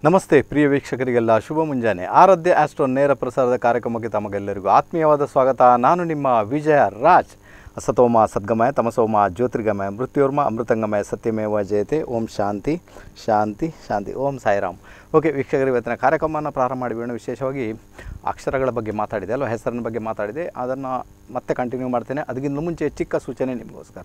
ನಮಸ್ತೆ ಪ್ರಿಯ ವೀಕ್ಷಕರಿಗೆಲ್ಲ ಶುಭ ಮುಂಜಾನೆ ಆರಾಧ್ಯ ಆಸ್ಟ್ರೋ ನೇರ ಪ್ರಸಾರದ ಕಾರ್ಯಕ್ರಮಕ್ಕೆ ತಮಗೆಲ್ಲರಿಗೂ ಆತ್ಮೀಯವಾದ ಸ್ವಾಗತ ನಾನು ನಿಮ್ಮ ವಿಜಯ ರಾಜ್ ಸತೋಮ ಸದ್ಗಮಯ ತಮಸೋಮ ಜ್ಯೋತಿರ್ಗಮಯ ಮೃತ್ಯೋರ್ಮ ಅಮೃತಂಗಮಯ ಸತ್ಯಮೇವ ಜಯತೆ ಓಂ ಶಾಂತಿ ಶಾಂತಿ ಶಾಂತಿ ಓಂ ಸಾಯಿರಾಮ್ ಓಕೆ ವೀಕ್ಷಕರು ಇವತ್ತಿನ ಕಾರ್ಯಕ್ರಮವನ್ನು ಪ್ರಾರಂಭ ಮಾಡಿಬಿಡೋಣ ವಿಶೇಷವಾಗಿ ಅಕ್ಷರಗಳ ಬಗ್ಗೆ ಮಾತಾಡಿದೆ ಅಲ್ವಾ ಹೆಸರಿನ ಬಗ್ಗೆ ಮಾತಾಡಿದೆ ಅದನ್ನು ಮತ್ತೆ ಕಂಟಿನ್ಯೂ ಮಾಡ್ತೇನೆ ಅದಕ್ಕಿಂತ ಮುಂಚೆ ಚಿಕ್ಕ ಸೂಚನೆ ನಿಮಗೋಸ್ಕರ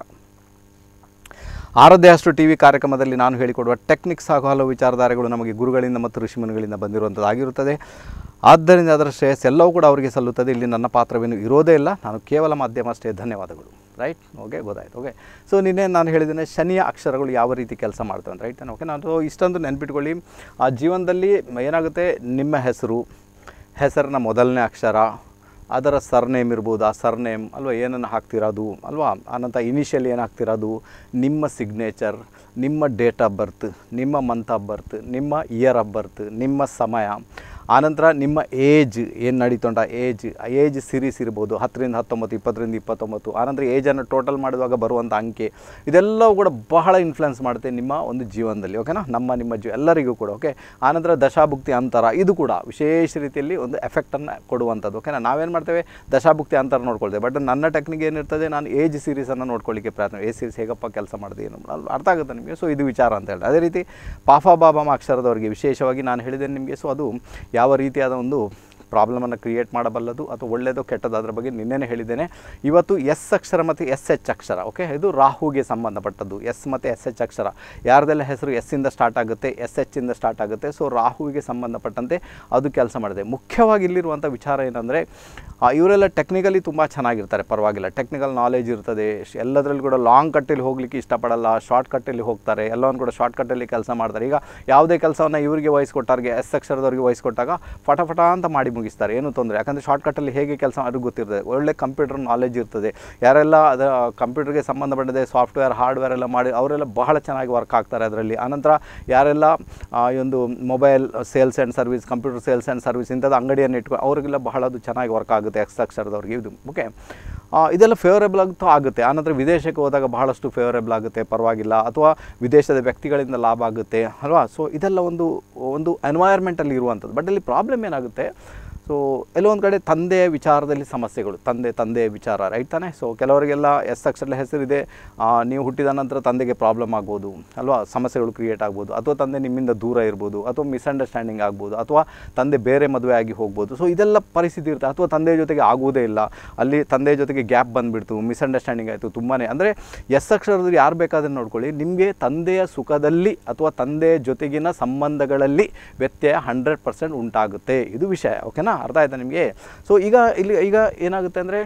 ಆರಾಧ್ಯ ಅಷ್ಟು ಟಿ ವಿ ಕಾರ್ಯಕ್ರಮದಲ್ಲಿ ನಾನು ಹೇಳಿಕೊಡುವ ಟೆಕ್ನಿಕ್ಸ್ ಹಾಗೂ ಹಲವು ವಿಚಾರಧಾರೆಗಳು ನಮಗೆ ಗುರುಗಳಿಂದ ಮತ್ತು ಋಷಿಮುನಿಗಳಿಂದ ಬಂದಿರುವಂಥದ್ದಾಗಿರುತ್ತದೆ ಆದ್ದರಿಂದ ಅದರ ಶ್ರೇಯಸ್ ಎಲ್ಲವೂ ಕೂಡ ಅವರಿಗೆ ಸಲ್ಲುತ್ತದೆ ಇಲ್ಲಿ ನನ್ನ ಪಾತ್ರವೇನು ಇರೋದೇ ಇಲ್ಲ ನಾನು ಕೇವಲ ಮಾಧ್ಯಮ ಅಷ್ಟೇ ಧನ್ಯವಾದಗಳು ರೈಟ್ ಓಕೆ ಗೊತ್ತಾಯ್ತು ಓಕೆ ಸೊ ನಿನ್ನೆ ನಾನು ಹೇಳಿದ್ದೇನೆ ಶನಿಯ ಅಕ್ಷರಗಳು ಯಾವ ರೀತಿ ಕೆಲಸ ಮಾಡ್ತವೆ ಅಂತ ರೈಟ್ ಓಕೆ ನಾನು ಇಷ್ಟೊಂದು ನೆನ್ಪಿಟ್ಕೊಳ್ಳಿ ಆ ಜೀವನದಲ್ಲಿ ಏನಾಗುತ್ತೆ ನಿಮ್ಮ ಹೆಸರು ಹೆಸರಿನ ಮೊದಲನೇ ಅಕ್ಷರ ಅದರ ಸರ್ನೇಮ್ ಇರ್ಬೋದು ಆ ಸರ್ನೇಮ್ ಅಲ್ವಾ ಏನನ್ನು ಹಾಕ್ತಿರೋದು ಅಲ್ವಾ ಆನಂತರ ಇನಿಷಿಯಲ್ ಏನು ಹಾಕ್ತಿರೋದು ನಿಮ್ಮ ಸಿಗ್ನೇಚರ್ ನಿಮ್ಮ ಡೇಟ್ ಆಫ್ ಬರ್ತ್ ನಿಮ್ಮ ಮಂತ್ ಆಫ್ ಬರ್ತ್ ನಿಮ್ಮ ಇಯರ್ ಆಫ್ ಬರ್ತ್ ನಿಮ್ಮ ಸಮಯ ಆನಂತರ ನಿಮ್ಮ ಏಜ್ ಏನು ನಡೀತುಂಟ ಏಜ್ ಏಜ್ ಸಿರೀಸ್ ಇರ್ಬೋದು ಹತ್ತರಿಂದ ಹತ್ತೊಂಬತ್ತು ಇಪ್ಪತ್ತರಿಂದ ಇಪ್ಪತ್ತೊಂಬತ್ತು ಆನಂತರ ಏಜನ್ನು ಟೋಟಲ್ ಮಾಡುವಾಗ ಬರುವಂಥ ಅಂಕೆ ಇದೆಲ್ಲವೂ ಕೂಡ ಬಹಳ ಇನ್ಫ್ಲುಯೆನ್ಸ್ ಮಾಡುತ್ತೆ ನಿಮ್ಮ ಒಂದು ಜೀವನದಲ್ಲಿ ಓಕೆನಾ ನಮ್ಮ ನಿಮ್ಮ ಜೀವ ಎಲ್ಲರಿಗೂ ಕೂಡ ಓಕೆ ಆನಂತರ ದಶಾಭುಕ್ತಿ ಅಂತರ ಇದು ಕೂಡ ವಿಶೇಷ ರೀತಿಯಲ್ಲಿ ಒಂದು ಎಫೆಕ್ಟನ್ನು ಕೊಡುವಂಥದ್ದು ಓಕೆನಾ ನಾವೇನು ಮಾಡ್ತೇವೆ ದಶಾಭುಕ್ತಿ ಅಂತರ ನೋಡ್ಕೊಳ್ತೇವೆ ಬಟ್ ನನ್ನ ಟೆಕ್ನಿಕ್ ಏನಿರ್ತದೆ ನಾನು ಏಜ್ ಸೀರೀಸನ್ನು ನೋಡ್ಕೊಳ್ಳಿಕ್ಕೆ ಪ್ರಯತ್ನ ಏ ಸೀರೀಸ್ ಹೇಗಪ್ಪ ಕೆಲಸ ಮಾಡಿದೆ ಏನು ಅಲ್ವಾ? ಅರ್ಥ ಆಗುತ್ತೆ ನಿಮಗೆ ಸೊ ಇದು ವಿಚಾರ ಅಂತ ಹೇಳಿ ಅದೇ ರೀತಿ ಪಾಫಾ ಬಾಬಾಮ ಅಕ್ಷರದವರಿಗೆ ವಿಶೇಷವಾಗಿ ನಾನು ಹೇಳಿದ್ದೇನೆ ನಿಮಗೆ ಸೊ ಅದು ಯಾವ ರೀತಿಯಾದ ಒಂದು ಪ್ರಾಬ್ಲಮನ್ನು ಕ್ರಿಯೇಟ್ ಮಾಡಬಲ್ಲದು ಅಥವಾ ಒಳ್ಳೆಯದು ಕೆಟ್ಟದ್ದು ಅದರ ಬಗ್ಗೆ ನಿನ್ನೆನೇ ಹೇಳಿದ್ದೇನೆ ಇವತ್ತು ಎಸ್ ಅಕ್ಷರ ಮತ್ತು ಎಸ್ ಎಚ್ ಅಕ್ಷರ ಓಕೆ ಇದು ರಾಹುಗೆ ಸಂಬಂಧಪಟ್ಟದ್ದು ಎಸ್ ಮತ್ತು ಎಸ್ ಎಚ್ ಅಕ್ಷರ ಯಾರ್ದೆಲ್ಲ ಹೆಸರು ಎಸ್ಸಿಂದ ಸ್ಟಾರ್ಟ್ ಆಗುತ್ತೆ ಎಸ್ ಎಚ್ಚಿಂದ ಸ್ಟಾರ್ಟ್ ಆಗುತ್ತೆ ಸೊ ರಾಹುವಿಗೆ ಸಂಬಂಧಪಟ್ಟಂತೆ ಅದು ಕೆಲಸ ಮಾಡಿದೆ ಮುಖ್ಯವಾಗಿ ಇಲ್ಲಿರುವಂಥ ವಿಚಾರ ಏನಂದರೆ ಇವರೆಲ್ಲ ಟೆಕ್ನಿಕಲಿ ತುಂಬ ಚೆನ್ನಾಗಿರ್ತಾರೆ ಪರವಾಗಿಲ್ಲ ಟೆಕ್ನಿಕಲ್ ನಾಲೆಜ್ ಇರ್ತದೆ ಶ್- ಎಲ್ಲದರಲ್ಲೂ ಕೂಡ ಲಾಂಗ್ ಕಟ್ಟಲ್ಲಿ ಹೋಗಲಿಕ್ಕೆ ಇಷ್ಟಪಡಲ್ಲ ಶಾರ್ಟ್ ಕಟ್ಟಲ್ಲಿ ಹೋಗ್ತಾರೆ ಎಲ್ಲವನ್ನು ಕೂಡ ಶಾರ್ಟ್ ಕಟ್ಟಲ್ಲಿ ಕೆಲಸ ಮಾಡ್ತಾರೆ ಈಗ ಯಾವುದೇ ಕೆಲಸವನ್ನು ಇವರಿಗೆ ವಹಿಸ್ಕೊಟ್ಟಾರ್ಗೆ ಎಸ್ ಅಕ್ಷರದವ್ರಿಗೆ ವಹಿಸ್ಕೊಟ್ಟಾಗ ಫಟಫಟ ಅಂತ ಮಾಡಿ ಮುಗಿಸ್ತಾರೆ ಏನು ತೊಂದರೆ ಯಾಕಂದರೆ ಶಾರ್ಟ್ ಕಟ್ಟಲ್ಲಿ ಹೇಗೆ ಕೆಲಸ ಅವ್ರಿಗೆ ಗೊತ್ತಿರ್ತದೆ ಒಳ್ಳೆ ಕಂಪ್ಯೂಟರ್ ನಾಲೆಜ್ ಇರ್ತದೆ ಯಾರೆಲ್ಲ ಅದು ಕಂಪ್ಯೂಟರ್ಗೆ ಸಂಬಂಧಪಟ್ಟದೆ ಸಾಫ್ಟ್ವೇರ್ ಹಾರ್ಡ್ವೇರ್ ಎಲ್ಲ ಮಾಡಿ ಅವರೆಲ್ಲ ಬಹಳ ಚೆನ್ನಾಗಿ ವರ್ಕ್ ಆಗ್ತಾರೆ ಅದರಲ್ಲಿ ಆನಂತರ ಯಾರೆಲ್ಲ ಆ, ಈ ಒಂದು mobile sales and service computer sales and service ಇಂಥದ್ದು ಅಂಗಡಿಯನ್ನು ಇಟ್ಕೊಂಡು ಅವರಿಗೆಲ್ಲ ಬಹಳ ಅದು ಚೆನ್ನಾಗಿ ವರ್ಕ್ ಆಗುತ್ತೆ ಎಕ್ಸ್ ಅಕ್ಷರದವ್ರಿಗೆ ಇದು ಓಕೆ ಇದೆಲ್ಲ ಫೇವರೇಬಲ್ ಅಂತೂ ಆಗುತ್ತೆ ಆನಂತರ ವಿದೇಶಕ್ಕೆ ಹೋದಾಗ ಬಹಳಷ್ಟು ಫೇವರೇಬಲ್ ಆಗುತ್ತೆ ಪರವಾಗಿಲ್ಲ ಅಥವಾ ವಿದೇಶದ ವ್ಯಕ್ತಿಗಳಿಂದ ಲಾಭ ಆಗುತ್ತೆ ಅಲ್ವಾ ಸೊ ಇದೆಲ್ಲ ಒಂದು ಒಂದು ಎನ್ವೈರ್ಮೆಂಟಲ್ಲಿ ಇರುವಂಥದ್ದು ಬಟ್ ಇಲ್ಲಿ ಪ್ರಾಬ್ಲಮ್ ಏನಾಗುತ್ತೆ ಸೊ ಎಲ್ಲೋ ಒಂದು ಕಡೆ ತಂದೆಯ ವಿಚಾರದಲ್ಲಿ ಸಮಸ್ಯೆಗಳು ತಂದೆ ತಂದೆಯ ವಿಚಾರ ರೈಟ್ ತಾನೆ ಸೊ ಕೆಲವರಿಗೆಲ್ಲ ಎಸ್ ಅಕ್ಷರ ಹೆಸರಿದೆ ಆ, ನೀವು ಹುಟ್ಟಿದ ನಂತರ ತಂದೆಗೆ ಪ್ರಾಬ್ಲಮ್ ಆಗ್ಬೋದು ಅಲ್ವಾ ಸಮಸ್ಯೆಗಳು ಕ್ರಿಯೇಟ್ ಆಗ್ಬೋದು ಅಥವಾ ತಂದೆ ನಿಮ್ಮಿಂದ ದೂರ ಇರ್ಬೋದು ಅಥವಾ ಮಿಸ್ಅಂಡರ್ಸ್ಟ್ಯಾಂಡಿಂಗ್ ಆಗ್ಬೋದು ಅಥವಾ ತಂದೆ ಬೇರೆ ಮದುವೆ ಆಗಿ ಹೋಗ್ಬೋದು ಸೊ ಇದೆಲ್ಲ ಪರಿಸ್ಥಿತಿ ಇರುತ್ತೆ ಅಥವಾ ತಂದೆಯ ಜೊತೆಗೆ ಆಗುವುದೇ ಇಲ್ಲ ಅಲ್ಲಿ ತಂದೆಯ ಜೊತೆಗೆ ಗ್ಯಾಪ್ ಬಂದುಬಿಡ್ತು ಮಿಸ್ಅಂಡರ್ಸ್ಟ್ಯಾಂಡಿಂಗ್ ಆಯಿತು ತುಂಬಾ ಅಂದರೆ ಎಸ್ ಅಕ್ಷರದಲ್ಲಿ ಯಾರು ಬೇಕಾದ್ರೆ ನೋಡ್ಕೊಳ್ಳಿ ನಿಮಗೆ ತಂದೆಯ ಸುಖದಲ್ಲಿ ಅಥವಾ ತಂದೆಯ ಜೊತೆಗಿನ ಸಂಬಂಧಗಳಲ್ಲಿ ವ್ಯತ್ಯಯ ಹಂಡ್ರೆಡ್ ಪರ್ಸೆಂಟ್ ಉಂಟಾಗುತ್ತೆ ಇದು ವಿಷಯ ಓಕೆನಾ ಅರ್ಥ ಆಯ್ತಾ ನಿಮಗೆ ಸೊ ಈಗ ಇಲ್ಲಿ ಈಗ ಏನಾಗುತ್ತೆ ಅಂದರೆ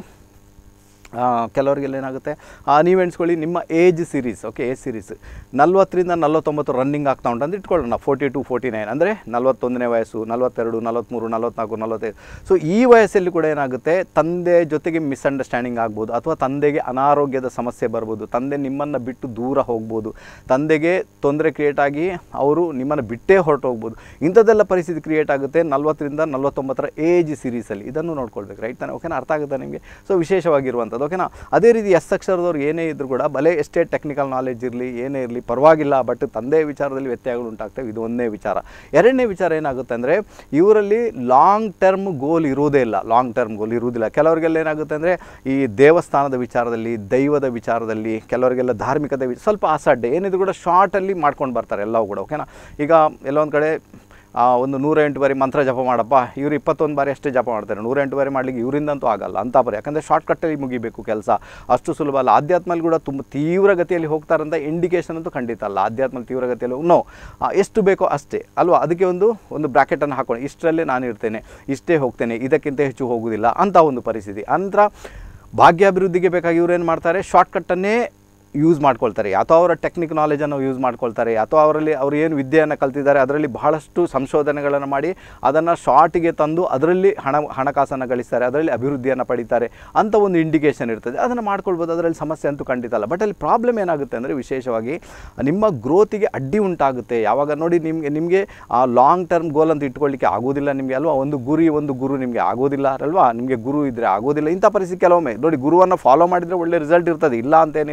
ಆ, ಕೆಲವರಿಗೆಲ್ಲ ಏನಾಗುತ್ತೆ ಆ, ನೀವು ಎಣಿಸ್ಕೊಳ್ಳಿ ನಿಮ್ಮ age series okay age series ನಲ್ವತ್ತರಿಂದ ನಲ್ವತ್ತೊಂಬತ್ತು ರನ್ನಿಂಗ್ ಆಗ್ತಾ ಉಂಟು ಅಂತ ಇಟ್ಕೊಳ್ಳೋಣ ಫೋರ್ಟಿ ಟು ಫೋರ್ಟಿ ನೈನ್ ಅಂದರೆ ನಲ್ವತ್ತೊಂದನೇ ವಯಸ್ಸು ನಲ್ವತ್ತೆರಡು ನಲ್ವತ್ತ್ಮೂರು ನಲ್ವತ್ನಾಲ್ಕು ನಲವತ್ತೈದು ಸೊ ಈ ವಯಸ್ಸಲ್ಲಿ ಕೂಡ ಏನಾಗುತ್ತೆ ತಂದೆ ಜೊತೆಗೆ ಮಿಸ್ಅಂಡರ್ಸ್ಟ್ಯಾಂಡಿಂಗ್ ಆಗ್ಬೋದು ಅಥವಾ ತಂದೆಗೆ ಅನಾರೋಗ್ಯದ ಸಮಸ್ಯೆ ಬರ್ಬೋದು ತಂದೆ ನಿಮ್ಮನ್ನು ಬಿಟ್ಟು ದೂರ ಹೋಗ್ಬೋದು ತಂದೆಗೆ ತೊಂದರೆ ಕ್ರಿಯೇಟ್ ಆಗಿ ಅವರು ನಿಮ್ಮನ್ನು ಬಿಟ್ಟೇ ಹೊರಟು ಹೋಗ್ಬೋದು ಇಂಥದ್ದೆಲ್ಲ ಪರಿಸ್ಥಿತಿ ಕ್ರಿಯೇಟ್ ಆಗುತ್ತೆ ನಲ್ವತ್ತರಿಂದ ನಲ್ವತ್ತೊಂಬತ್ತರ ಏಜ್ ಸೀರೀಸಲ್ಲಿ ಇದನ್ನು ನೋಡ್ಕೊಳ್ಬೇಕು ರೈಟ್ ತಾನೆ ಓಕೆನಾ ಅರ್ಥ ಆಗುತ್ತೆ ನಿಮಗೆ ಸೊ ವಿಶೇಷವಾಗಿರುವಂಥದ್ದು ಓಕೆನಾ ಅದೇ ರೀತಿ ಎಸ್ ಅಕ್ಷರದವ್ರು ಏನೇ ಇದ್ದರೂ ಕೂಡ ಭಲೆ ಎಷ್ಟೇ ಟೆಕ್ನಿಕಲ್ ನಾಲೆಜ್ ಇರಲಿ ಏನೇ ಇರಲಿ ಪರವಾಗಿಲ್ಲ ಬಟ್ ತಂದೆಯ ವಿಚಾರದಲ್ಲಿ ವ್ಯತ್ಯಯಗಳು ಉಂಟಾಗ್ತವೆ ಇದು ಒಂದನೇ ವಿಚಾರ ಎರಡನೇ ವಿಚಾರ ಏನಾಗುತ್ತೆ ಅಂದರೆ ಇವರಲ್ಲಿ ಲಾಂಗ್ ಟರ್ಮ್ ಗೋಲ್ ಇರುವುದೇ ಇಲ್ಲ ಲಾಂಗ್ ಟರ್ಮ್ ಗೋಲ್ ಇರುವುದಿಲ್ಲ ಕೆಲವರಿಗೆಲ್ಲ ಏನಾಗುತ್ತೆ ಅಂದರೆ ಈ ದೇವಸ್ಥಾನದ ವಿಚಾರದಲ್ಲಿ ದೈವದ ವಿಚಾರದಲ್ಲಿ ಕೆಲವರಿಗೆಲ್ಲ ಧಾರ್ಮಿಕದ ವಿ- ಸ್ವಲ್ಪ ಅಸಡ್ಡೆ ಏನಿದ್ರು ಕೂಡ ಶಾರ್ಟಲ್ಲಿ ಮಾಡ್ಕೊಂಡು ಬರ್ತಾರೆ ಎಲ್ಲವೂ ಕೂಡ ಓಕೆನಾ ಈಗ ಎಲ್ಲೊಂದು ಕಡೆ ಆ, ಒಂದು ನೂರ ಎಂಟು ಬಾರಿ ಮಂತ್ರ ಜಪ ಮಾಡಪ್ಪ ಇವರು ಇಪ್ಪತ್ತೊಂದು ಬಾರಿ ಅಷ್ಟೇ ಜಪ ಮಾಡ್ತಾರೆ ನೂರ ಎಂಟು ಬಾರಿ ಮಾಡಲಿಕ್ಕೆ ಇವರಿಂದಂತೂ ಆಗಲ್ಲ ಅಂತ ಬರೀ ಯಾಕಂದರೆ ಶಾರ್ಟ್ಕಟ್ಟಲ್ಲಿ ಮುಗಿಬೇಕು ಕೆಲಸ ಅಷ್ಟು ಸುಲಭ ಅಲ್ಲ ಆಧ್ಯಾತ್ಮಲ್ಲಿ ಕೂಡ ತುಂಬ ತೀವ್ರ ಗತಿಯಲ್ಲಿ ಹೋಗ್ತಾರಂತ ಇಂಡಿಕೇಶನ್ ಅಂತೂ ಖಂಡಿತ ಅಲ್ಲ ಆಧ್ಯಾತ್ಮ ತೀವ್ರ ಗತಿಯಲ್ಲಿ ನೋ ಎಷ್ಟು ಬೇಕೋ ಅಷ್ಟೇ ಅಲ್ವಾ ಅದಕ್ಕೆ ಒಂದು ಒಂದು ಬ್ರ್ಯಾಕೆಟನ್ನು ಹಾಕೊಂಡು ಇಷ್ಟರಲ್ಲೇ ನಾನು ಇರ್ತೇನೆ ಇಷ್ಟೇ ಹೋಗ್ತೇನೆ ಇದಕ್ಕಿಂತ ಹೆಚ್ಚು ಹೋಗುವುದಿಲ್ಲ ಅಂತ ಒಂದು ಪರಿಸ್ಥಿತಿ ನಂತರ ಭಾಗ್ಯಾಭಿವೃದ್ಧಿಗೆ ಬೇಕಾಗಿ ಇವ್ರು ಏನು ಮಾಡ್ತಾರೆ ಶಾರ್ಟ್ಕಟ್ಟನ್ನೇ ಯೂಸ್ ಮಾಡ್ಕೊಳ್ತಾರೆ ಅಥವಾ ಅವರ ಟೆಕ್ನಿಕ್ ನಾಲೆಜನ್ನು ಯೂಸ್ ಮಾಡ್ಕೊಳ್ತಾರೆ ಅಥವಾ ಅವರಲ್ಲಿ ಅವರು ಏನು ವಿದ್ಯೆಯನ್ನು ಕಲ್ತಿದ್ದಾರೆ ಅದರಲ್ಲಿ ಬಹಳಷ್ಟು ಸಂಶೋಧನೆಗಳನ್ನು ಮಾಡಿ ಅದನ್ನು ಶಾರ್ಟಿಗೆ ತಂದು ಅದರಲ್ಲಿ ಹಣ ಹಣಕಾಸನ್ನು ಗಳಿಸ್ತಾರೆ ಅದರಲ್ಲಿ ಅಭಿವೃದ್ಧಿಯನ್ನು ಪಡಿತಾರೆ ಅಂತ ಒಂದು ಇಂಡಿಕೇಷನ್ ಇರ್ತದೆ ಅದನ್ನು ಮಾಡ್ಕೊಳ್ಬೋದು ಅದರಲ್ಲಿ ಸಮಸ್ಯೆ ಅಂತೂ ಖಂಡಿತ ಅಲ್ಲ ಬಟ್ ಅಲ್ಲಿ ಪ್ರಾಬ್ಲಮ್ ಏನಾಗುತ್ತೆ ಅಂದರೆ ವಿಶೇಷವಾಗಿ ನಿಮ್ಮ ಗ್ರೋತಿಗೆ ಅಡ್ಡಿ ಉಂಟಾಗುತ್ತೆ ಯಾವಾಗ ನೋಡಿ ನಿಮಗೆ ನಿಮಗೆ ಆ ಲಾಂಗ್ ಟರ್ಮ್ ಗೋಲ್ ಅಂತ ಇಟ್ಕೊಳ್ಳಿಕ್ಕೆ ಆಗೋದಿಲ್ಲ ನಿಮಗೆ ಅಲ್ವಾ ಒಂದು ಗುರಿ ಒಂದು ಗುರು ನಿಮಗೆ ಆಗೋದಿಲ್ಲ ಅಲ್ವಾ ನಿಮಗೆ ಗುರು ಇದ್ದರೆ ಆಗೋದಿಲ್ಲ ಇಂಥ ಪರಿಸ್ಥಿತಿ ಕೆಲವೊಮ್ಮೆ ನೋಡಿ ಗುರುವನ್ನು ಫಾಲೋ ಮಾಡಿದರೆ ಒಳ್ಳೆ ರಿಸಲ್ಟ್ ಇರ್ತದೆ ಇಲ್ಲ ಅಂತೇನಿಲ್ಲ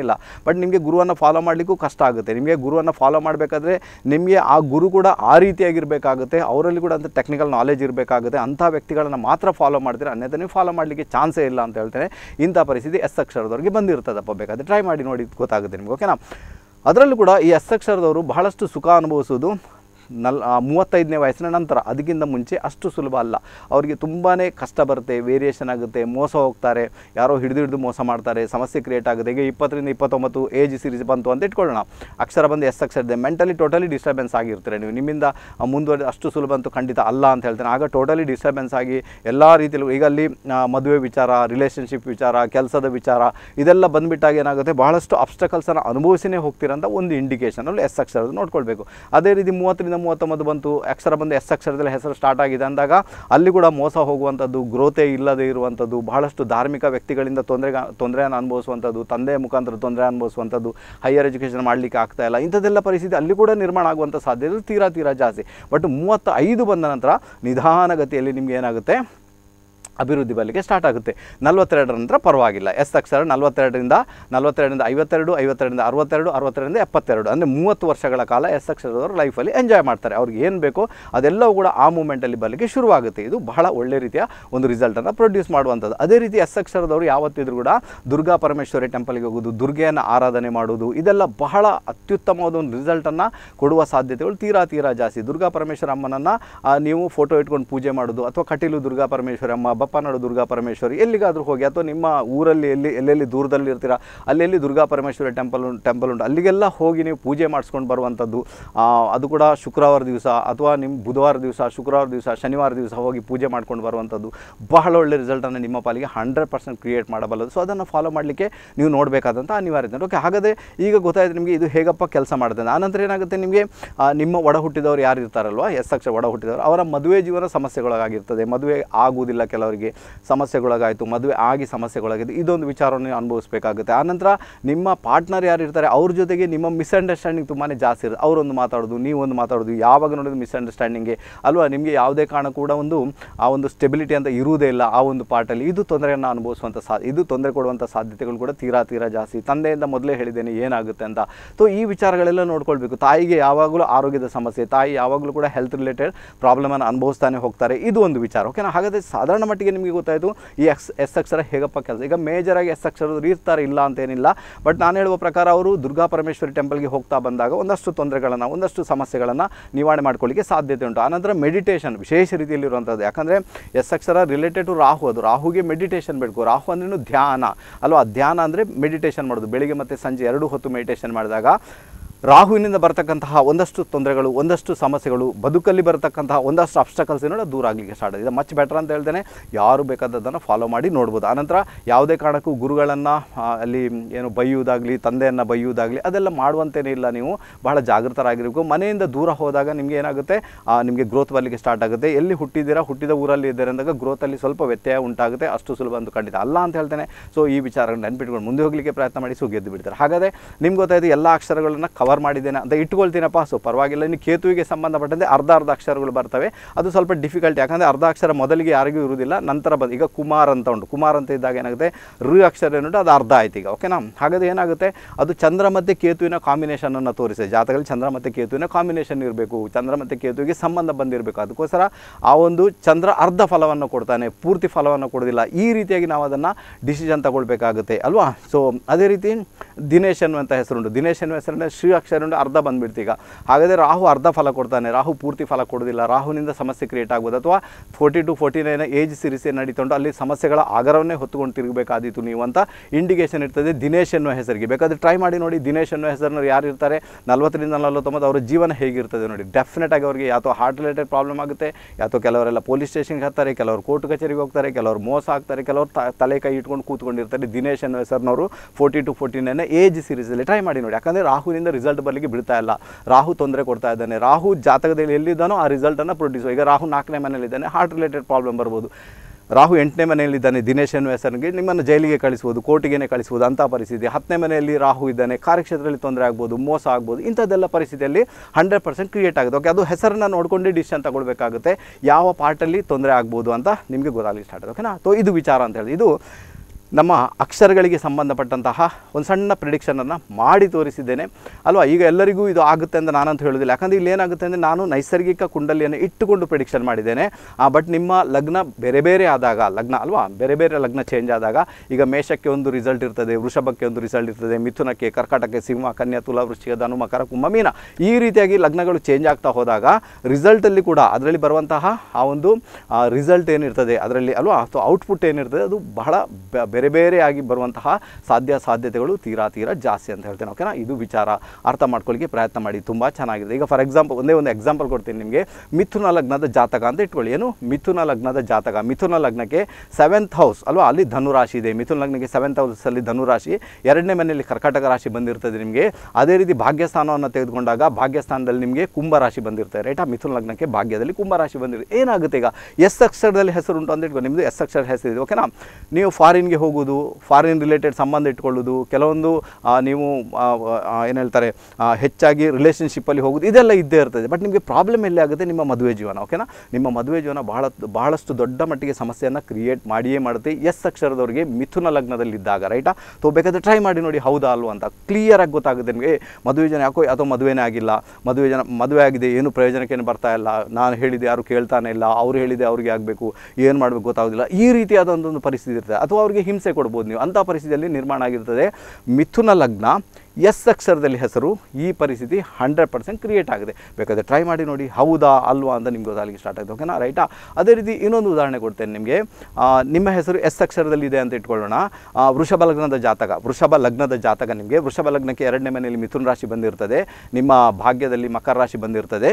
ಬಟ್ ನಿಮಗೆ ಗುರುವನ್ನು ಫಾಲೋ ಮಾಡಲಿಕ್ಕೂ ಕಷ್ಟ ಆಗುತ್ತೆ ನಿಮಗೆ ಗುರುವನ್ನು ಫಾಲೋ ಮಾಡಬೇಕಾದ್ರೆ ನಿಮಗೆ ಆ ಗುರು ಕೂಡ ಆ ರೀತಿಯಾಗಿರಬೇಕಾಗುತ್ತೆ ಅವರಲ್ಲಿ ಕೂಡ ಅಂತ ಟೆಕ್ನಿಕಲ್ ನಾಲೆಜ್ ಇರಬೇಕಾಗುತ್ತೆ ಅಂಥ ವ್ಯಕ್ತಿಗಳನ್ನು ಮಾತ್ರ ಫಾಲೋ ಮಾಡ್ತೀರಾ ಅನ್ಯथा ನೀವು ಫಾಲೋ ಮಾಡಲಿಕ್ಕೆ ಚಾನ್ಸೇ ಇಲ್ಲ ಅಂತ ಹೇಳ್ತೇನೆ ಇಂಥ ಪರಿಸ್ಥಿತಿ ಎಸ್ ಅಕ್ಷರದವ್ರಿಗೆ ಬಂದಿರ್ತದಪ್ಪ ಬೇಕಾದ್ರೆ ಟ್ರೈ ಮಾಡಿ ನೋಡಿ ಗೊತ್ತಾಗುತ್ತೆ ನಿಮ್ಗೆ ಓಕೆನಾ ಅದರಲ್ಲೂ ಕೂಡ ಈ ಎಸ್ ಅಕ್ಷರದವರು ಬಹಳಷ್ಟು ಸುಖ ಅನುಭವಿಸೋದು ನಲ್ ಆ, ಮೂವತ್ತೈದನೇ ವಯಸ್ಸಿನ ನಂತರ ಅದಕ್ಕಿಂತ ಮುಂಚೆ ಅಷ್ಟು ಸುಲಭ ಅಲ್ಲ ಅವರಿಗೆ ತುಂಬಾ ಕಷ್ಟ ಬರುತ್ತೆ ವೇರಿಯೇಷನ್ ಆಗುತ್ತೆ ಮೋಸ ಹೋಗ್ತಾರೆ ಯಾರೋ ಹಿಡಿದು ಹಿಡಿದು ಮೋಸ ಮಾಡ್ತಾರೆ ಸಮಸ್ಯೆ ಕ್ರಿಯೇಟ್ ಆಗುತ್ತೆ ಈಗ ಇಪ್ಪತ್ತರಿಂದ ಇಪ್ಪತ್ತೊಂಬತ್ತು ಏಜ್ ಸೀರೀಸ್ ಬಂತು ಅಂತ ಇಟ್ಕೊಳ್ಳೋಣ ಅಕ್ಷರ ಬಂದು ಎಸ್ ಅಕ್ಷರ ಇದೆ ಮೆಂಟಲಿ ಟೋಟಲಿ ಡಿಸ್ಟರ್ಬೆನ್ಸ್ ಆಗಿರ್ತಾರೆ ನೀವು ನಿಮ್ಮಿಂದ ಮುಂದುವರೆದು ಅಷ್ಟು ಸುಲಭ ಅಂತೂ ಖಂಡಿತ ಅಲ್ಲ ಅಂತ ಹೇಳ್ತೇನೆ ಆಗ ಟೋಟಲಿ ಡಿಸ್ಟರ್ಬೆನ್ಸ್ ಆಗಿ ಎಲ್ಲ ರೀತಿಯಲ್ಲೂ ಈಗ ಅಲ್ಲಿ ಆ, ಮದುವೆ ವಿಚಾರ ರಿಲೇಷನ್ಶಿಪ್ ವಿಚಾರ ಕೆಲಸದ ವಿಚಾರ ಇದೆಲ್ಲ ಬಂದುಬಿಟ್ಟಾಗ ಏನಾಗುತ್ತೆ ಬಹಳಷ್ಟು ಅಬ್ಸ್ಟಕಲ್ಸನ್ನು ಅನುಭವಿಸಿನೇ ಹೋಗ್ತೀರಂತ ಒಂದು ಇಂಡಿಕೇಶನ್ ಅಲ್ಲಿ ಎಸ್ ಅಕ್ಷರದ ನೋಡ್ಕೊಳ್ಬೇಕು ಅದೇ ರೀತಿ ಮೂವತ್ತರಿಂದ ಮೂವತ್ತೊಂಬತ್ತು ಬಂತು ಅಕ್ಷರ ಬಂದು ಎಸ್ ಅಕ್ಷರದಲ್ಲಿ ಹೆಸರು ಸ್ಟಾರ್ಟ್ ಆಗಿದೆ ಅಂದಾಗ ಅಲ್ಲಿ ಕೂಡ ಮೋಸ ಹೋಗುವಂಥದ್ದು ಗ್ರೋತೆ ಇಲ್ಲದೆ ಇರುವಂಥದ್ದು ಬಹಳಷ್ಟು ಧಾರ್ಮಿಕ ವ್ಯಕ್ತಿಗಳಿಂದ ತೊಂದರೆ ತೊಂದರೆಯನ್ನು ಅನುಭವಿಸುವಂಥದ್ದು ತಂದೆಯ ಮುಖಾಂತರ ತೊಂದರೆ ಅನುಭವಿಸುವಂಥದ್ದು ಹೈಯರ್ ಎಜುಕೇಷನ್ ಮಾಡಲಿಕ್ಕೆ ಆಗ್ತಾ ಇಲ್ಲ ಇಂಥದ್ದೆಲ್ಲ ಪರಿಸ್ಥಿತಿ ಅಲ್ಲಿ ಕೂಡ ನಿರ್ಮಾಣ ಆಗುವಂಥ ಸಾಧ್ಯತೆ ತೀರಾ ತೀರಾ ಜಾಸ್ತಿ ಬಟ್ ಮೂವತ್ತ ಐದು ಬಂದ ನಂತರ ನಿಧಾನಗತಿಯಲ್ಲಿ ನಿಮ್ಗೆ ಏನಾಗುತ್ತೆ ಅಭಿವೃದ್ಧಿ ಬರಲಿಕ್ಕೆ ಸ್ಟಾರ್ಟ್ ಆಗುತ್ತೆ ನಲ್ವತ್ತೆರಡರ ನಂತರ ಪರವಾಗಿಲ್ಲ ಎಸ್ ಅಕ್ಷರ ನಲ್ವತ್ತೆರಡರಿಂದ ನಲ್ವತ್ತೆರಡರಿಂದ ಐವತ್ತೆರಡು ಐವತ್ತೆರಡರಿಂದ ಅರವತ್ತೆರಡು ಅರವತ್ತೆರಡರಿಂದ ಎಪ್ಪತ್ತೆರಡು ಅಂದರೆ ಮೂವತ್ತು ವರ್ಷಗಳ ಕಾಲ ಎಸ್ ಅಕ್ಷರದವರು ಲೈಫಲ್ಲಿ ಎಂಜಾಯ್ ಮಾಡ್ತಾರೆ ಅವ್ರಿಗೆ ಏನು ಬೇಕೋ ಅದೆಲ್ಲವೂ ಕೂಡ ಆ ಮೂಮೆಂಟಲ್ಲಿ ಬರಲಿಕ್ಕೆ ಶುರುವಾಗುತ್ತೆ ಇದು ಬಹಳ ಒಳ್ಳೆ ರೀತಿಯ ಒಂದು ರಿಸಲ್ಟನ್ನು ಪ್ರೊಡ್ಯೂಸ್ ಮಾಡುವಂಥದ್ದು ಅದೇ ರೀತಿ ಎಸ್ ಅಕ್ಷರದವರು ಯಾವತ್ತಿದ್ರೂ ಕೂಡ ದುರ್ಗಾ ಪರಮೇಶ್ವರಿ ಟೆಂಪಲ್ಗೆ ಹೋಗೋದು ದುರ್ಗೆಯನ್ನು ಆರಾಧನೆ ಮಾಡೋದು ಇದೆಲ್ಲ ಬಹಳ ಅತ್ಯುತ್ತಮವಾದ ಒಂದು ರಿಸಲ್ಟನ್ನು ಕೊಡುವ ಸಾಧ್ಯತೆಗಳು ತೀರಾ ತೀರಾ ಜಾಸ್ತಿ ದುರ್ಗಾ ಪರಮೇಶ್ವರ ಅಮ್ಮನನ್ನು ನೀವು ಫೋಟೋ ಇಟ್ಕೊಂಡು ಪೂಜೆ ಮಾಡೋದು ಅಥವಾ ಕಟೀಲು ದುರ್ಗಾ ಪರಮೇಶ್ವರಿ ಅಮ್ಮ ಬಪ್ಪನಾಡು ದುರ್ಗಾ ಪರಮೇಶ್ವರಿ ಎಲ್ಲಿಗಾದರೂ ಹೋಗಿ ಅಥವಾ ನಿಮ್ಮ ಊರಲ್ಲಿ ಎಲ್ಲಿ ಎಲ್ಲೆಲ್ಲಿ ದೂರದಲ್ಲಿ ಇರ್ತೀರಾ ಅಲ್ಲೆಲ್ಲಿ ದುರ್ಗಾ ಪರಮೇಶ್ವರಿ ಟೆಂಪಲ್ ಉಂಟು ಟೆಂಪಲ್ ಉಂಟು ಅಲ್ಲಿಗೆಲ್ಲ ಹೋಗಿ ನೀವು ಪೂಜೆ ಮಾಡಿಸ್ಕೊಂಡು ಬರುವಂಥದ್ದು ಆ, ಅದು ಕೂಡ ಶುಕ್ರವಾರ ದಿವಸ ಅಥವಾ ನಿಮ್ಮ ಬುಧವಾರ ದಿವಸ ಶುಕ್ರವಾರ ದಿವಸ ಶನಿವಾರ ದಿವಸ ಹೋಗಿ ಪೂಜೆ ಮಾಡ್ಕೊಂಡು ಬರುವಂಥದ್ದು ಬಹಳ ಒಳ್ಳೆ ರಿಸಲ್ಟನ್ನು ನಿಮ್ಮ ಪಾಲಿಗೆ ಹಂಡ್ರೆಡ್ ಪರ್ಸೆಂಟ್ ಕ್ರಿಯೇಟ್ ಮಾಡಬಲ್ಲದು ಸೊ ಅದನ್ನು ಫಾಲೋ ಮಾಡಲಿಕ್ಕೆ ನೀವು ನೋಡಬೇಕಾದಂಥ ಅನಿವಾರ್ಯತೆ ಓಕೆ ಹಾಗಾದರೆ ಈಗ ಗೊತ್ತಾಯ್ತು ನಿಮಗೆ ಇದು ಹೇಗಪ್ಪ ಕೆಲಸ ಮಾಡುತ್ತೆ ಆನಂತರ ಏನಾಗುತ್ತೆ ನಿಮಗೆ ಆ, ನಿಮ್ಮ ಒಡ ಹುಟ್ಟಿದವರು ಯಾರು ಇರ್ತಾರಲ್ವ ಎಸ್ ಅಕ್ಷರ ಒಡ ಹುಟ್ಟಿದವರು ಅವರ ಮದುವೆ ಜೀವನ ಸಮಸ್ಯೆಗೊಳಗಾಗಿರ್ತದೆ ಮದುವೆ ಆಗುವುದಿಲ್ಲ ಕೆಲವರಿಗೆ ಸಮಸ್ಯೆಗೊಳಗಾಯಿತು ಮದುವೆ ಆಗಿ ಸಮಸ್ಯೆಗೊಳಗಿದೆ ಇದೊಂದು ವಿಚಾರವನ್ನು ನೀವು ಅನುಭವಿಸಬೇಕಾಗುತ್ತೆ ಆನಂತರ ನಿಮ್ಮ ಪಾರ್ಟ್ನರ್ ಯಾರು ಇರ್ತಾರೆ ಅವ್ರ ಜೊತೆಗೆ ನಿಮ್ಮ ಮಿಸ್ಅಂಡರ್ಸ್ಟ್ಯಾಂಡಿಂಗ್ ತುಂಬಾ ಜಾಸ್ತಿ ಇರುತ್ತೆ ಅವರೊಂದು ಮಾತಾಡೋದು ನೀವೊಂದು ಮಾತಾಡೋದು ಯಾವಾಗ ನೋಡಿದ್ರು ಮಿಸ್ಅಂಡರ್ಸ್ಟ್ಯಾಂಡಿಂಗ್ಗೆ ಅಲ್ವಾ ನಿಮಗೆ ಯಾವುದೇ ಕಾರಣ ಕೂಡ ಒಂದು ಆ ಒಂದು ಸ್ಟೆಬಿಲಿಟಿ ಅಂತ ಇರುವುದೇ ಇಲ್ಲ ಆ ಒಂದು ಪಾರ್ಟಲ್ಲಿ ಇದು ತೊಂದರೆಯನ್ನು ಅನುಭವಿಸುವಂಥ ಸಾ ಇದು ತೊಂದರೆ ಕೊಡುವಂಥ ಸಾಧ್ಯತೆಗಳು ಕೂಡ ತೀರಾ ತೀರಾ ಜಾಸ್ತಿ ತಂದೆಯಿಂದ ಮೊದಲೇ ಹೇಳಿದ್ದೇನೆ ಏನಾಗುತ್ತೆ ಅಂತ ಸೊ ಈ ವಿಚಾರಗಳೆಲ್ಲ ನೋಡ್ಕೊಳ್ಬೇಕು ತಾಯಿಗೆ ಯಾವಾಗಲೂ ಆರೋಗ್ಯದ ಸಮಸ್ಯೆ ತಾಯಿ ಯಾವಾಗಲೂ ಕೂಡ ಹೆಲ್ತ್ ರಿಲೇಟೆಡ್ ಪ್ರಾಬ್ಲಮನ್ನು ಅನುಭವಿಸ್ತಾನೆ ಹೋಗ್ತಾರೆ ಇದು ಒಂದು ವಿಚಾರ ಓಕೆನಾ ಹಾಗಾದರೆ ಸಾಧಾರಣ ಮಟ್ಟಿಗೆ ನಿಮಗೆ ಗೊತ್ತಾಯಿತು ಈ ಎಕ್ಸ್ ಎಸ್ ಅಕ್ಷರ ಹೇಗಪ್ಪ ಕೆಲಸ ಈಗ ಮೇಜರಾಗಿ ಎಸ್ ಅಕ್ಷರದವ್ರು ಇರ್ತಾರೆ ಇಲ್ಲ ಅಂತೇನಿಲ್ಲ ಬಟ್ ನಾನು ಹೇಳುವ ಪ್ರಕಾರ ಅವರು ದುರ್ಗಾ ಪರಮೇಶ್ವರಿ ಟೆಂಪಲ್ಗೆ ಹೋಗ್ತಾ ಬಂದಾಗ ಒಂದಷ್ಟು ತೊಂದರೆಗಳನ್ನು ಒಂದಷ್ಟು ಸಮಸ್ಯೆಗಳನ್ನು ನಿವಾರಣೆ ಮಾಡ್ಕೊಳ್ಳಿಕ್ಕೆ ಸಾಧ್ಯತೆ ಉಂಟು ಆನಂತರ ಮೆಡಿಟೇಷನ್ ವಿಶೇಷ ರೀತಿಯಲ್ಲಿರುವಂಥದ್ದು ಯಾಕಂದರೆ ಎಸ್ ಅಕ್ಷರ ರಿಲೇಟೆಡ್ ಟು ರಾಹು ಅದು ರಾಹುಗೆ ಮೆಡಿಟೇಷನ್ ಬೇಕು ರಾಹು ಅಂದ್ರೂ ಧ್ಯಾನ ಅಲ್ವಾ ಧ್ಯಾನ ಅಂದರೆ ಮೆಡಿಟೇಷನ್ ಮಾಡೋದು ಬೆಳಿಗ್ಗೆ ಮತ್ತು ಸಂಜೆ ಎರಡು ಹೊತ್ತು ಮೆಡಿಟೇಷನ್ ಮಾಡಿದಾಗ ರಾಹುವಿನಿಂದ ಬರ್ತಕ್ಕಂತಹ ಒಂದಷ್ಟು ತೊಂದರೆಗಳು ಒಂದಷ್ಟು ಸಮಸ್ಯೆಗಳು ಬದುಕಲ್ಲಿ ಬರತಕ್ಕಂತಹ ಒಂದಷ್ಟು ಅಬ್ಸ್ಟಕಲ್ಸ್ ಏನೋ ದೂರ ಆಗಲಿಕ್ಕೆ ಸ್ಟಾರ್ಟ್ ಆಗಿದೆ ಮಚ್ ಬೆಟರ್ ಅಂತ ಹೇಳ್ತೇನೆ ಯಾರು ಬೇಕಾದದ್ದನ್ನು ಫಾಲೋ ಮಾಡಿ ನೋಡ್ಬೋದು ಆನಂತರ ಯಾವುದೇ ಕಾರಣಕ್ಕೂ ಗುರುಗಳನ್ನು ಅಲ್ಲಿ ಏನು ಬೈಯುವುದಾಗಲಿ ತಂದೆಯನ್ನು ಬೈಯುವುದಾಗಲಿ ಅದೆಲ್ಲ ಮಾಡುವಂತೇನೇ ಇಲ್ಲ ನೀವು ಬಹಳ ಜಾಗೃತರಾಗಿರಬೇಕು ಮನೆಯಿಂದ ದೂರ ಹೋದಾಗ ನಿಮಗೆ ಏನಾಗುತ್ತೆ ಆ, ನಿಮಗೆ ಗ್ರೋತ್ ಬರಲಿಕ್ಕೆ ಸ್ಟಾರ್ಟ್ ಆಗುತ್ತೆ ಎಲ್ಲಿ ಹುಟ್ಟಿದ್ದೀರಾ ಹುಟ್ಟಿದ ಊರಲ್ಲಿ ಇದ್ದಾರೆ ಅಂದಾಗ ಗ್ರೋತಲ್ಲಿ ಸ್ವಲ್ಪ ವ್ಯತ್ಯಯ ಉಂಟಾಗುತ್ತೆ ಅಷ್ಟು ಸುಲಭ ಅಂತ ಖಂಡಿತ ಅಲ್ಲ ಅಂತ ಹೇಳ್ತೇನೆ ಸೊ ಈ ವಿಚಾರಗಳನ್ನ ನೆನ್ಪಿಟ್ಕೊಂಡು ಮುಂದೆ ಹೋಗಲಿಕ್ಕೆ ಪ್ರಯತ್ನ ಮಾಡಿ ಸೊ ಗೆದ್ದು ಬಿಡ್ತಾರೆ ಹಾಗಾದರೆ ನಿಮ್ಗೆ ಗೊತ್ತಾಯ್ತು ಎಲ್ಲ ಅಕ್ಷರಗಳನ್ನು ಕವರ್ ಮಾಡಿದ್ದೇನೆ ಅಂತ ಇಟ್ಕೊಳ್ತೀನಪ್ಪ ಸೊ ಪರವಾಗಿಲ್ಲ ಇನ್ನು ಕೇತುವಿಗೆ ಸಂಬಂಧಪಟ್ಟಂತೆ ಅರ್ಧ ಅರ್ಧ ಅಕ್ಷರಗಳು ಬರ್ತವೆ ಅದು ಸ್ವಲ್ಪ ಡಿಫಿಕಲ್ಟ್ ಯಾಕಂದರೆ ಅರ್ಧ ಅಕ್ಷರ ಮೊದಲಿಗೆ ಯಾರಿಗೂ ಇರುವುದಿಲ್ಲ ನಂತರ ಬಂದು ಈಗ ಕುಮಾರ್ ಅಂತ ಉಂಟು ಕುಮಾರ್ ಅಂತ ಇದ್ದಾಗ ಏನಾಗುತ್ತೆ ಋ ಅಕ್ಷರ ಏನುಂಟು ಅದು ಅರ್ಧ ಆಯ್ತು ಈಗ ಓಕೆನಾ ಹಾಗಾದ್ರೆ ಏನಾಗುತ್ತೆ ಅದು ಚಂದ್ರ ಮತ್ತು ಕೇತುವಿನ ಕಾಂಬಿನೇಷನನ್ನು ತೋರಿಸಿದೆ ಜಾತಕದಲ್ಲಿ ಚಂದ್ರ ಮತ್ತು ಕೇತುವಿನ ಕಾಂಬಿನೇಷನ್ ಇರಬೇಕು ಚಂದ್ರ ಮತ್ತು ಕೇತುವಿಗೆ ಸಂಬಂಧ ಬಂದಿರಬೇಕು ಅದಕ್ಕೋಸ್ಕರ ಆ ಒಂದು ಚಂದ್ರ ಅರ್ಧ ಫಲವನ್ನು ಕೊಡ್ತಾನೆ ಪೂರ್ತಿ ಫಲವನ್ನು ಕೊಡೋದಿಲ್ಲ ಈ ರೀತಿಯಾಗಿ ನಾವು ಅದನ್ನು ಡಿಸಿಷನ್ ತಗೊಳ್ಬೇಕಾಗುತ್ತೆ ಅಲ್ವಾ ಸೊ ಅದೇ ರೀತಿ ದಿನೇಶ್ ಅನ್ನುವಂಥ ಹೆಸರುಂಟು ದಿನೇಶ್ ಅನ್ನುವ ಹೆಸರಿನ ಶ್ರೀ ಅಕ್ಷರ ಉಂಟು ಅರ್ಧ ಬಂದ್ಬಿಡ್ತು ಈಗ ಹಾಗಾದರೆ ರಾಹು ಅರ್ಧ ಫಲ ಕೊಡ್ತಾನೆ ರಾಹು ಪೂರ್ತಿ ಫಲ ಕೊಡೋದಿಲ್ಲ ರಾಹುನಿಂದ ಸಮಸ್ಯೆ ಕ್ರಿಯೇಟ್ ಆಗ್ಬೋದು ಅಥವಾ forty to forty nine age series ಏನು ನಡೀತಾ ಉಂಟು ಅಲ್ಲಿ ಸಮಸ್ಯೆಗಳ ಆಗರವನ್ನೇ ಹೊತ್ತುಕೊಂಡು ತಿರುಗಬೇಕಾದೀತು ನೀವು ಅಂತ ಇಂಡಿಕೇಶನ್ ಇರ್ತದೆ ದಿನೇಶ್ ಅನ್ನೋ ಹೆಸರಿಗೆ ಬೇಕಾದ್ರೆ ಟ್ರೈ ಮಾಡಿ ನೋಡಿ ದಿನೇಶ್ ಅನ್ನೋ ಹೆಸರಿನವ್ರು ಯಾರು ಇರ್ತಾರೆ ನಲ್ವತ್ತರಿಂದ ನಲವತ್ತೊಂಬತ್ತು ಅವರ ಜೀವನ ಹೇಗಿರ್ತದೆ ನೋಡಿ ಡೆಫಿನೆಟ್ ಆಗಿ ಅವರಿಗೆ ಯಾತೋ ಹಾರ್ಟ್ ರಿಲೇಟೆಡ್ ಪ್ರಾಬ್ಲಮ್ ಆಗುತ್ತೆ ಯಾತೋ ಕೆಲವರೆಲ್ಲ ಪೊಲೀಸ್ ಸ್ಟೇಷನ್ಗೆ ಹತ್ತಾರೆ ಕೆಲವರು ಕೋರ್ಟ್ ಕಚೇರಿಗೆ ಹೋಗ್ತಾರೆ ಕೆಲವರು ಮೋಸ ಆಗ್ತಾರೆ ಕೆಲವರು ತ- ತಲೆ ಕೈ ಇಟ್ಕೊಂಡು ಕೂತ್ಕೊಂಡಿರ್ತಾರೆ ದಿನೇಶ್ ಅನ್ನೋ ಹೆಸರಿನವರು forty to forty nine age ಸೀರೀಸಲ್ಲಿ ಟ್ರೈ ಮಾಡಿ ನೋಡಿ ಯಾಕಂದರೆ ರಾಹುವಿನಿಂದ ರಿಸಲ್ಟ್ ಬರಲಿಕ್ಕೆ ಬಿಡ್ತಾ ಇಲ್ಲ ರಾಹು ತೊಂದರೆ ಕೊಡ್ತಾ ಇದ್ದಾನೆ ರಾಹು ಜಾತಕದಲ್ಲಿ ಎಲ್ಲಿದ್ದಾನೋ ಆ ರಿಸಲ್ಟನ್ನು ಪ್ರೊಡ್ಯೂಸ್ ಈಗ ರಾಹು ನಾಲ್ಕನೇ ಮನೆಯಲ್ಲಿದ್ದಾನೆ ಹಾರ್ಟ್ ರಿಲೇಟೆಡ್ ಪ್ರಾಬ್ಲಮ್ ಬರ್ಬೋದು ರಾಹು ಎಂಟನೇ ಮನೆಯಲ್ಲಿದ್ದಾನೆ ದಿನೇಶ್ ಅನ್ನೋ ಹೆಸರಿಗೆ ನಿಮ್ಮನ್ನು ಜೈಲಿಗೆ ಕಳಿಸ್ಬೋದು ಕೋರ್ಟಿಗೆ ಕಳಿಸ್ಬೋದು ಅಂಥ ಪರಿಸ್ಥಿತಿ ಹತ್ತನೇ ಮನೆಯಲ್ಲಿ ರಾಹು ಇದ್ದಾನೆ ಕಾರ್ಯಕ್ಷೇತ್ರದಲ್ಲಿ ತೊಂದರೆ ಆಗ್ಬೋದು ಮೋಸ ಆಗ್ಬೋದು ಇಂಥದ್ದೆಲ್ಲ ಪರಿಸ್ಥಿತಿಯಲ್ಲಿ ಹಂಡ್ರೆಡ್ ಪರ್ಸೆಂಟ್ ಕ್ರಿಯೇಟ್ ಆಗುತ್ತೆ ಓಕೆ ಅದು ಹೆಸರನ್ನು ನೋಡ್ಕೊಂಡೇ ಡಿಸಿಷನ್ ತಗೊಳ್ಬೇಕಾಗುತ್ತೆ ಯಾವ ಪಾರ್ಟಲ್ಲಿ ತೊಂದರೆ ಆಗ್ಬೋದು ಅಂತ ನಿಮಗೆ ಗೊತ್ತಾಗಲಿ ಸ್ಟಾರ್ಟ್ ಆಗುತ್ತೆ ಓಕೆನಾ ಸೊ ಇದು ವಿಚಾರ ಅಂತ ಹೇಳಿ ಇದು ನಮ್ಮ ಅಕ್ಷರಗಳಿಗೆ ಸಂಬಂಧಪಟ್ಟಂತಹ ಒಂದು ಸಣ್ಣ ಪ್ರಿಡಿಕ್ಷನನ್ನು ಮಾಡಿ ತೋರಿಸಿದ್ದೇನೆ ಅಲ್ವಾ ಈಗ ಎಲ್ಲರಿಗೂ ಇದು ಆಗುತ್ತೆ ಅಂತ ನಾನಂತ ಹೇಳೋದಿಲ್ಲ ಯಾಕಂದರೆ ಇಲ್ಲಿ ಏನಾಗುತ್ತೆ ಅಂದರೆ ನಾನು ನೈಸರ್ಗಿಕ ಕುಂಡಲಿಯನ್ನು ಇಟ್ಟುಕೊಂಡು ಪ್ರಿಡಿಕ್ಷನ್ ಮಾಡಿದ್ದೇನೆ ಬಟ್ ನಿಮ್ಮ ಲಗ್ನ ಬೇರೆ ಬೇರೆ ಆದಾಗ ಲಗ್ನ ಅಲ್ವಾ ಬೇರೆ ಬೇರೆ ಲಗ್ನ ಚೇಂಜ್ ಆದಾಗ ಈಗ ಮೇಷಕ್ಕೆ ಒಂದು ರಿಸಲ್ಟ್ ಇರ್ತದೆ ವೃಷಭಕ್ಕೆ ಒಂದು ರಿಸಲ್ಟ್ ಇರ್ತದೆ ಮಿಥುನಕ್ಕೆ ಕರ್ಕಾಟಕಕ್ಕೆ ಸಿಂಹ ಕನ್ಯಾ ತುಲಾ ವೃಶ್ಚಿಕ ಧನು ಮಕರ ಕುಂಭ ಮೀನ ಈ ರೀತಿಯಾಗಿ ಲಗ್ನಗಳು ಚೇಂಜ್ ಆಗ್ತಾ ಹೋದಾಗ ರಿಸಲ್ಟಲ್ಲಿ ಕೂಡ ಅದರಲ್ಲಿ ಬರುವಂತಹ ಆ ಒಂದು ರಿಸಲ್ಟ್ ಏನಿರ್ತದೆ ಅದರಲ್ಲಿ ಅಲ್ವಾ ಅಥವಾ ಔಟ್ಪುಟ್ ಏನಿರ್ತದೆ ಅದು ಬಹಳ ಬ- ಬೇರೆ ಬೇರೆ ಆಗಿ ಬರುವಂತಹ ಸಾಧ್ಯ ಸಾಧ್ಯತೆಗಳು ತೀರಾ ತೀರಾ ಜಾಸ್ತಿ ಅಂತ ಹೇಳ್ತೇನೆ ಓಕೆನಾ ಇದು ವಿಚಾರ ಅರ್ಥ ಮಾಡ್ಕೊಳ್ಳಿಕ್ಕೆ ಪ್ರಯತ್ನ ಮಾಡಿ ತುಂಬ ಚೆನ್ನಾಗಿದೆ ಈಗ ಫಾರ್ ಎಕ್ಸಾಂಪಲ್ ಒಂದೇ ಒಂದು ಎಕ್ಸಾಂಪಲ್ ಕೊಡ್ತೀನಿ ನಿಮಗೆ ಮಿಥುನ ಲಗ್ನದ ಜಾತಕ ಅಂತ ಇಟ್ಕೊಳ್ಳಿ ಏನು ಮಿಥುನ ಲಗ್ನದ ಜಾತಕ ಮಿಥುನ ಲಗ್ನಕ್ಕೆ ಸೆವೆಂತ್ ಹೌಸ್ ಅಲ್ವಾ ಅಲ್ಲಿ ಧನುರಾಶಿ ಇದೆ ಮಿಥುನ ಲಗ್ನಕ್ಕೆ ಸೆವೆಂತ್ ಹೌಸಲ್ಲಿ ಧನುರಾಶಿ ಎರಡನೇ ಮನೆಯಲ್ಲಿ ಕರ್ಕಾಟಕ ರಾಶಿ ಬಂದಿರ್ತದೆ ನಿಮಗೆ ಅದೇ ರೀತಿ ಭಾಗ್ಯಸ್ಥಾನವನ್ನು ತೆಗೆದುಕೊಂಡಾಗ ಭಾಗ್ಯಸ್ಥಾನದಲ್ಲಿ ನಿಮಗೆ ಕುಂಭರಾಶಿ ಬಂದಿರ್ತದೆ ರೈಟ್ ಆ ಮಿಥುನ ಲಗ್ನಕ್ಕೆ ಭಾಗ್ಯದಲ್ಲಿ ಕುಂಭರಾಶಿ ಬಂದಿರುತ್ತೆ ಏನಾಗುತ್ತೆ ಈಗ ಎಸ್ ಅಕ್ಷರದಲ್ಲಿ ಹೆಸರು ಉಂಟು ಅಂತ ಇಟ್ಕೊಂಡು ನಿಮ್ಮದು ಎಸ್ ಅಕ್ಷರ ಹೆಸರಿದೆ ಓಕೆನಾ ನೀವು ಫಾರಿನ್ಗೆ ಹೋಗೋದು ಫಾರಿನ್ ರಿಲೇಟೆಡ್ ಸಂಬಂಧ ಇಟ್ಕೊಳ್ಳೋದು ಕೆಲವೊಂದು ಆ, ನೀವು ಏನು ಹೇಳ್ತಾರೆ ಆ, ಹೆಚ್ಚಾಗಿ ರಿಲೇಷನ್ಶಿಪ್ಪಲ್ಲಿ ಹೋಗೋದು ಇದೆಲ್ಲ ಇದ್ದೇ ಇರ್ತದೆ ಬಟ್ ನಿಮಗೆ ಪ್ರಾಬ್ಲಮ್ ಎಲ್ಲಿ ಆಗುತ್ತೆ ನಿಮ್ಮ ಮದುವೆ ಜೀವನ ಓಕೆನಾ ನಿಮ್ಮ ಮದುವೆ ಜೀವನ ಬಹಳ ಬಹಳಷ್ಟು ದೊಡ್ಡ ಮಟ್ಟಿಗೆ ಸಮಸ್ಯೆಯನ್ನು ಕ್ರಿಯೇಟ್ ಮಾಡಿಯೇ ಮಾಡುತ್ತೆ ಎಸ್ ಅಕ್ಷರದವರಿಗೆ ಮಿಥುನ ಲಗ್ನದಲ್ಲಿದ್ದಾಗ ರೈಟಾ ತೋ ಬೇಕಾದ್ರೆ ಟ್ರೈ ಮಾಡಿ ನೋಡಿ ಹೌದಾ ಅಲ್ವಾ ಅಂತ ಕ್ಲಿಯರಾಗಿ ಗೊತ್ತಾಗುತ್ತೆ ನಿಮಗೆ ಮದುವೆ ಜನ ಯಾಕೋ ಅಥವಾ ಮದುವೆನೇ ಆಗಿಲ್ಲ ಮದುವೆ ಜನ ಮದುವೆ ಆಗಿದೆ ಏನು ಪ್ರಯೋಜನಕ್ಕೇನು ಬರ್ತಾ ಇಲ್ಲ ನಾನು ಹೇಳಿದೆ ಯಾರು ಕೇಳ್ತಾನೆ ಇಲ್ಲ ಅವ್ರು ಹೇಳಿದೆ ಅವ್ರಿಗೆ ಆಗಬೇಕು ಏನು ಮಾಡಬೇಕು ಗೊತ್ತಾಗೋದಿಲ್ಲ ಈ ರೀತಿಯಾದ ಒಂದು ಪರಿಸ್ಥಿತಿ ಇರ್ತದೆ ಅಥವಾ ಅವರಿಗೆ ಹಿಂಸೆ ಕೊಡ್ಬೋದು ನೀವು ಅಂಥ ಪರಿಸ್ಥಿತಿಯಲ್ಲಿ ನಿರ್ಮಾಣ ಆಗಿರ್ತದೆ ಮಿಥುನ ಲಗ್ನ ಎಸ್ ಅಕ್ಷರದಲ್ಲಿ ಹೆಸರು ಈ ಪರಿಸ್ಥಿತಿ ಹಂಡ್ರೆಡ್ ಪರ್ಸೆಂಟ್ ಕ್ರಿಯೇಟ್ ಆಗಿದೆ ಬೇಕಾದರೆ ಟ್ರೈ ಮಾಡಿ ನೋಡಿ ಹೌದಾ ಅಲ್ವಾ ಅಂತ ನಿಮ್ಗೆ ಗೊತ್ತಾಗಲಿಕ್ಕೆ ಸ್ಟಾರ್ಟ್ ಆಗಿದೆ ಓಕೆನಾ ರೈಟಾ ಅದೇ ರೀತಿ ಇನ್ನೊಂದು ಉದಾಹರಣೆ ಕೊಡ್ತೇನೆ ನಿಮಗೆ ಆ, ನಿಮ್ಮ ಹೆಸರು ಎಸ್ ಅಕ್ಷರದಲ್ಲಿ ಇದೆ ಅಂತ ಇಟ್ಕೊಳ್ಳೋಣ ಆ, ವೃಷಭ ಲಗ್ನದ ಜಾತಕ ವೃಷಭ ಲಗ್ನದ ಜಾತಕ ನಿಮಗೆ ವೃಷಭ ಲಗ್ನಕ್ಕೆ ಎರಡನೇ ಮನೆಯಲ್ಲಿ ಮಿಥುನ್ ರಾಶಿ ಬಂದಿರ್ತದೆ ನಿಮ್ಮ ಭಾಗ್ಯದಲ್ಲಿ ಮಕರ ರಾಶಿ ಬಂದಿರ್ತದೆ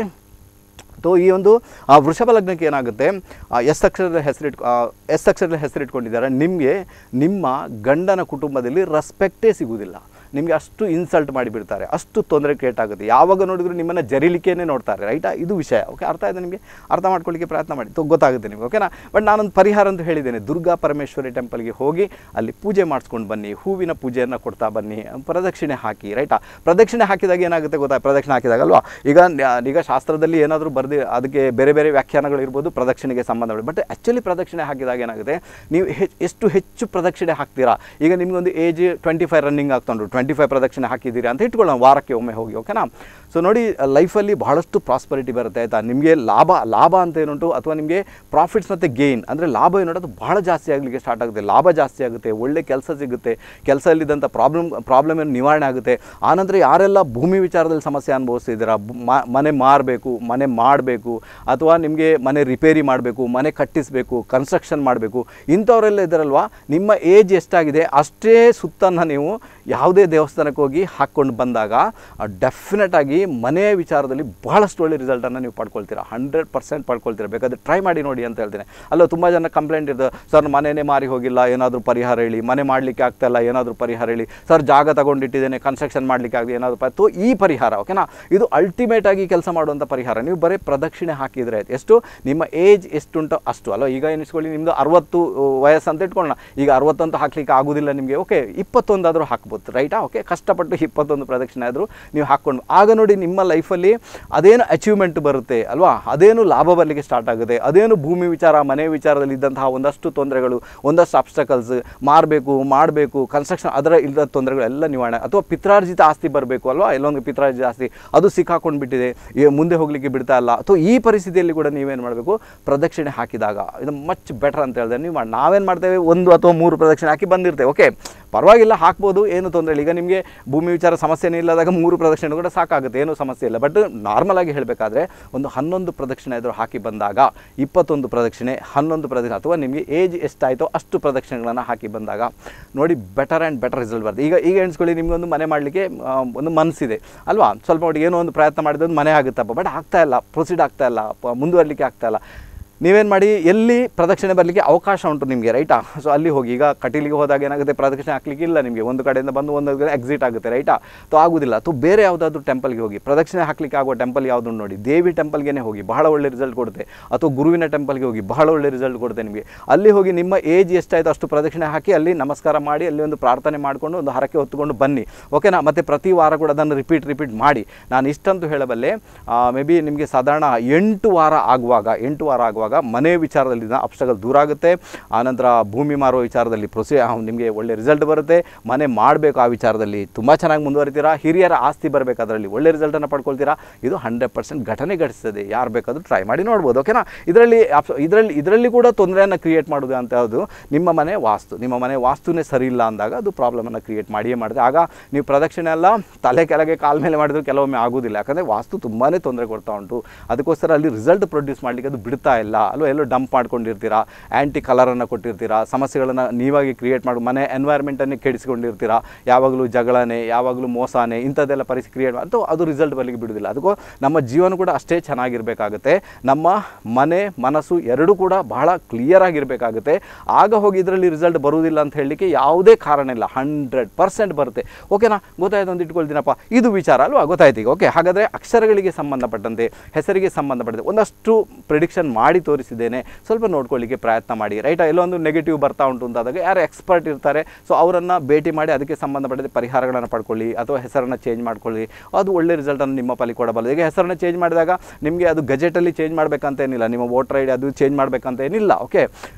ಸೊ ಈ ಒಂದು ಆ, ವೃಷಭ ಲಗ್ನಕ್ಕೆ ಏನಾಗುತ್ತೆ ಆ, ಎಸ್ ಅಕ್ಷರದ ಹೆಸರಿಟ್ ಆ, ಎಸ್ ಅಕ್ಷರದ ಹೆಸರಿಟ್ಕೊಂಡಿದ್ದಾರೆ ನಿಮಗೆ ನಿಮ್ಮ ಗಂಡನ ಕುಟುಂಬದಲ್ಲಿ ರೆಸ್ಪೆಕ್ಟೇ ಸಿಗುವುದಿಲ್ಲ ನಿಮಗೆ ಅಷ್ಟು ಇನ್ಸಲ್ಟ್ ಮಾಡಿಬಿಡ್ತಾರೆ ಅಷ್ಟು ತೊಂದರೆ ಕ್ರಿಯೇಟ್ ಆಗುತ್ತೆ ಯಾವಾಗ ನೋಡಿದ್ರು ನಿಮ್ಮನ್ನು ಜರಿಲಿಕ್ಕೇನೆ ನೋಡ್ತಾರೆ ರೈಟಾ ಇದು ವಿಷಯ ಓಕೆ ಅರ್ಥ ಆಯ್ತು ನಿಮಗೆ ಅರ್ಥ ಮಾಡ್ಕೊಳ್ಳಿಕ್ಕೆ ಪ್ರಯತ್ನ ಮಾಡಿ ತೊ- ಗೊತ್ತಾಗುತ್ತೆ ನಿಮಗೆ ಓಕೆನಾ ಬಟ್ ನಾನೊಂದು ಪರಿಹಾರ ಅಂತ ಹೇಳಿದ್ದೇನೆ ದುರ್ಗಾ ಪರಮೇಶ್ವರಿ ಟೆಂಪಲ್ಗೆ ಹೋಗಿ ಅಲ್ಲಿ ಪೂಜೆ ಮಾಡಿಸ್ಕೊಂಡು ಬನ್ನಿ ಹೂವಿನ ಪೂಜೆಯನ್ನು ಕೊಡ್ತಾ ಬನ್ನಿ ಪ್ರದಕ್ಷಿಣೆ ಹಾಕಿ ರೈಟಾ ಪ್ರದಕ್ಷಿಣೆ ಹಾಕಿದಾಗ ಏನಾಗುತ್ತೆ ಗೊತ್ತಾ ಪ್ರದಕ್ಷಿಣೆ ಹಾಕಿದಾಗ ಅಲ್ವಾ ಈಗ ನ- ಈಗ ಶಾಸ್ತ್ರದಲ್ಲಿ ಏನಾದರೂ ಬರೆದು ಅದಕ್ಕೆ ಬೇರೆ ಬೇರೆ ವ್ಯಾಖ್ಯಾನಗಳು ಇರ್ಬೋದು ಪ್ರದಕ್ಷಿಣೆಗೆ ಸಂಬಂಧ ಬಟ್ ಆ್ಯಕ್ಚುಲಿ ಪ್ರದಕ್ಷಿಣೆ ಹಾಕಿದಾಗ ಏನಾಗುತ್ತೆ ನೀವು ಹೆ- ಎಷ್ಟು ಹೆಚ್ಚು ಪ್ರದಕ್ಷಿಣೆ ಹಾಕ್ತೀರಾ ಈಗ ನಿಮಗೊಂದು ಏಜ್ ಟ್ವೆಂಟಿ ಫೈವ್ ರನ್ನಿಂಗ್ ಆಗ್ತೊಂಡು ಟ್ವೆಂಟಿ ಫೈವ್ ಪ್ರದಕ್ಷಿಣೆ ಹಾಕಿದ್ದೀರಿ ಅಂತ ಇಟ್ಕೊಳ್ಳೋಣ ವಾರಕ್ಕೆ ಒಮ್ಮೆ ಹೋಗಿ ಓಕೆನಾ ಸೊ ನೋಡಿ ಲೈಫಲ್ಲಿ ಬಹಳಷ್ಟು ಪ್ರಾಸ್ಪರಿಟಿ ಬರುತ್ತೆ ಆಯಿತಾ ನಿಮಗೆ ಲಾಭ ಲಾಭ ಅಂತ ಏನುಂಟು ಅಥವಾ ನಿಮಗೆ ಪ್ರಾಫಿಟ್ಸ್ ಮತ್ತು ಗೇನ್ ಅಂದರೆ ಲಾಭ ಏನುಂಟು ಅದು ಬಹಳ ಜಾಸ್ತಿ ಆಗಲಿಕ್ಕೆ ಸ್ಟಾರ್ಟ್ ಆಗುತ್ತೆ ಲಾಭ ಜಾಸ್ತಿ ಆಗುತ್ತೆ ಒಳ್ಳೆ ಕೆಲಸ ಸಿಗುತ್ತೆ ಕೆಲಸದಲ್ಲಿದ್ದಂಥ ಪ್ರಾಬ್ಲಮ್ ಪ್ರಾಬ್ಲಮ್ ಏನು ನಿವಾರಣೆ ಆಗುತ್ತೆ ಆನಂತರ ಯಾರೆಲ್ಲ ಭೂಮಿ ವಿಚಾರದಲ್ಲಿ ಸಮಸ್ಯೆ ಅನುಭವಿಸ್ತಿದ್ದೀರಾ ಬು- ಮ- ಮನೆ ಮಾರಬೇಕು ಮನೆ ಮಾಡಬೇಕು ಅಥವಾ ನಿಮಗೆ ಮನೆ ರಿಪೇರಿ ಮಾಡಬೇಕು ಮನೆ ಕಟ್ಟಿಸಬೇಕು ಕನ್ಸ್ಟ್ರಕ್ಷನ್ ಮಾಡಬೇಕು ಇಂಥವರೆಲ್ಲ ಇದ್ದಾರಲ್ವಾ ನಿಮ್ಮ ಏಜ್ ಎಷ್ಟಾಗಿದೆ ಅಷ್ಟೇ ಸುತ್ತನ್ನು ನೀವು ಯಾವುದೇ ದೇವಸ್ಥಾನಕ್ಕೆ ಹೋಗಿ ಹಾಕ್ಕೊಂಡು ಬಂದಾಗ ಡೆಫಿನೆಟ್ ಆಗಿ ಮನೆ ವಿಚಾರದಲ್ಲಿ ಬಹಳಷ್ಟು ಒಳ್ಳೆ ರಿಸಲ್ಟನ್ನು ನೀವು ಪಡ್ಕೊಳ್ತೀರಾ ಹಂಡ್ರೆಡ್ ಪರ್ಸೆಂಟ್ ಪಡ್ಕೊಳ್ತೀರಾ ಬೇಕಾದ್ರೆ ಟ್ರೈ ಮಾಡಿ ನೋಡಿ ಅಂತ ಹೇಳ್ತೇನೆ ಅಲ್ಲ ತುಂಬ ಜನ ಕಂಪ್ಲೇಂಟ್ ಇರ್ತದೆ ಸರ್ ಮನೆಯೇ ಮಾರಿ ಹೋಗಿಲ್ಲ ಏನಾದರೂ ಪರಿಹಾರ ಹೇಳಿ ಮನೆ ಮಾಡಲಿಕ್ಕೆ ಆಗ್ತಾ ಇಲ್ಲ ಏನಾದರೂ ಪರಿಹಾರ ಹೇಳಿ ಸರ್ ಜಾಗ ತಗೊಂಡಿಟ್ಟಿದ್ದೇನೆ ಕನ್ಸ್ಟ್ರಕ್ಷನ್ ಮಾಡಲಿಕ್ಕೆ ಆಗಲಿ ಏನಾದರೂ ಪ ತೋ ಈ ಪರಿಹಾರ ಓಕೆನಾ ಇದು ಅಲ್ಟಿಮೇಟ್ ಆಗಿ ಕೆಲಸ ಮಾಡುವಂಥ ಪರಿಹಾರ ನೀವು ಬರೀ ಪ್ರದಕ್ಷಿಣೆ ಹಾಕಿದರೆ ಆಯ್ತು ಎಷ್ಟು ನಿಮ್ಮ ಏಜ್ ಎಷ್ಟುಂಟೋ ಅಷ್ಟು ಅಲ್ವಾ ಈಗ ಎನಿಸ್ಕೊಳ್ಳಿ ನಿಮ್ಮದು ಅರವತ್ತು ವಯಸ್ಸು ಅಂತ ಇಟ್ಕೊಳ್ಳೋಣ ಈಗ ಅರವತ್ತಂತೂ ಹಾಕ್ಲಿಕ್ಕೆ ಆಗೋದಿಲ್ಲ ನಿಮಗೆ ಓಕೆ ಇಪ್ಪತ್ತೊಂದಾದರೂ ಹಾಕ್ಬೋದು ರೈಟಾ ಓಕೆ ಕಷ್ಟಪಟ್ಟು ಇಪ್ಪತ್ತೊಂದು ಪ್ರದಕ್ಷಿಣೆ ಆದರೂ ನೀವು ಹಾಕ್ಕೊಂಡು ಆಗ ನೋಡಿ ನಿಮ್ಮ ಲೈಫಲ್ಲಿ ಅದೇನು ಅಚೀವ್ಮೆಂಟ್ ಬರುತ್ತೆ ಅಲ್ವಾ ಅದೇನು ಲಾಭ ಬರಲಿಕ್ಕೆ ಸ್ಟಾರ್ಟ್ ಆಗುತ್ತೆ ಅದೇನು ಭೂಮಿ ವಿಚಾರ ಮನೆ ವಿಚಾರದಲ್ಲಿ ಇದ್ದಂತಹ ಒಂದಷ್ಟು ತೊಂದರೆಗಳು ಒಂದಷ್ಟು ಅಬ್ಸ್ಟಕಲ್ಸ್ ಮಾರಬೇಕು ಮಾಡಬೇಕು ಕನ್ಸ್ಟ್ರಕ್ಷನ್ ಅದರ ಇಲ್ಲದ ತೊಂದರೆಗಳೆಲ್ಲ ನಿವಾರಣೆ ಅಥವಾ ಪಿತ್ರಾರ್ಜಿತ ಆಸ್ತಿ ಬರಬೇಕು ಅಲ್ವಾ ಎಲ್ಲೊಂದು ಪಿತ್ರಾರ್ಜಿತ ಆಸ್ತಿ ಅದು ಸಿಕ್ಕಾಕೊಂಡು ಬಿಟ್ಟಿದೆ ಈ ಮುಂದೆ ಹೋಗಲಿಕ್ಕೆ ಬಿಡ್ತಾ ಇಲ್ಲ ಅಥವಾ ಈ ಪರಿಸ್ಥಿತಿಯಲ್ಲಿ ಕೂಡ ನೀವೇನು ಮಾಡಬೇಕು ಪ್ರದಕ್ಷಿಣೆ ಹಾಕಿದಾಗ ಇದು ಮಚ್ ಬೆಟರ್ ಅಂತ ಹೇಳಿದ್ರೆ ನೀವು ಮಾಡಿ ನಾವೇನು ಮಾಡ್ತೇವೆ ಒಂದು ಅಥವಾ ಮೂರು ಪ್ರದಕ್ಷಿಣೆ ಹಾಕಿ ಬಂದಿರ್ತೇವೆ ಓಕೆ ಪರವಾಗಿಲ್ಲ ಹಾಕ್ಬೋದು ಏನು ತೊಂದರೆ ಇಲ್ಲ ಈಗ ನಿಮಗೆ ಭೂಮಿ ವಿಚಾರ ಸಮಸ್ಯೆನೇ ಇಲ್ಲದಾಗ ಮೂರು ಪ್ರದಕ್ಷಿಣೆ ಕೂಡ ಸಾಕಾಗುತ್ತೆ ಏನೂ ಸಮಸ್ಯೆ ಇಲ್ಲ ಬಟ್ ನಾರ್ಮಲ್ ಆಗಿ ಹೇಳಬೇಕಾದ್ರೆ ಒಂದು ಹನ್ನೊಂದು ಪ್ರದಕ್ಷಿಣೆ ಎದುರು ಹಾಕಿ ಬಂದಾಗ ಇಪ್ಪತ್ತೊಂದು ಪ್ರದಕ್ಷಿಣೆ ಹನ್ನೊಂದು ಪ್ರದಕ್ಷಿಣೆ ಅಥವಾ ನಿಮಗೆ ಏಜ್ ಎಷ್ಟಾಯಿತೋ ಅಷ್ಟು ಪ್ರದಕ್ಷಿಣೆಗಳನ್ನು ಹಾಕಿ ಬಂದಾಗ ನೋಡಿ ಬೆಟರ್ ಆ್ಯಂಡ್ ಬೆಟರ್ ರಿಸಲ್ಟ್ ಬರ್ತದೆ ಈಗ ಈಗ ಎಣಿಸ್ಕೊಳ್ಳಿ ನಿಮಗೊಂದು ಮನೆ ಮಾಡಲಿಕ್ಕೆ ಒಂದು ಮನಸ್ಸಿದೆ ಅಲ್ವಾ ಸ್ವಲ್ಪ ಮಟ್ಟಿಗೆ ಏನೋ ಒಂದು ಪ್ರಯತ್ನ ಮಾಡಿದ್ರೆ ಒಂದು ಮನೆ ಆಗುತ್ತಪ್ಪ ಬಟ್ ಆಗ್ತಾ ಇಲ್ಲ ಪ್ರೊಸೀಡ್ ಆಗ್ತಾ ಇಲ್ಲ ಪ- ಮುಂದುವರಲಿಕ್ಕೆ ಆಗ್ತಾ ಇಲ್ಲ ನೀವೇನು ಮಾಡಿ ಎಲ್ಲಿ ಪ್ರದಕ್ಷಿಣೆ ಬರಲಿಕ್ಕೆ ಅವಕಾಶ ಉಂಟು ನಿಮಗೆ ರೈಟಾ ಸೊ ಅಲ್ಲಿ ಹೋಗಿ ಈಗ ಕಟೀಲಿಗೆ ಹೋದಾಗ ಏನಾಗುತ್ತೆ ಪ್ರದಕ್ಷಿಣೆ ಹಾಕ್ಲಿಕ್ಕೆ ಇಲ್ಲ ನಿಮಗೆ ಒಂದು ಕಡೆಯಿಂದ ಬಂದು ಒಂದು ಕಡೆ ಎಕ್ಸಿಟ್ ಆಗುತ್ತೆ ರೈಟಾ ಸೊ ಆಗೋದಿಲ್ಲ ಸೊ ಬೇರೆ ಯಾವುದಾದ್ರೂ ಟೆಂಪಲ್ಗೆ ಹೋಗಿ ಪ್ರದಕ್ಷಿಣೆ ಹಾಕ್ಲಿಕ್ಕೆ ಆಗುವ ಟೆಂಪಲ್ ಯಾವುದು ನೋಡಿ ದೇವಿ ಟೆಂಪಲ್ಗೆ ಹೋಗಿ ಬಹಳ ಒಳ್ಳೆ ರಿಸಲ್ಟ್ ಕೊಡುತ್ತೆ ಅಥವಾ ಗುರುವಿನ ಟೆಂಪಲ್ಗೆ ಹೋಗಿ ಬಹಳ ಒಳ್ಳೆ ರಿಸಲ್ಟ್ ಕೊಡುತ್ತೆ ನಿಮಗೆ ಅಲ್ಲಿ ಹೋಗಿ ನಿಮ್ಮ ಏಜ್ ಎಷ್ಟಾಯಿತು ಅಷ್ಟು ಪ್ರದಕ್ಷಿಣೆ ಹಾಕಿ ಅಲ್ಲಿ ನಮಸ್ಕಾರ ಮಾಡಿ ಅಲ್ಲಿ ಒಂದು ಪ್ರಾರ್ಥನೆ ಮಾಡಿಕೊಂಡು ಒಂದು ಹರಕೆ ಹೊತ್ತುಕೊಂಡು ಬನ್ನಿ ಓಕೆನಾ ಮತ್ತು ಪ್ರತಿ ವಾರ ಕೂಡ ಅದನ್ನು ರಿಪೀಟ್ ರಿಪೀಟ್ ಮಾಡಿ ನಾನು ಇಷ್ಟಂತೂ ಹೇಳಬಲ್ಲೆ ಮೇ ಬಿ ನಿಮಗೆ ಸಾಧಾರಣ ಎಂಟು ವಾರ ಆಗುವಾಗ ಎಂಟು ವಾರ ಆಗುವಾಗ ಮಾಡುವಾಗ ಮನೆ ವಿಚಾರದಲ್ಲಿ ಅಪ್ಸ್ಟಗಲ್ ದೂರ ಆಗುತ್ತೆ ಆನಂತರ ಭೂಮಿ ಮಾರುವ ವಿಚಾರದಲ್ಲಿ ಪ್ರೊಸೀ ನಿಮಗೆ ಒಳ್ಳೆ ರಿಸಲ್ಟ್ ಬರುತ್ತೆ ಮನೆ ಮಾಡಬೇಕು ಆ ವಿಚಾರದಲ್ಲಿ ತುಂಬ ಚೆನ್ನಾಗಿ ಮುಂದುವರಿತೀರಾ ಹಿರಿಯರ ಆಸ್ತಿ ಬರಬೇಕು ಅದರಲ್ಲಿ ಒಳ್ಳೆ ರಿಸಲ್ಟನ್ನು ಪಡ್ಕೊಳ್ತೀರಾ ಇದು ಹಂಡ್ರೆಡ್ ಪರ್ಸೆಂಟ್ ಘಟನೆ ಘಟಿಸ್ತದೆ ಯಾರು ಬೇಕಾದರೂ ಟ್ರೈ ಮಾಡಿ ನೋಡ್ಬೋದು ಓಕೆನಾ ಇದರಲ್ಲಿ ಇದರಲ್ಲಿ ಇದರಲ್ಲಿ ಕೂಡ ತೊಂದರೆಯನ್ನು ಕ್ರಿಯೇಟ್ ಮಾಡೋದು ಅಂತ ಯಾವುದು ನಿಮ್ಮ ಮನೆ ವಾಸ್ತು ನಿಮ್ಮ ಮನೆ ವಾಸ್ತುನೇ ಸರಿ ಇಲ್ಲ ಅಂದಾಗ ಅದು ಪ್ರಾಬ್ಲಮನ್ನು ಕ್ರಿಯೇಟ್ ಮಾಡಿಯೇ ಮಾಡಿದೆ ಆಗ ನೀವು ಪ್ರದಕ್ಷಿಣೆ ಎಲ್ಲ ತಲೆ ಕೆಳಗೆ ಕಾಲ ಮೇಲೆ ಮಾಡಿದ್ರು ಕೆಲವೊಮ್ಮೆ ಆಗೋದಿಲ್ಲ ಯಾಕಂದರೆ ವಾಸ್ತು ತುಂಬಾ ತೊಂದರೆ ಕೊಡ್ತಾ ಉಂಟು ಅದಕ್ಕೋಸ್ಕರ ಅಲ್ಲಿ ರಿಸಲ್ಟ್ ಪ್ರೊಡ್ಯೂಸ್ ಮಾಡಲಿಕ್ಕೆ ಅದು ಬಿಡ್ತಾ ಇಲ್ಲ ಅಲ್ವಾ ಎಲ್ಲೋ ಡಂಪ್ ಮಾಡ್ಕೊಂಡಿರ್ತೀರಾ ಆ್ಯಂಟಿ ಕಲರನ್ನು ಕೊಟ್ಟಿರ್ತೀರಾ ಸಮಸ್ಯೆಗಳನ್ನು ನೀವಾಗಿ ಕ್ರಿಯೇಟ್ ಮಾಡಿ ಮನೆ ಎನ್ವೈರ್ಮೆಂಟನ್ನೇ ಕೆಡಿಸ್ಕೊಂಡಿರ್ತೀರಾ ಯಾವಾಗಲೂ ಜಗಳನೆ ಯಾವಾಗಲೂ ಮೋಸನೆ ಇಂಥದ್ದೆಲ್ಲ ಪರಿಸ್ಥಿತಿ ಕ್ರಿಯೇಟ್ ಅಥವಾ ಅದು ರಿಸಲ್ಟ್ ಬರಲಿಕ್ಕೆ ಬಿಡೋದಿಲ್ಲ ಅದಕ್ಕೂ ನಮ್ಮ ಜೀವನ ಕೂಡ ಅಷ್ಟೇ ಚೆನ್ನಾಗಿರಬೇಕಾಗುತ್ತೆ ನಮ್ಮ ಮನೆ ಮನಸ್ಸು ಎರಡೂ ಕೂಡ ಬಹಳ ಕ್ಲಿಯರ್ ಆಗಿರಬೇಕಾಗುತ್ತೆ ಆಗ ಹೋಗಿ ಇದರಲ್ಲಿ ರಿಸಲ್ಟ್ ಬರುವುದಿಲ್ಲ ಅಂತ ಹೇಳಲಿಕ್ಕೆ ಯಾವುದೇ ಕಾರಣ ಇಲ್ಲ ಹಂಡ್ರೆಡ್ ಪರ್ಸೆಂಟ್ ಬರುತ್ತೆ ಓಕೆನಾ ಗೊತ್ತಾಯ್ತು ಅಂತ ಇಟ್ಕೊಳ್ತೀನಪ್ಪ ಇದು ವಿಚಾರ ಅಲ್ವಾ ಗೊತ್ತಾಯ್ತು ಈಗ ಓಕೆ ಹಾಗಾದರೆ ಅಕ್ಷರಗಳಿಗೆ ಸಂಬಂಧಪಟ್ಟಂತೆ ಹೆಸರಿಗೆ ಸಂಬಂಧಪಟ್ಟಂತೆ ಒಂದಷ್ಟು ಪ್ರಿಡಿಕ್ಷನ್ ಮಾಡಿ ತೋರಿಸಿದ್ದೇನೆ ಸ್ವಲ್ಪ ನೋಡ್ಕೊಳ್ಳಿಕ್ಕೆ ಪ್ರಯತ್ನ ಮಾಡಿ ರೈಟಾ ಎಲ್ಲೊಂದು ನೆಗೆಟಿವ್ ಬರ್ತಾ ಉಂಟು ಅಂತಾದಾಗ ಯಾರು ಎಕ್ಸ್ಪರ್ಟ್ ಇರ್ತಾರೆ ಸೊ ಅವರನ್ನು ಭೇಟಿ ಮಾಡಿ ಅದಕ್ಕೆ ಸಂಬಂಧಪಟ್ಟಂತೆ ಪರಿಹಾರಗಳನ್ನು ಪಡ್ಕೊಳ್ಳಿ ಅಥವಾ ಹೆಸರನ್ನು ಚೇಂಜ್ ಮಾಡ್ಕೊಳ್ಳಿ ಅದು ಒಳ್ಳೆ ರಿಸಲ್ಟನ್ನು ನಿಮ್ಮ ಪಾಲಿಗೆ ಕೊಡಬಲ್ಲ ಈಗ ಹೆಸರನ್ನು ಚೇಂಜ್ ಮಾಡಿದಾಗ ನಿಮಗೆ ಅದು ಗಜೆಟಲ್ಲಿ ಚೇಂಜ್ ಮಾಡಬೇಕಂತ ಏನಿಲ್ಲ ನಿಮ್ಮ ವೋಟರ್ ಐ ಡಿ ಅದು ಚೇಂಜ್ ಮಾಡಬೇಕಂತ ಏನಿಲ್ಲ ಓಕೆ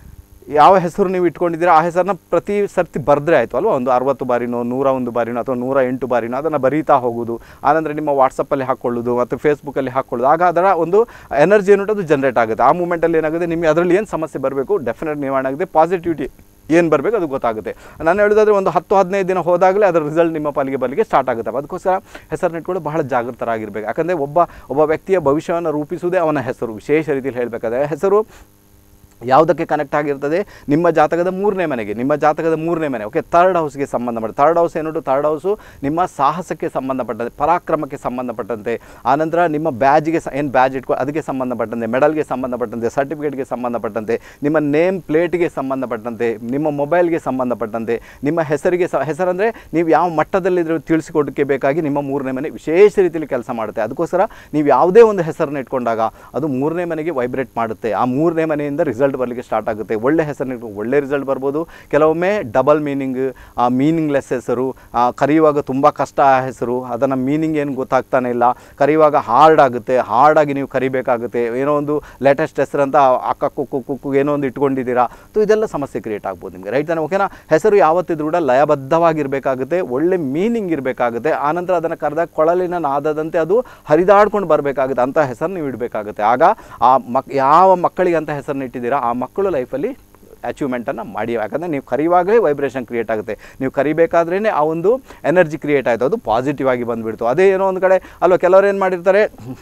ಯಾವ ಹೆಸರು ನೀವು ಇಟ್ಕೊಂಡಿದ್ದೀರಾ ಆ ಹೆಸರನ್ನ ಪ್ರತಿ ಸರ್ತಿ ಬರೆದ್ರೆ ಆಯಿತು ಅಲ್ವಾ ಒಂದು ಅರವತ್ತು ಬಾರಿನೋ ನೂರ ಒಂದು ಬಾರಿನೋ ಅಥವಾ ನೂರ ಎಂಟು ಬಾರಿನೋ ಅದನ್ನು ಬರೀತಾ ಹೋಗೋದು ಆನಂತರ ನಿಮ್ಮ ವಾಟ್ಸಪ್ಪಲ್ಲಿ ಹಾಕ್ಕೊಳ್ಳೋದು ಮತ್ತು ಫೇಸ್ಬುಕ್ಕಲ್ಲಿ ಹಾಕ್ಕೊಳ್ಳೋದು ಆಗ ಅದರ ಒಂದು ಎನರ್ಜಿ ಏನುಂಟು ಅದು ಜನರೇಟ್ ಆಗುತ್ತೆ ಆ ಮೂಮೆಂಟಲ್ಲಿ ಏನಾಗುತ್ತೆ ನಿಮಗೆ ಅದರಲ್ಲಿ ಏನು ಸಮಸ್ಯೆ ಬರಬೇಕು ಡೆಫಿನೆಟ್ ನಿರ್ವಹಣೆ ಆಗುತ್ತೆ ಪಾಸಿಟಿವಿಟಿ ಏನು ಬರಬೇಕು ಅದು ಗೊತ್ತಾಗುತ್ತೆ ನಾನು ಹೇಳೋದಾದ್ರೆ ಒಂದು ಹತ್ತು ಹದಿನೈದು ದಿನ ಹೋದಾಗಲೇ ಅದರ ರಿಸಲ್ಟ್ ನಿಮ್ಮ ಪಾಲಿಗೆ ಬರಲಿಕ್ಕೆ ಸ್ಟಾರ್ಟ್ ಆಗುತ್ತೆ ಅದಕ್ಕೋಸ್ಕರ ಹೆಸರನ್ನ ಇಟ್ಕೊಂಡು ಬಹಳ ಜಾಗೃತರಾಗಿರ್ಬೇಕು ಯಾಕಂದರೆ ಒಬ್ಬ ಒಬ್ಬ ವ್ಯಕ್ತಿಯ ಭವಿಷ್ಯವನ್ನು ರೂಪಿಸುವುದೇ ಅವನ ಹೆಸರು ವಿಶೇಷ ರೀತಿಯಲ್ಲಿ ಹೇಳಬೇಕಾದ್ರೆ ಹೆಸರು ಯಾವುದಕ್ಕೆ ಕನೆಕ್ಟ್ ಆಗಿರ್ತದೆ ನಿಮ್ಮ ಜಾತಕದ ಮೂರನೇ ಮನೆಗೆ ನಿಮ್ಮ ಜಾತಕದ ಮೂರನೇ ಮನೆ ಓಕೆ ಥರ್ಡ್ ಹೌಸ್ಗೆ ಸಂಬಂಧಪಟ್ಟ ಥರ್ಡ್ ಹೌಸ್ ಏನುಂಟು ಥರ್ಡ್ ಹೌಸು ನಿಮ್ಮ ಸಾಹಸಕ್ಕೆ ಸಂಬಂಧಪಟ್ಟಂತೆ ಪರಾಕ್ರಮಕ್ಕೆ ಸಂಬಂಧಪಟ್ಟಂತೆ ಆನಂತರ ನಿಮ್ಮ ಬ್ಯಾಜಿಗೆ ಏನು ಬ್ಯಾಜ್ ಇಟ್ಕೊ ಅದಕ್ಕೆ ಸಂಬಂಧಪಟ್ಟಂತೆ ಮೆಡಲ್ಗೆ ಸಂಬಂಧಪಟ್ಟಂತೆ ಸರ್ಟಿಫಿಕೇಟ್ಗೆ ಸಂಬಂಧಪಟ್ಟಂತೆ ನಿಮ್ಮ ನೇಮ್ ಪ್ಲೇಟ್ಗೆ ಸಂಬಂಧಪಟ್ಟಂತೆ ನಿಮ್ಮ ಮೊಬೈಲ್ಗೆ ಸಂಬಂಧಪಟ್ಟಂತೆ ನಿಮ್ಮ ಹೆಸರಿಗೆ ಸ ಹೆಸರಂದರೆ ನೀವು ಯಾವ ಮಟ್ಟದಲ್ಲಿದ್ದರೂ ತಿಳಿಸಿಕೊಡೋಕ್ಕೆ ಬೇಕಾಗಿ ನಿಮ್ಮ ಮೂರನೇ ಮನೆ ವಿಶೇಷ ರೀತಿಯಲ್ಲಿ ಕೆಲಸ ಮಾಡುತ್ತೆ ಅದಕ್ಕೋಸ್ಕರ ನೀವು ಯಾವುದೇ ಒಂದು ಹೆಸರನ್ನ ಇಟ್ಕೊಂಡಾಗ ಅದು ಮೂರನೇ ಮನೆಗೆ ವೈಬ್ರೇಟ್ ಮಾಡುತ್ತೆ ಆ ಮೂರನೇ ಮನೆಯಿಂದ ರಿಸಲ್ಟ್ ಬರಲಿಕ್ಕೆ ಸ್ಟಾರ್ಟ್ ಆಗುತ್ತೆ ಒಳ್ಳೆ ಹೆಸರನ್ನ ಇಟ್ಕೊಂಡು ಒಳ್ಳೆ ರಿಸಲ್ಟ್ ಬರ್ಬೋದು ಕೆಲವೊಮ್ಮೆ ಡಬಲ್ ಮೀನಿಂಗ್ ಮೀನಿಂಗ್ಲೆಸ್ ಹೆಸರು ಆ, ಕರೆಯುವಾಗ ತುಂಬ ಕಷ್ಟ ಆ ಹೆಸರು ಅದನ್ನು ಮೀನಿಂಗ್ ಏನು ಗೊತ್ತಾಗ್ತಾನೆ ಇಲ್ಲ ಕರೆಯುವಾಗ ಹಾರ್ಡ್ ಆಗುತ್ತೆ ಹಾರ್ಡಾಗಿ ನೀವು ಕರಿಬೇಕಾಗುತ್ತೆ ಏನೋ ಒಂದು ಲೇಟೆಸ್ಟ್ ಹೆಸರು ಅಂತ ಅಕ್ಕ ಕುಕ್ಕು ಕುಕ್ಕು ಏನೋ ಒಂದು ಇಟ್ಕೊಂಡಿದ್ದೀರಾ ಸೊ ಇದೆಲ್ಲ ಸಮಸ್ಯೆ ಕ್ರಿಯೇಟ್ ಆಗ್ಬೋದು ನಿಮಗೆ ರೈಟ್ ತಾನೆ ಓಕೆನಾ ಹೆಸರು ಯಾವತ್ತಿದ್ರೂ ಕೂಡ ಲಯಬದ್ಧವಾಗಿರಬೇಕಾಗುತ್ತೆ ಒಳ್ಳೆ ಮೀನಿಂಗ್ ಇರಬೇಕಾಗುತ್ತೆ ಆನಂತರ ಅದನ್ನು ಕರೆದಾಗ ಕೊಳಲಿನ ನಾದದಂತೆ ಅದು ಹರಿದಾಡ್ಕೊಂಡು ಬರಬೇಕಾಗುತ್ತೆ ಅಂತ ಹೆಸರು ನೀವು ಇಡಬೇಕಾಗುತ್ತೆ ಆಗ ಆ ಮಕ್ ಯಾವ ಮಕ್ಕಳಿಗೆ ಅಂತ ಹೆಸರನ್ನ ಇಟ್ಟಿದ್ದೀರಾ ಆ ಮಕ್ಕಳು ಲೈಫಲ್ಲಿ ಅಚೀವ್ಮೆಂಟನ್ನು ಮಾಡಿ ಯಾಕಂದರೆ ನೀವು ಕರೆಯುವಾಗಲೇ ವೈಬ್ರೇಷನ್ ಕ್ರಿಯೇಟ್ ಆಗುತ್ತೆ ನೀವು ಕರಿಬೇಕಾದ್ರೇ ಆ ಒಂದು ಎನರ್ಜಿ ಕ್ರಿಯೇಟ್ ಆಯಿತು ಅದು ಪಾಸಿಟಿವ್ ಆಗಿ ಬಂದುಬಿಡ್ತು ಅದೇ ಏನೋ ಒಂದು ಕಡೆ ಅಲ್ವಾ ಕೆಲವರು ಏನು ಮಾಡಿರ್ತಾರೆ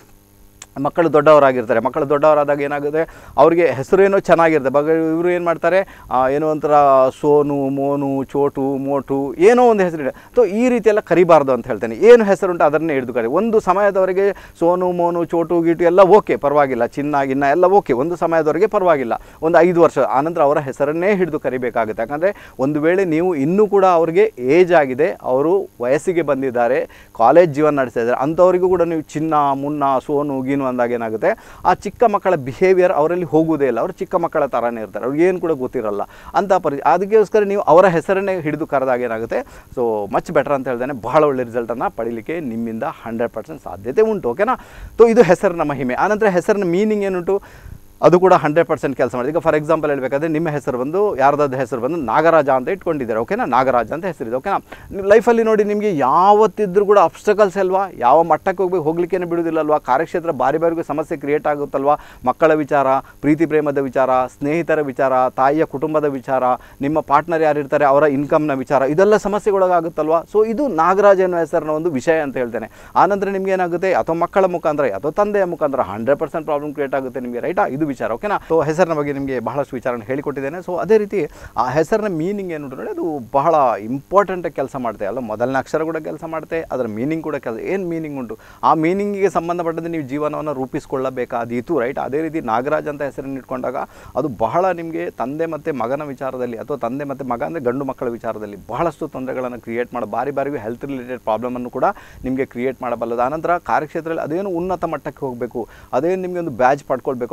ಮಕ್ಕಳು ದೊಡ್ಡವರಾಗಿರ್ತಾರೆ ಮಕ್ಕಳು ದೊಡ್ಡವರಾದಾಗ ಏನಾಗುತ್ತೆ ಅವರಿಗೆ ಹೆಸರೇನೋ ಚೆನ್ನಾಗಿರುತ್ತೆ ಬಗ ಇವರು ಏನು ಮಾಡ್ತಾರೆ ಆ, ಏನೋ ಒಂಥರ ಸೋನು ಮೋನು ಚೋಟು ಮೋಟು ಏನೋ ಒಂದು ಹೆಸರಿದೆ ಸೊ ಈ ರೀತಿ ಎಲ್ಲ ಕರಿಬಾರ್ದು ಅಂತ ಹೇಳ್ತೇನೆ ಏನು ಹೆಸರುಂಟು ಅದನ್ನೇ ಹಿಡಿದು ಕರಿ ಒಂದು ಸಮಯದವರೆಗೆ ಸೋನು ಮೋನು ಚೋಟು ಗೀಟು ಎಲ್ಲ ಓಕೆ ಪರವಾಗಿಲ್ಲ ಚಿನ್ನ ಗಿನ್ನ ಎಲ್ಲ ಓಕೆ ಒಂದು ಸಮಯದವರೆಗೆ ಪರವಾಗಿಲ್ಲ ಒಂದು ಐದು ವರ್ಷ ಆನಂತರ ಅವರ ಹೆಸರನ್ನೇ ಹಿಡಿದು ಕರಿಬೇಕಾಗುತ್ತೆ ಯಾಕಂದರೆ ಒಂದು ವೇಳೆ ನೀವು ಇನ್ನೂ ಕೂಡ ಅವರಿಗೆ ಏಜ್ ಆಗಿದೆ ಅವರು ವಯಸ್ಸಿಗೆ ಬಂದಿದ್ದಾರೆ ಕಾಲೇಜ್ ಜೀವನ ನಡೆಸ್ತಾ ಇದ್ದಾರೆ ಅಂಥವರಿಗೂ ಕೂಡ ನೀವು ಚಿನ್ನ ಮುನ್ನ ಸೋನು ಗೀನು ಅಂದಾಗ ಏನಾಗುತ್ತೆ ಆ ಚಿಕ್ಕ ಮಕ್ಕಳ ಬಿಹೇವಿಯರ್ ಅವರಲ್ಲಿ ಹೋಗುವುದೇ ಇಲ್ಲ ಅವರು ಚಿಕ್ಕ ಮಕ್ಕಳ ಥರನೇ ಇರ್ತಾರೆ ಅವ್ರಿಗೆ ಏನು ಕೂಡ ಗೊತ್ತಿರಲ್ಲ ಅಂತ ಪರಿ ಅದಕ್ಕೋಸ್ಕರ ನೀವು ಅವರ ಹೆಸರನ್ನೇ ಹಿಡಿದು ಕರೆದಾಗ ಏನಾಗುತ್ತೆ ಸೊ ಮಚ್ ಬೆಟರ್ ಅಂತ ಹೇಳ್ದೇನೆ ಬಹಳ ಒಳ್ಳೆ ರಿಸಲ್ಟನ್ನು ಪಡೀಲಿಕ್ಕೆ ನಿಮ್ಮಿಂದ ಹಂಡ್ರೆಡ್ ಪರ್ಸೆಂಟ್ ಸಾಧ್ಯತೆ ಉಂಟು ಓಕೆನಾ ಸೊ ಇದು ಹೆಸರಿನ ಮಹಿಮೆ ಆನಂತರ ಹೆಸರಿನ ಮೀನಿಂಗ್ ಏನುಂಟು ಅದು ಕೂಡ ಹಂಡ್ರೆಡ್ ಪರ್ಸೆಂಟ್ ಕೆಲಸ ಮಾಡಿದೆ ಈಗ ಫಾರ್ ಎಕ್ಸಾಂಪಲ್ ಹೇಳಬೇಕಾದ್ರೆ ನಿಮ್ಮ ಹೆಸರು ಬಂದು ಯಾರ್ದಾದ್ರು ಹೆಸರು ಬಂದು ನಾಗರಾಜ ಅಂತ ಇಟ್ಕೊಂಡಿದ್ದಾರೆ ಓಕೆನಾ ನಾಗರಾಜ ಅಂತ ಹೆಸರಿದೆ ಓಕೆನಾ ನೀವು ಲೈಫಲ್ಲಿ ನೋಡಿ ನಿಮಗೆ ಯಾವತ್ತಿದ್ರೂ ಕೂಡ ಅಬ್ಸ್ಟಕಲ್ಸ್ ಅಲ್ವಾ ಯಾವ ಮಟ್ಟಕ್ಕೆ ಹೋಗ್ಬೇಕು ಹೋಗ್ಲಿಕ್ಕೇನೆ ಬಿಡುವುದಿಲ್ಲ ಅಲ್ವಾ ಕಾರ್ಯಕ್ಷೇತ್ರ ಬಾರಿ ಬಾರಿಗೂ ಸಮಸ್ಯೆ ಕ್ರಿಯೇಟ್ ಆಗುತ್ತಲ್ವಾ ಮಕ್ಕಳ ವಿಚಾರ ಪ್ರೀತಿ ಪ್ರೇಮದ ವಿಚಾರ ಸ್ನೇಹಿತರ ವಿಚಾರ ತಾಯಿಯ ಕುಟುಂಬದ ವಿಚಾರ ನಿಮ್ಮ ಪಾರ್ಟ್ನರ್ ಯಾರಿರ್ತಾರೆ ಅವರ ಇನ್ಕಮ್ನ ವಿಚಾರ ಇದೆಲ್ಲ ಸಮಸ್ಯೆಗೊಳಗಾಗುತ್ತಲ್ವಾ ಸೊ ಇದು ನಾಗರಾಜ ಅನ್ನೋ ಹೆಸರಿನ ಒಂದು ವಿಷಯ ಅಂತ ಹೇಳ್ತೇನೆ ಆನಂತರ ನಿಮ್ಗೆ ಏನಾಗುತ್ತೆ ಅಥವಾ ಮಕ್ಕಳ ಮುಖಾಂತರ ಅಥವಾ ತಂದೆಯ ಮುಖಾಂತರ ಹಂಡ್ರೆಡ್ ಪರ್ಸೆಂಟ್ ಪ್ರಾಬ್ಲಮ್ ಕ್ರಿಯೇಟ್ ಆಗುತ್ತೆ ನಿಮಗೆ ರೈಟಾ ಇದು ವಿಚಾರ ಓಕೆನಾ ಸೊ ಹೆಸರಿನ ಬಗ್ಗೆ ನಿಮಗೆ ಬಹಳಷ್ಟು ವಿಚಾರನ ಹೇಳಿಕೊಟ್ಟಿದ್ದೇನೆ ಸೊ ಅದೇ ರೀತಿ ಆ ಹೆಸರಿನ ಮೀನಿಂಗ್ ಏನು ನೋಡಿ ಅದು ಬಹಳ ಇಂಪಾರ್ಟೆಂಟ್ ಕೆಲಸ ಮಾಡುತ್ತೆ ಅಲ್ಲ ಮೊದಲನೇ ಅಕ್ಷರ ಕೂಡ ಕೆಲಸ ಮಾಡುತ್ತೆ ಅದರ ಮೀನಿಂಗ್ ಕೂಡ ಕೆಲಸ ಏನು ಮೀನಿಂಗ್ ಉಂಟು ಆ ಮೀನಿಂಗಿಗೆ ಸಂಬಂಧಪಟ್ಟಂತೆ ನೀವು ಜೀವನವನ್ನು ರೂಪಿಸಿಕೊಳ್ಳಬೇಕಾದೀತು ರೈಟ್ ಅದೇ ರೀತಿ ನಾಗರಾಜ್ ಅಂತ ಹೆಸರನ್ನು ಇಟ್ಕೊಂಡಾಗ ಅದು ಬಹಳ ನಿಮಗೆ ತಂದೆ ಮತ್ತು ಮಗನ ವಿಚಾರದಲ್ಲಿ ಅಥವಾ ತಂದೆ ಮತ್ತು ಮಗ ಅಂದರೆ ಗಂಡು ಮಕ್ಕಳ ವಿಚಾರದಲ್ಲಿ ಬಹಳಷ್ಟು ತೊಂದರೆಗಳನ್ನು ಕ್ರಿಯೇಟ್ ಮಾಡಿ ಬಾರಿ ಬಾರಿಗೂ ಹೆಲ್ತ್ ರಿಲೇಟೆಡ್ ಪ್ರಾಬ್ಲಮನ್ನು ಕೂಡ ನಿಮಗೆ ಕ್ರಿಯೇಟ್ ಮಾಡಬಲ್ಲದು ಆನಂತರ ಕಾರ್ಯಕ್ಷೇತ್ರದಲ್ಲಿ ಅದೇನು ಉನ್ನತ ಮಟ್ಟಕ್ಕೆ ಹೋಗಬೇಕು ಅದೇನು ನಿಮಗೆ ಒಂದು ಬ್ಯಾಜ್ ಪಡ್ಕೊಳ್ಬೇಕು ಅದು ಆಗೋದಿಲ್ಲ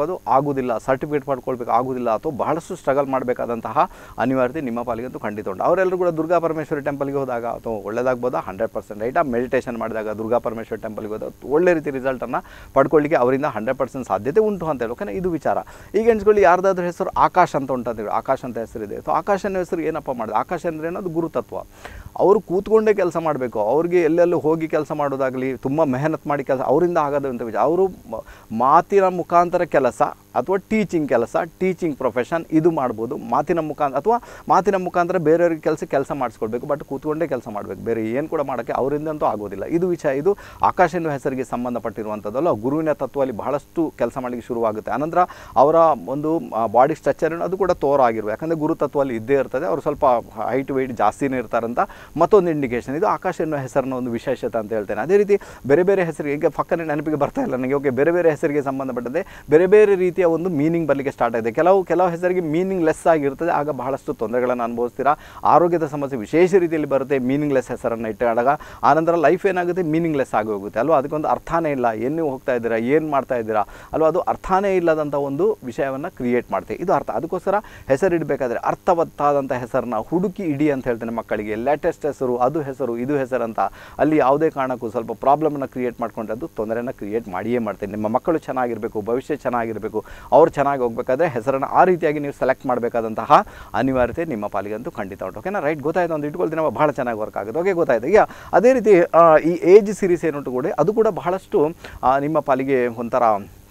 ಆಗೋದಿಲ್ಲ ಸರ್ಟಿಫಿಕೇಟ್ ಪಡ್ಕೊಳ್ಬೇಕು ಆಗೋದಿಲ್ಲ ಅಥವಾ ಬಹಳಷ್ಟು ಸ್ಟ್ರಗಲ್ ಮಾಡಬೇಕಾದಂತಹ ಅನಿವಾರ್ಯತೆ ನಿಮ್ಮ ಪಾಲಿಗಂತೂ ಖಂಡಿತ ಉಂಟು ಅವರೆಲ್ಲರೂ ಕೂಡ ದುರ್ಗಾ ಪರಮೇಶ್ವರಿ ಟೆಂಪಲ್ಗೆ ಹೋದಾಗ ಅಥವಾ ಒಳ್ಳೆಯದಾಗ್ಬೋದಾ ಹಂಡ್ರೆಡ್ ಪರ್ಸೆಂಟ್ ರೈಟಾ ಮೆಡಿಟೇಷನ್ ಮಾಡಿದಾಗ ದುರ್ಗಾ ಪರಮೇಶ್ವರಿ ಟೆಂಪಲ್ಗೆ ಹೋದಾಗ ಒಳ್ಳೆ ರೀತಿ ರಿಸಲ್ಟನ್ನು ಪಡ್ಕೊಳ್ಳಿಕ್ಕೆ ಅವರಿಂದ ಹಂಡ್ರೆಡ್ ಪರ್ಸೆಂಟ್ ಸಾಧ್ಯತೆ ಉಂಟು ಅಂತ ಹೇಳಿ ಓಕೆನಾ ಇದು ವಿಚಾರ ಈಗ ಎಣಿಸ್ಕೊಳ್ಳಿ ಯಾರ್ದಾದ್ರೂ ಹೆಸರು ಆಕಾಶ್ ಅಂತ ಉಂಟು ಅಂತ ಹೇಳಿ ಆಕಾಶ್ ಅಂತ ಹೆಸರಿದೆ ಸೊ ಆಕಾಶನ ಹೆಸರು ಏನಪ್ಪ ಮಾಡಿದೆ ಆಕಾಶ ಅಂದರೆ ಏನದು ಗುರುತತ್ವ ಅವರು ಕೂತ್ಕೊಂಡೇ ಕೆಲಸ ಮಾಡಬೇಕು ಅವ್ರಿಗೆ ಎಲ್ಲೆಲ್ಲೂ ಹೋಗಿ ಕೆಲಸ ಮಾಡೋದಾಗಲಿ ತುಂಬ ಮೆಹನತ್ ಮಾಡಿ ಕೆಲಸ ಅವರಿಂದ ಆಗೋದು ಅಂತ ವಿಚಾರ ಅವರು ಮ- ಮಾತಿನ ಮುಖಾಂತರ ಕೆಲಸ ಅಥವಾ ಟೀಚಿಂಗ್ ಕೆಲಸ ಟೀಚಿಂಗ್ ಪ್ರೊಫೆಷನ್ ಇದು ಮಾಡ್ಬೋದು ಮಾತಿನ ಮುಖಾಂತರ ಅಥವಾ ಮಾತಿನ ಮುಖಾಂತರ ಬೇರೆಯವ್ರಿಗೆ ಕೆಲಸ ಕೆಲಸ ಮಾಡಿಸ್ಕೊಳ್ಬೇಕು ಬಟ್ ಕೂತ್ಕೊಂಡೇ ಕೆಲಸ ಮಾಡಬೇಕು ಬೇರೆ ಏನು ಕೂಡ ಮಾಡೋಕ್ಕೆ ಅವರಿಂದಂತೂ ಆಗೋದಿಲ್ಲ ಇದು ವಿಷಯ ಇದು ಆಕಾಶ ಎನ್ನುವ ಹೆಸರಿಗೆ ಸಂಬಂಧಪಟ್ಟಿರುವಂಥದ್ದಲ್ಲ ಗುರುವಿನ ತತ್ವದಲ್ಲಿ ಬಹಳಷ್ಟು ಕೆಲಸ ಮಾಡಲಿಕ್ಕೆ ಶುರುವಾಗುತ್ತೆ ಆನಂತರ ಅವರ ಒಂದು ಬಾಡಿ ಸ್ಟ್ರಕ್ಚರ್ ಅದು ಕೂಡ ತೋರ ಆಗಿರ್ಬೇಕು ಯಾಕಂದರೆ ಗುರು ತತ್ವದಲ್ಲಿ ಇದ್ದೇ ಇರ್ತದೆ ಅವರು ಸ್ವಲ್ಪ ಹೈಟ್ ವೆಯ್ಟ್ ಜಾಸ್ತಿನೇ ಇರ್ತಾರಂತ ಮತ್ತೊಂದು ಇಂಡಿಕೇಶನ್ ಇದು ಆಕಾಶ ಎನ್ನುವ ಹೆಸರಿನ ಒಂದು ವಿಶೇಷತೆ ಅಂತ ಹೇಳ್ತೇನೆ ಅದೇ ರೀತಿ ಬೇರೆ ಬೇರೆ ಹೆಸರಿಗೆ ಈಗ ಪಕ್ಕನೆ ನೆನಪಿಗೆ ಬರ್ತಾ ಇಲ್ಲ ನನಗೆ ಓಕೆ ಬೇರೆ ಬೇರೆ ಹೆಸರಿಗೆ ಸಂಬಂಧಪಟ್ಟಂತೆ ಬೇರೆ ಬೇರೆ ರೀತಿಯ ಒಂದು ಮೀನಿಂಗ್ ಬರಲಿಕ್ಕೆ ಸ್ಟಾರ್ಟ್ ಆಗಿದೆ ಕೆಲವು ಕೆಲವು ಹೆಸರಿಗೆ ಮೀನಿಂಗ್ ಲೆಸ್ ಆಗಿರ್ತದೆ ಆಗ ಬಹಳಷ್ಟು ತೊಂದರೆಗಳನ್ನು ಅನುಭವಿಸ್ತೀರಾ ಆರೋಗ್ಯದ ಸಮಸ್ಯೆ ವಿಶೇಷ ರೀತಿಯಲ್ಲಿ ಬರುತ್ತೆ ಮೀನಿಂಗ್ಲೆಸ್ ಹೆಸರನ್ನು ಇಟ್ಟಾಗ ಆನಂತರ ಲೈಫ್ ಏನಾಗುತ್ತೆ ಮೀನಿಂಗ್ಲೆಸ್ ಆಗಿ ಹೋಗುತ್ತೆ ಅಲ್ವಾ ಅದಕ್ಕೊಂದು ಅರ್ಥನೇ ಇಲ್ಲ ಏನು ನೀವು ಹೋಗ್ತಾ ಇದ್ದೀರಾ ಏನು ಮಾಡ್ತಾ ಇದ್ದೀರಾ ಅಲ್ವಾ ಅದು ಅರ್ಥನೇ ಇಲ್ಲದಂಥ ಒಂದು ವಿಷಯವನ್ನು ಕ್ರಿಯೇಟ್ ಮಾಡ್ತೆ ಇದು ಅರ್ಥ ಅದಕ್ಕೋಸ್ಕರ ಹೆಸರಿಡಬೇಕಾದ್ರೆ ಅರ್ಥವತ್ತಾದಂಥ ಹೆಸರನ್ನ ಹುಡುಕಿ ಇಡಿ ಅಂತ ಹೇಳ್ತೇನೆ ಮಕ್ಕಳಿಗೆ ಲೇಟೆಸ್ಟ್ ಹೆಸರು ಅದು ಹೆಸರು ಇದು ಹೆಸರು ಅಂತ ಅಲ್ಲಿ ಯಾವುದೇ ಕಾರಣಕ್ಕೂ ಸ್ವಲ್ಪ ಪ್ರಾಬ್ಲಮನ್ನು ಕ್ರಿಯೇಟ್ ಮಾಡ್ಕೊಂಡ್ರೆ ಅದು ತೊಂದರೆನ ಕ್ರಿಯೇಟ್ ಮಾಡಿಯೇ ಮಾಡ್ತೇನೆ ನಿಮ್ಮ ಮಕ್ಕಳು ಚೆನ್ನಾಗಿರಬೇಕು ಭವಿಷ್ಯ ಚೆನ್ನಾಗಿರಬೇಕು ಅವ್ರು ಚೆನ್ನಾಗಿ ಹೋಗ್ಬೇಕಾದ್ರೆ ಹೆಸರನ್ನು ಆ ರೀತಿಯಾಗಿ ನೀವು ಸೆಲೆಕ್ಟ್ ಮಾಡಬೇಕಾದಂತಹ ಅನಿವಾರ್ಯತೆ ನಿಮ್ಮ ಪಾಲಿಗಂತೂ ಖಂಡಿತ ಉಂಟು ಓಕೆನಾ ರೈಟ್ ಗೊತ್ತಾಯ್ತು ಅಂತ ಇಟ್ಕೊಳ್ತೀನಿ ಭಾಳ ಚೆನ್ನಾಗಿ ವರ್ಕ್ ಆಗುತ್ತೆ ಓಕೆ ಗೊತ್ತಾಯ್ತು ಈಗ ಅದೇ ರೀತಿ ಆ, ಈ ಏಜ್ ಸೀರೀಸ್ ಏನುಂಟು ಕೂಡ ಅದು ಕೂಡ ಬಹಳಷ್ಟು ಆ, ನಿಮ್ಮ ಪಾಲಿಗೆ ಒಂಥರ